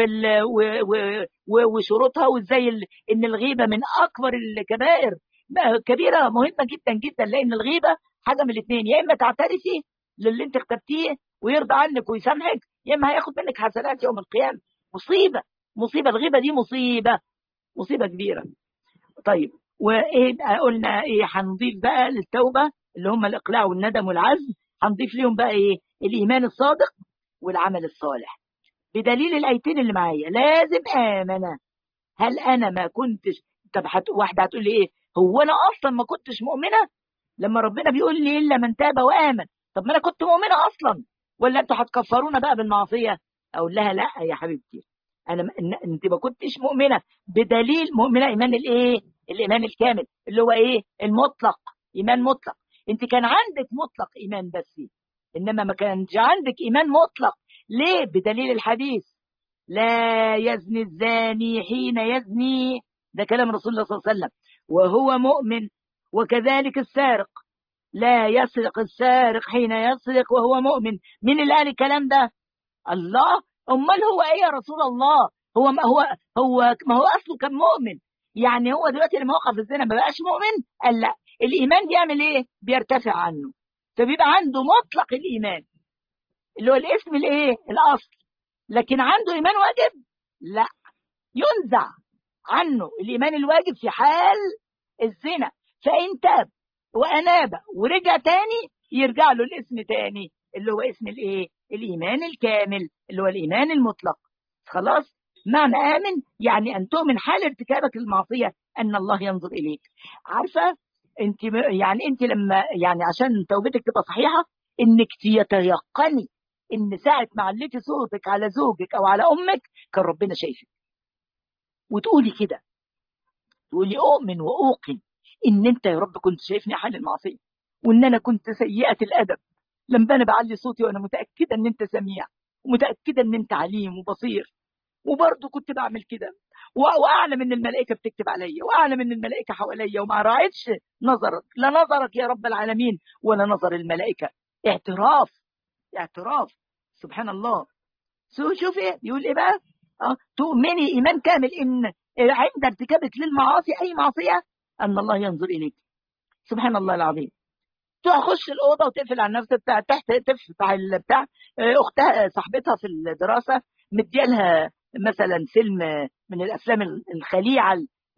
A: وشروطها وازاي ان الغيبه من اكبر الكبائر كبيره مهمه جدا جدا لان الغيبه حاجه من الاثنين يا اما تعترفي للي انت اختبتيه ويرضى عنك ويسامحك يا اما هياخد منك حسنات يوم القيامه مصيبه مصيبه الغيبه دي مصيبه مصيبه كبيره طيب وايه قلنا ايه هنضيف بقى للتوبه اللي هم الاقلاع والندم والعزم هنضيف ليهم بقى ايه الايمان الصادق والعمل الصالح بدليل الايتين اللي معايا لازم امنه هل انا ما كنتش طب حت... واحده هتقول لي ايه هو انا اصلا ما كنتش مؤمنه لما ربنا بيقول لي الا من تاب وامن طب ما انا كنت مؤمنه اصلا ولا انتوا هتكفرونا بقى بالمعصيه اقول لها لا يا حبيبتي انا انت ما كنتش مؤمنه بدليل مؤمنه ايمان الايه الايمان الكامل اللي هو ايه المطلق ايمان مطلق انت كان عندك مطلق ايمان بس انما ما كانش عندك ايمان مطلق ليه بدليل الحديث لا يزني الزاني حين يزني ده كلام رسول الله صلى الله عليه وسلم وهو مؤمن وكذلك السارق لا يسرق السارق حين يسرق وهو مؤمن مين اللي قال الكلام ده الله امال هو ايه يا رسول الله هو ما هو هو ما هو اصله كان مؤمن يعني هو دلوقتي لما وقف الزنا ما بقاش مؤمن قال لا الايمان بيعمل ايه بيرتفع عنه فبيبقى عنده مطلق الايمان اللي هو الاسم الايه الاصل لكن عنده ايمان واجب لا ينزع عنه الايمان الواجب في حال الزنا فان تاب واناب ورجع تاني يرجع له الاسم تاني اللي هو اسم الايه الايمان الكامل اللي هو الايمان المطلق خلاص معنى امن يعني ان تؤمن حال ارتكابك للمعصيه ان الله ينظر اليك عارفه انت يعني انت لما يعني عشان توبتك تبقى صحيحه انك تيتيقني ان ساعه ما عليتي صوتك على زوجك او على امك كان ربنا شايفك وتقولي كده تقولي اؤمن واوقن ان انت يا رب كنت شايفني حال المعصيه وان انا كنت سيئه الادب لما انا بعلي صوتي وانا متاكده ان انت سميع ومتاكده ان انت عليم وبصير وبرضه كنت بعمل كده واعلم ان الملائكه بتكتب عليا واعلم ان الملائكه حواليا وما راعتش نظرك لا نظرك يا رب العالمين ولا نظر الملائكه اعتراف اعتراف سبحان الله شوف ايه بيقول ايه بقى اه تؤمني ايمان كامل ان عند ارتكابك للمعاصي اي معصيه ان الله ينظر اليك سبحان الله العظيم تخش الاوضه وتقفل على نفسها بتاع تحت تفتح البتاع اختها صاحبتها في الدراسه مديالها مثلا فيلم من الافلام الخليعه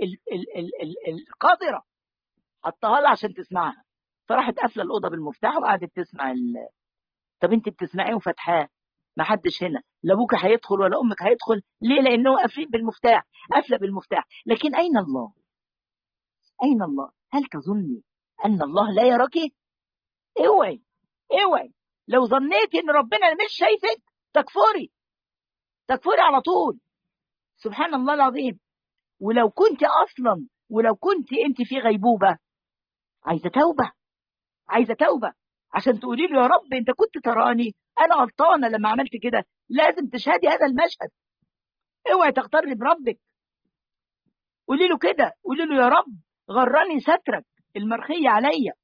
A: القذره حطها لها عشان تسمعها فراحت قافله الاوضه بالمفتاح وقعدت تسمع ال... طب انت بتسمعيه وفاتحاه ما حدش هنا لا ابوك هيدخل ولا امك هيدخل ليه لانه قافلين بالمفتاح قافله بالمفتاح لكن اين الله اين الله هل تظني ان الله لا يراك اوعي اوعي لو ظنيتي ان ربنا مش شايفك تكفري تكفري على طول سبحان الله العظيم ولو كنت اصلا ولو كنت انت في غيبوبه عايزه توبه عايزه توبه عشان تقولي له يا رب انت كنت تراني انا غلطانه لما عملت كده لازم تشهدي هذا المشهد اوعي تغتري بربك قولي له كده قولي له يا رب غرني سترك المرخيه عليا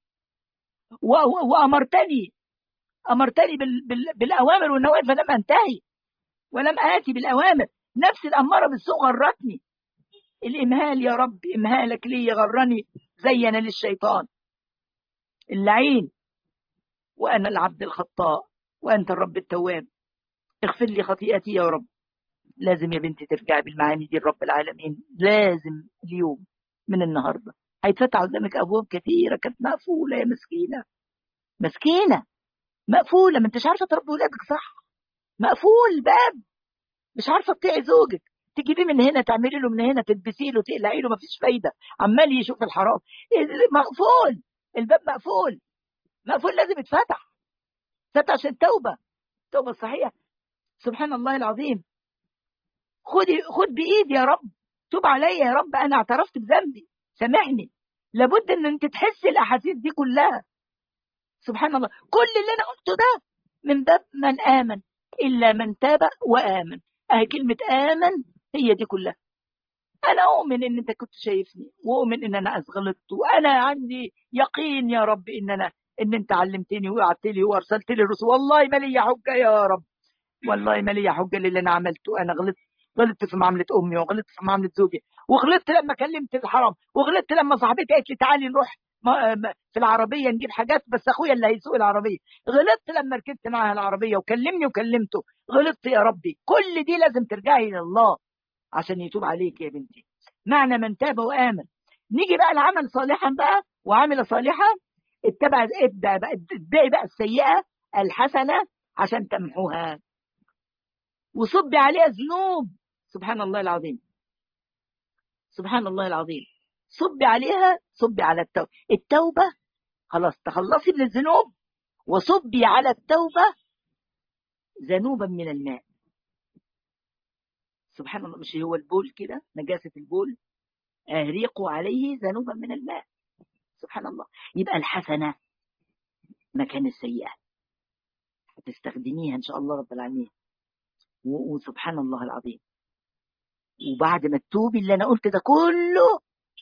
A: وامرتني امرتني بال بال بالاوامر والنواهي فلم انتهي ولم اتي بالاوامر نفس الاماره بالسوء غرتني الامهال يا رب امهالك لي غرني زين للشيطان اللعين وانا العبد الخطاء وانت الرب التواب اغفر لي خطيئتي يا رب لازم يا بنتي ترجعي بالمعاني دي لرب العالمين لازم اليوم من النهارده هيتفتح قدامك ابواب كثيره كانت مقفوله يا مسكينه مسكينه مقفوله ما انتش عارفه تربي ولادك صح مقفول الباب مش عارفه تطيعي زوجك تجيبيه من هنا تعملي له من هنا تلبسي له تقلعي له مفيش فايده عمال يشوف الحرام مقفول الباب مقفول مقفول لازم يتفتح فتح عشان التوبه التوبه الصحيحه سبحان الله العظيم خدي خد بايدي يا رب توب عليا يا رب انا اعترفت بذنبي سامحني لابد ان انت تحسي الاحاسيس دي كلها سبحان الله كل اللي انا قلته ده من باب من امن الا من تاب وامن اهي كلمه امن هي دي كلها انا اؤمن ان انت كنت شايفني واؤمن ان انا غلطت وانا عندي يقين يا رب ان انا ان انت علمتني وقعدت لي وارسلت لي الرسل والله ما لي حجه يا رب والله ما لي حجه للي انا عملته انا غلطت غلطت في معامله امي وغلطت في معامله زوجي وغلطت لما كلمت الحرام وغلطت لما صاحبتي قالت لي تعالي نروح في العربيه نجيب حاجات بس اخويا اللي هيسوق العربيه غلطت لما ركبت معاها العربيه وكلمني وكلمته غلطت يا ربي كل دي لازم ترجعي الى الله عشان يتوب عليك يا بنتي معنى من تاب وامن نيجي بقى العمل صالحا بقى وعمل صالحا اتبع ابدا بقى اتبعي بقى السيئه الحسنه عشان تمحوها وصبي عليها ذنوب سبحان الله العظيم سبحان الله العظيم صبي عليها صبي على التوبة التوبة خلاص تخلصي من الذنوب وصبي على التوبة ذنوبا من الماء سبحان الله مش هو البول كده نجاسة البول أهريقوا عليه ذنوبا من الماء سبحان الله يبقى الحسنة مكان السيئة هتستخدميها إن شاء الله رب العالمين وسبحان الله العظيم وبعد ما تتوبي اللي أنا قلت ده كله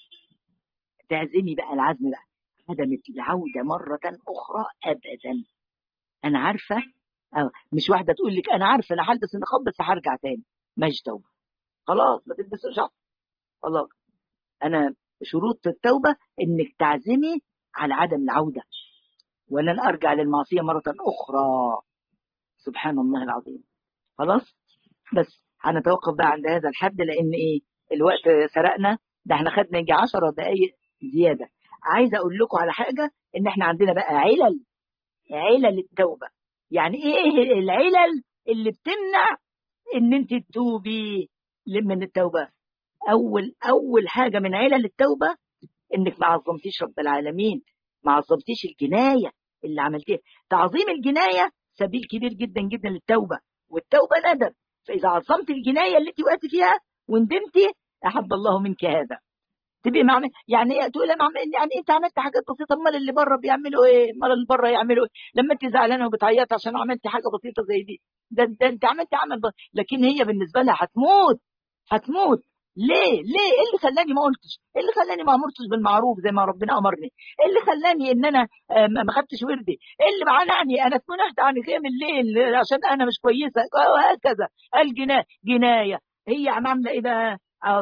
A: تعزمي بقى العزم بقى عدم العودة مرة أخرى أبدا أنا عارفة أو مش واحدة تقول لك أنا عارفة أنا هلبس النقاب بس هرجع تاني ماشي توبة خلاص ما تلبسوش خلاص أنا شروط التوبة إنك تعزمي على عدم العودة ولن أرجع للمعصية مرة أخرى سبحان الله العظيم خلاص بس هنتوقف بقى عند هذا الحد لأن إيه الوقت سرقنا ده احنا خدنا يجي 10 دقايق زيادة عايزة أقول لكم على حاجة إن احنا عندنا بقى علل علل التوبة يعني إيه العلل اللي بتمنع إن أنت تتوبي من التوبة أول أول حاجة من علل التوبة إنك ما عظمتيش رب العالمين ما عظمتيش الجناية اللي عملتيها تعظيم الجناية سبيل كبير جدا جدا للتوبة والتوبة ندم فإذا عظمت الجناية اللي وقعت فيها وندمتي أحب الله منك هذا تبقي مع يعني تقول انا يعني انت عملت حاجات بسيطه امال اللي بره بيعملوا ايه؟ امال اللي بره يعملوا ايه؟ لما انت زعلانه وبتعيطي عشان عملتي حاجه بسيطه زي دي ده, ده انت عملتي عمل بسيط. لكن هي بالنسبه لها هتموت هتموت ليه؟ ليه؟ ايه اللي خلاني ما قلتش؟ ايه اللي خلاني ما امرتش بالمعروف زي ما ربنا امرني؟ ايه اللي خلاني ان انا ما خدتش وردي؟ ايه اللي منعني انا اتمنعت عن قيام الليل عشان انا مش كويسه وهكذا الجنايه جنايه هي عامله ايه بقى؟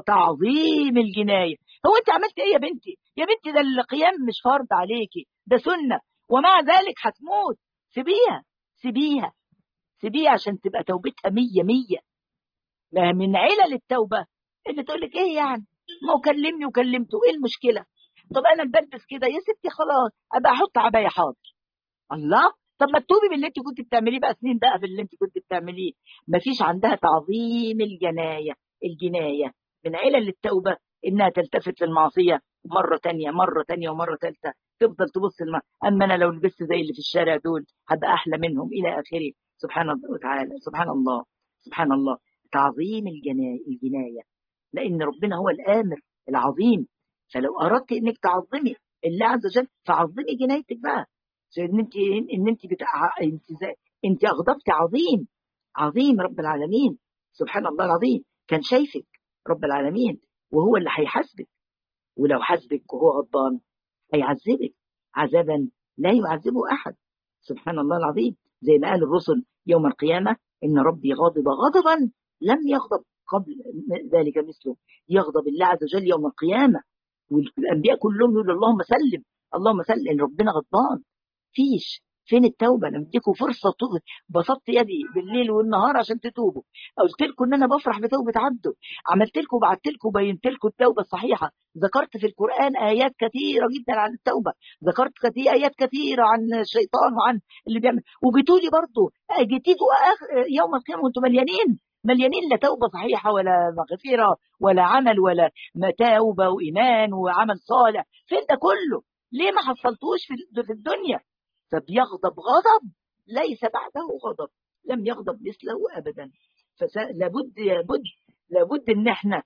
A: تعظيم الجنايه هو انت عملت ايه يا بنتي يا بنتي ده القيام مش فرض عليكي ده سنة ومع ذلك هتموت سيبيها سيبيها سيبيها عشان تبقى توبتها مية مية ما من علل التوبة اللي تقول لك ايه يعني ما هو كلمني وكلمته ايه المشكلة طب انا بلبس كده يا ستي خلاص ابقى احط عباية حاضر الله طب ما تتوبي باللي انت كنت بتعمليه بقى سنين بقى باللي انت كنت بتعمليه مفيش عندها تعظيم الجناية الجناية من علل التوبة انها تلتفت للمعصيه مره تانية مره تانية ومره ثالثه تفضل تبص الم... اما انا لو لبست زي اللي في الشارع دول هبقى احلى منهم الى اخره سبحان الله وتعالى سبحان الله سبحان الله تعظيم الجناية, الجنايه لان ربنا هو الامر العظيم فلو اردت انك تعظمي الله عز وجل فعظمي جنايتك بقى ان انت ان انت بتاع انت زي... انت اغضبت عظيم عظيم رب العالمين سبحان الله العظيم كان شايفك رب العالمين وهو اللي هيحاسبك ولو حاسبك وهو غضبان هيعذبك عذابا لا يعذبه احد سبحان الله العظيم زي ما قال الرسل يوم القيامه ان ربي غاضب غضبا لم يغضب قبل ذلك مثله يغضب الله عز وجل يوم القيامه والانبياء كلهم يقولوا اللهم سلم اللهم سلم ربنا غضبان فيش فين التوبه انا مديكم فرصه بسطت يدي بالليل والنهار عشان تتوبوا قلت لكم ان انا بفرح بتوبه عبده عملت لكم وبعت لكم وبينت لكم التوبه الصحيحه ذكرت في القران ايات كثيره جدا عن التوبه ذكرت كثير ايات كثيره عن الشيطان وعن اللي بيعمل وجيتوا لي برضه جيتوا يوم القيامه وانتم مليانين مليانين لا توبه صحيحه ولا مغفره ولا عمل ولا توبه وايمان وعمل صالح فين ده كله ليه ما حصلتوش في الدنيا فبيغضب غضب ليس بعده غضب لم يغضب مثله ابدا فلابد لابد لابد ان احنا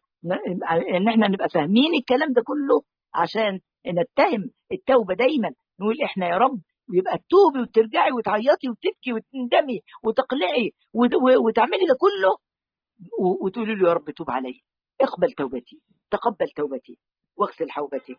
A: ان احنا نبقى فاهمين الكلام ده كله عشان نتهم التوبه دايما نقول احنا يا رب ويبقى تتوبي وترجعي وتعيطي وتبكي وتندمي وتقلعي وتعملي ده كله وتقولي له يا رب توب علي اقبل توبتي تقبل توبتي واغسل حوبتي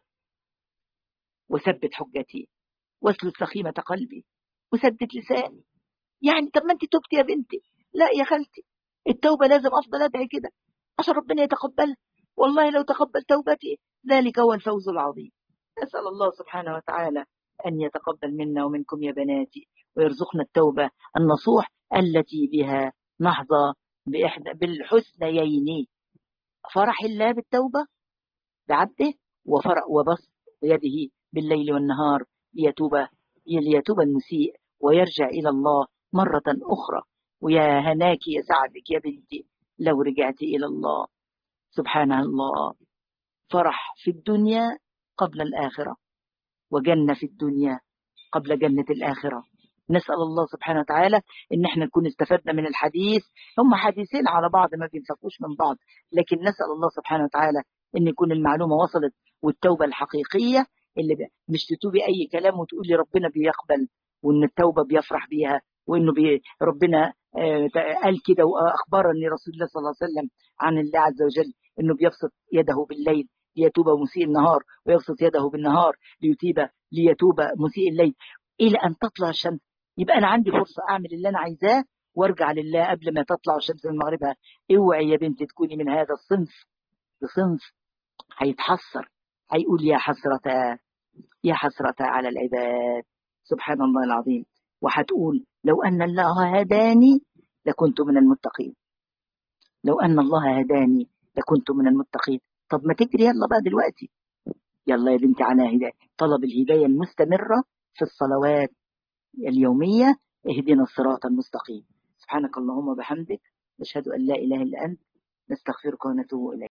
A: وثبت حجتي واسلل سخيمة قلبي وسدد لساني يعني طب ما انت تبتي يا بنتي لا يا خالتي التوبة لازم أفضل أدعي كده عشان ربنا يتقبلها والله لو تقبل توبتي ذلك هو الفوز العظيم أسأل الله سبحانه وتعالى أن يتقبل منا ومنكم يا بناتي ويرزقنا التوبة النصوح التي بها نحظى بإحدى بالحسنيين فرح الله بالتوبة بعبده وفرح وبسط يده بالليل والنهار ليتوب ليتوب المسيء ويرجع إلى الله مرة أخرى ويا هناك يا سعدك يا بنتي لو رجعت إلى الله سبحان الله فرح في الدنيا قبل الآخرة وجنة في الدنيا قبل جنة الآخرة نسأل الله سبحانه وتعالى ان احنا نكون استفدنا من الحديث هم حديثين على بعض ما بينفكوش من بعض لكن نسأل الله سبحانه وتعالى ان يكون المعلومة وصلت والتوبة الحقيقية اللي ب... مش تتوبي اي كلام وتقولي ربنا بيقبل وان التوبة بيفرح بيها وانه بي... ربنا آه قال كده واخبرني رسول الله صلى الله عليه وسلم عن الله عز وجل انه بيبسط يده بالليل ليتوب مسيء النهار ويبسط يده بالنهار ليتيب ليتوب مسيء الليل الى ان تطلع الشمس يبقى انا عندي فرصه اعمل اللي انا عايزاه وارجع لله قبل ما تطلع الشمس من مغربها اوعي يا بنتي تكوني من هذا الصنف صنف هيتحسر هيقول يا حسرة يا حسرة على العباد سبحان الله العظيم وهتقول لو أن الله هداني لكنت من المتقين لو أن الله هداني لكنت من المتقين طب ما تجري يلا بقى دلوقتي يلا يا بنتي على هداية طلب الهداية المستمرة في الصلوات اليومية اهدنا الصراط المستقيم سبحانك اللهم وبحمدك نشهد أن لا إله إلا أنت نستغفرك ونتوب إليك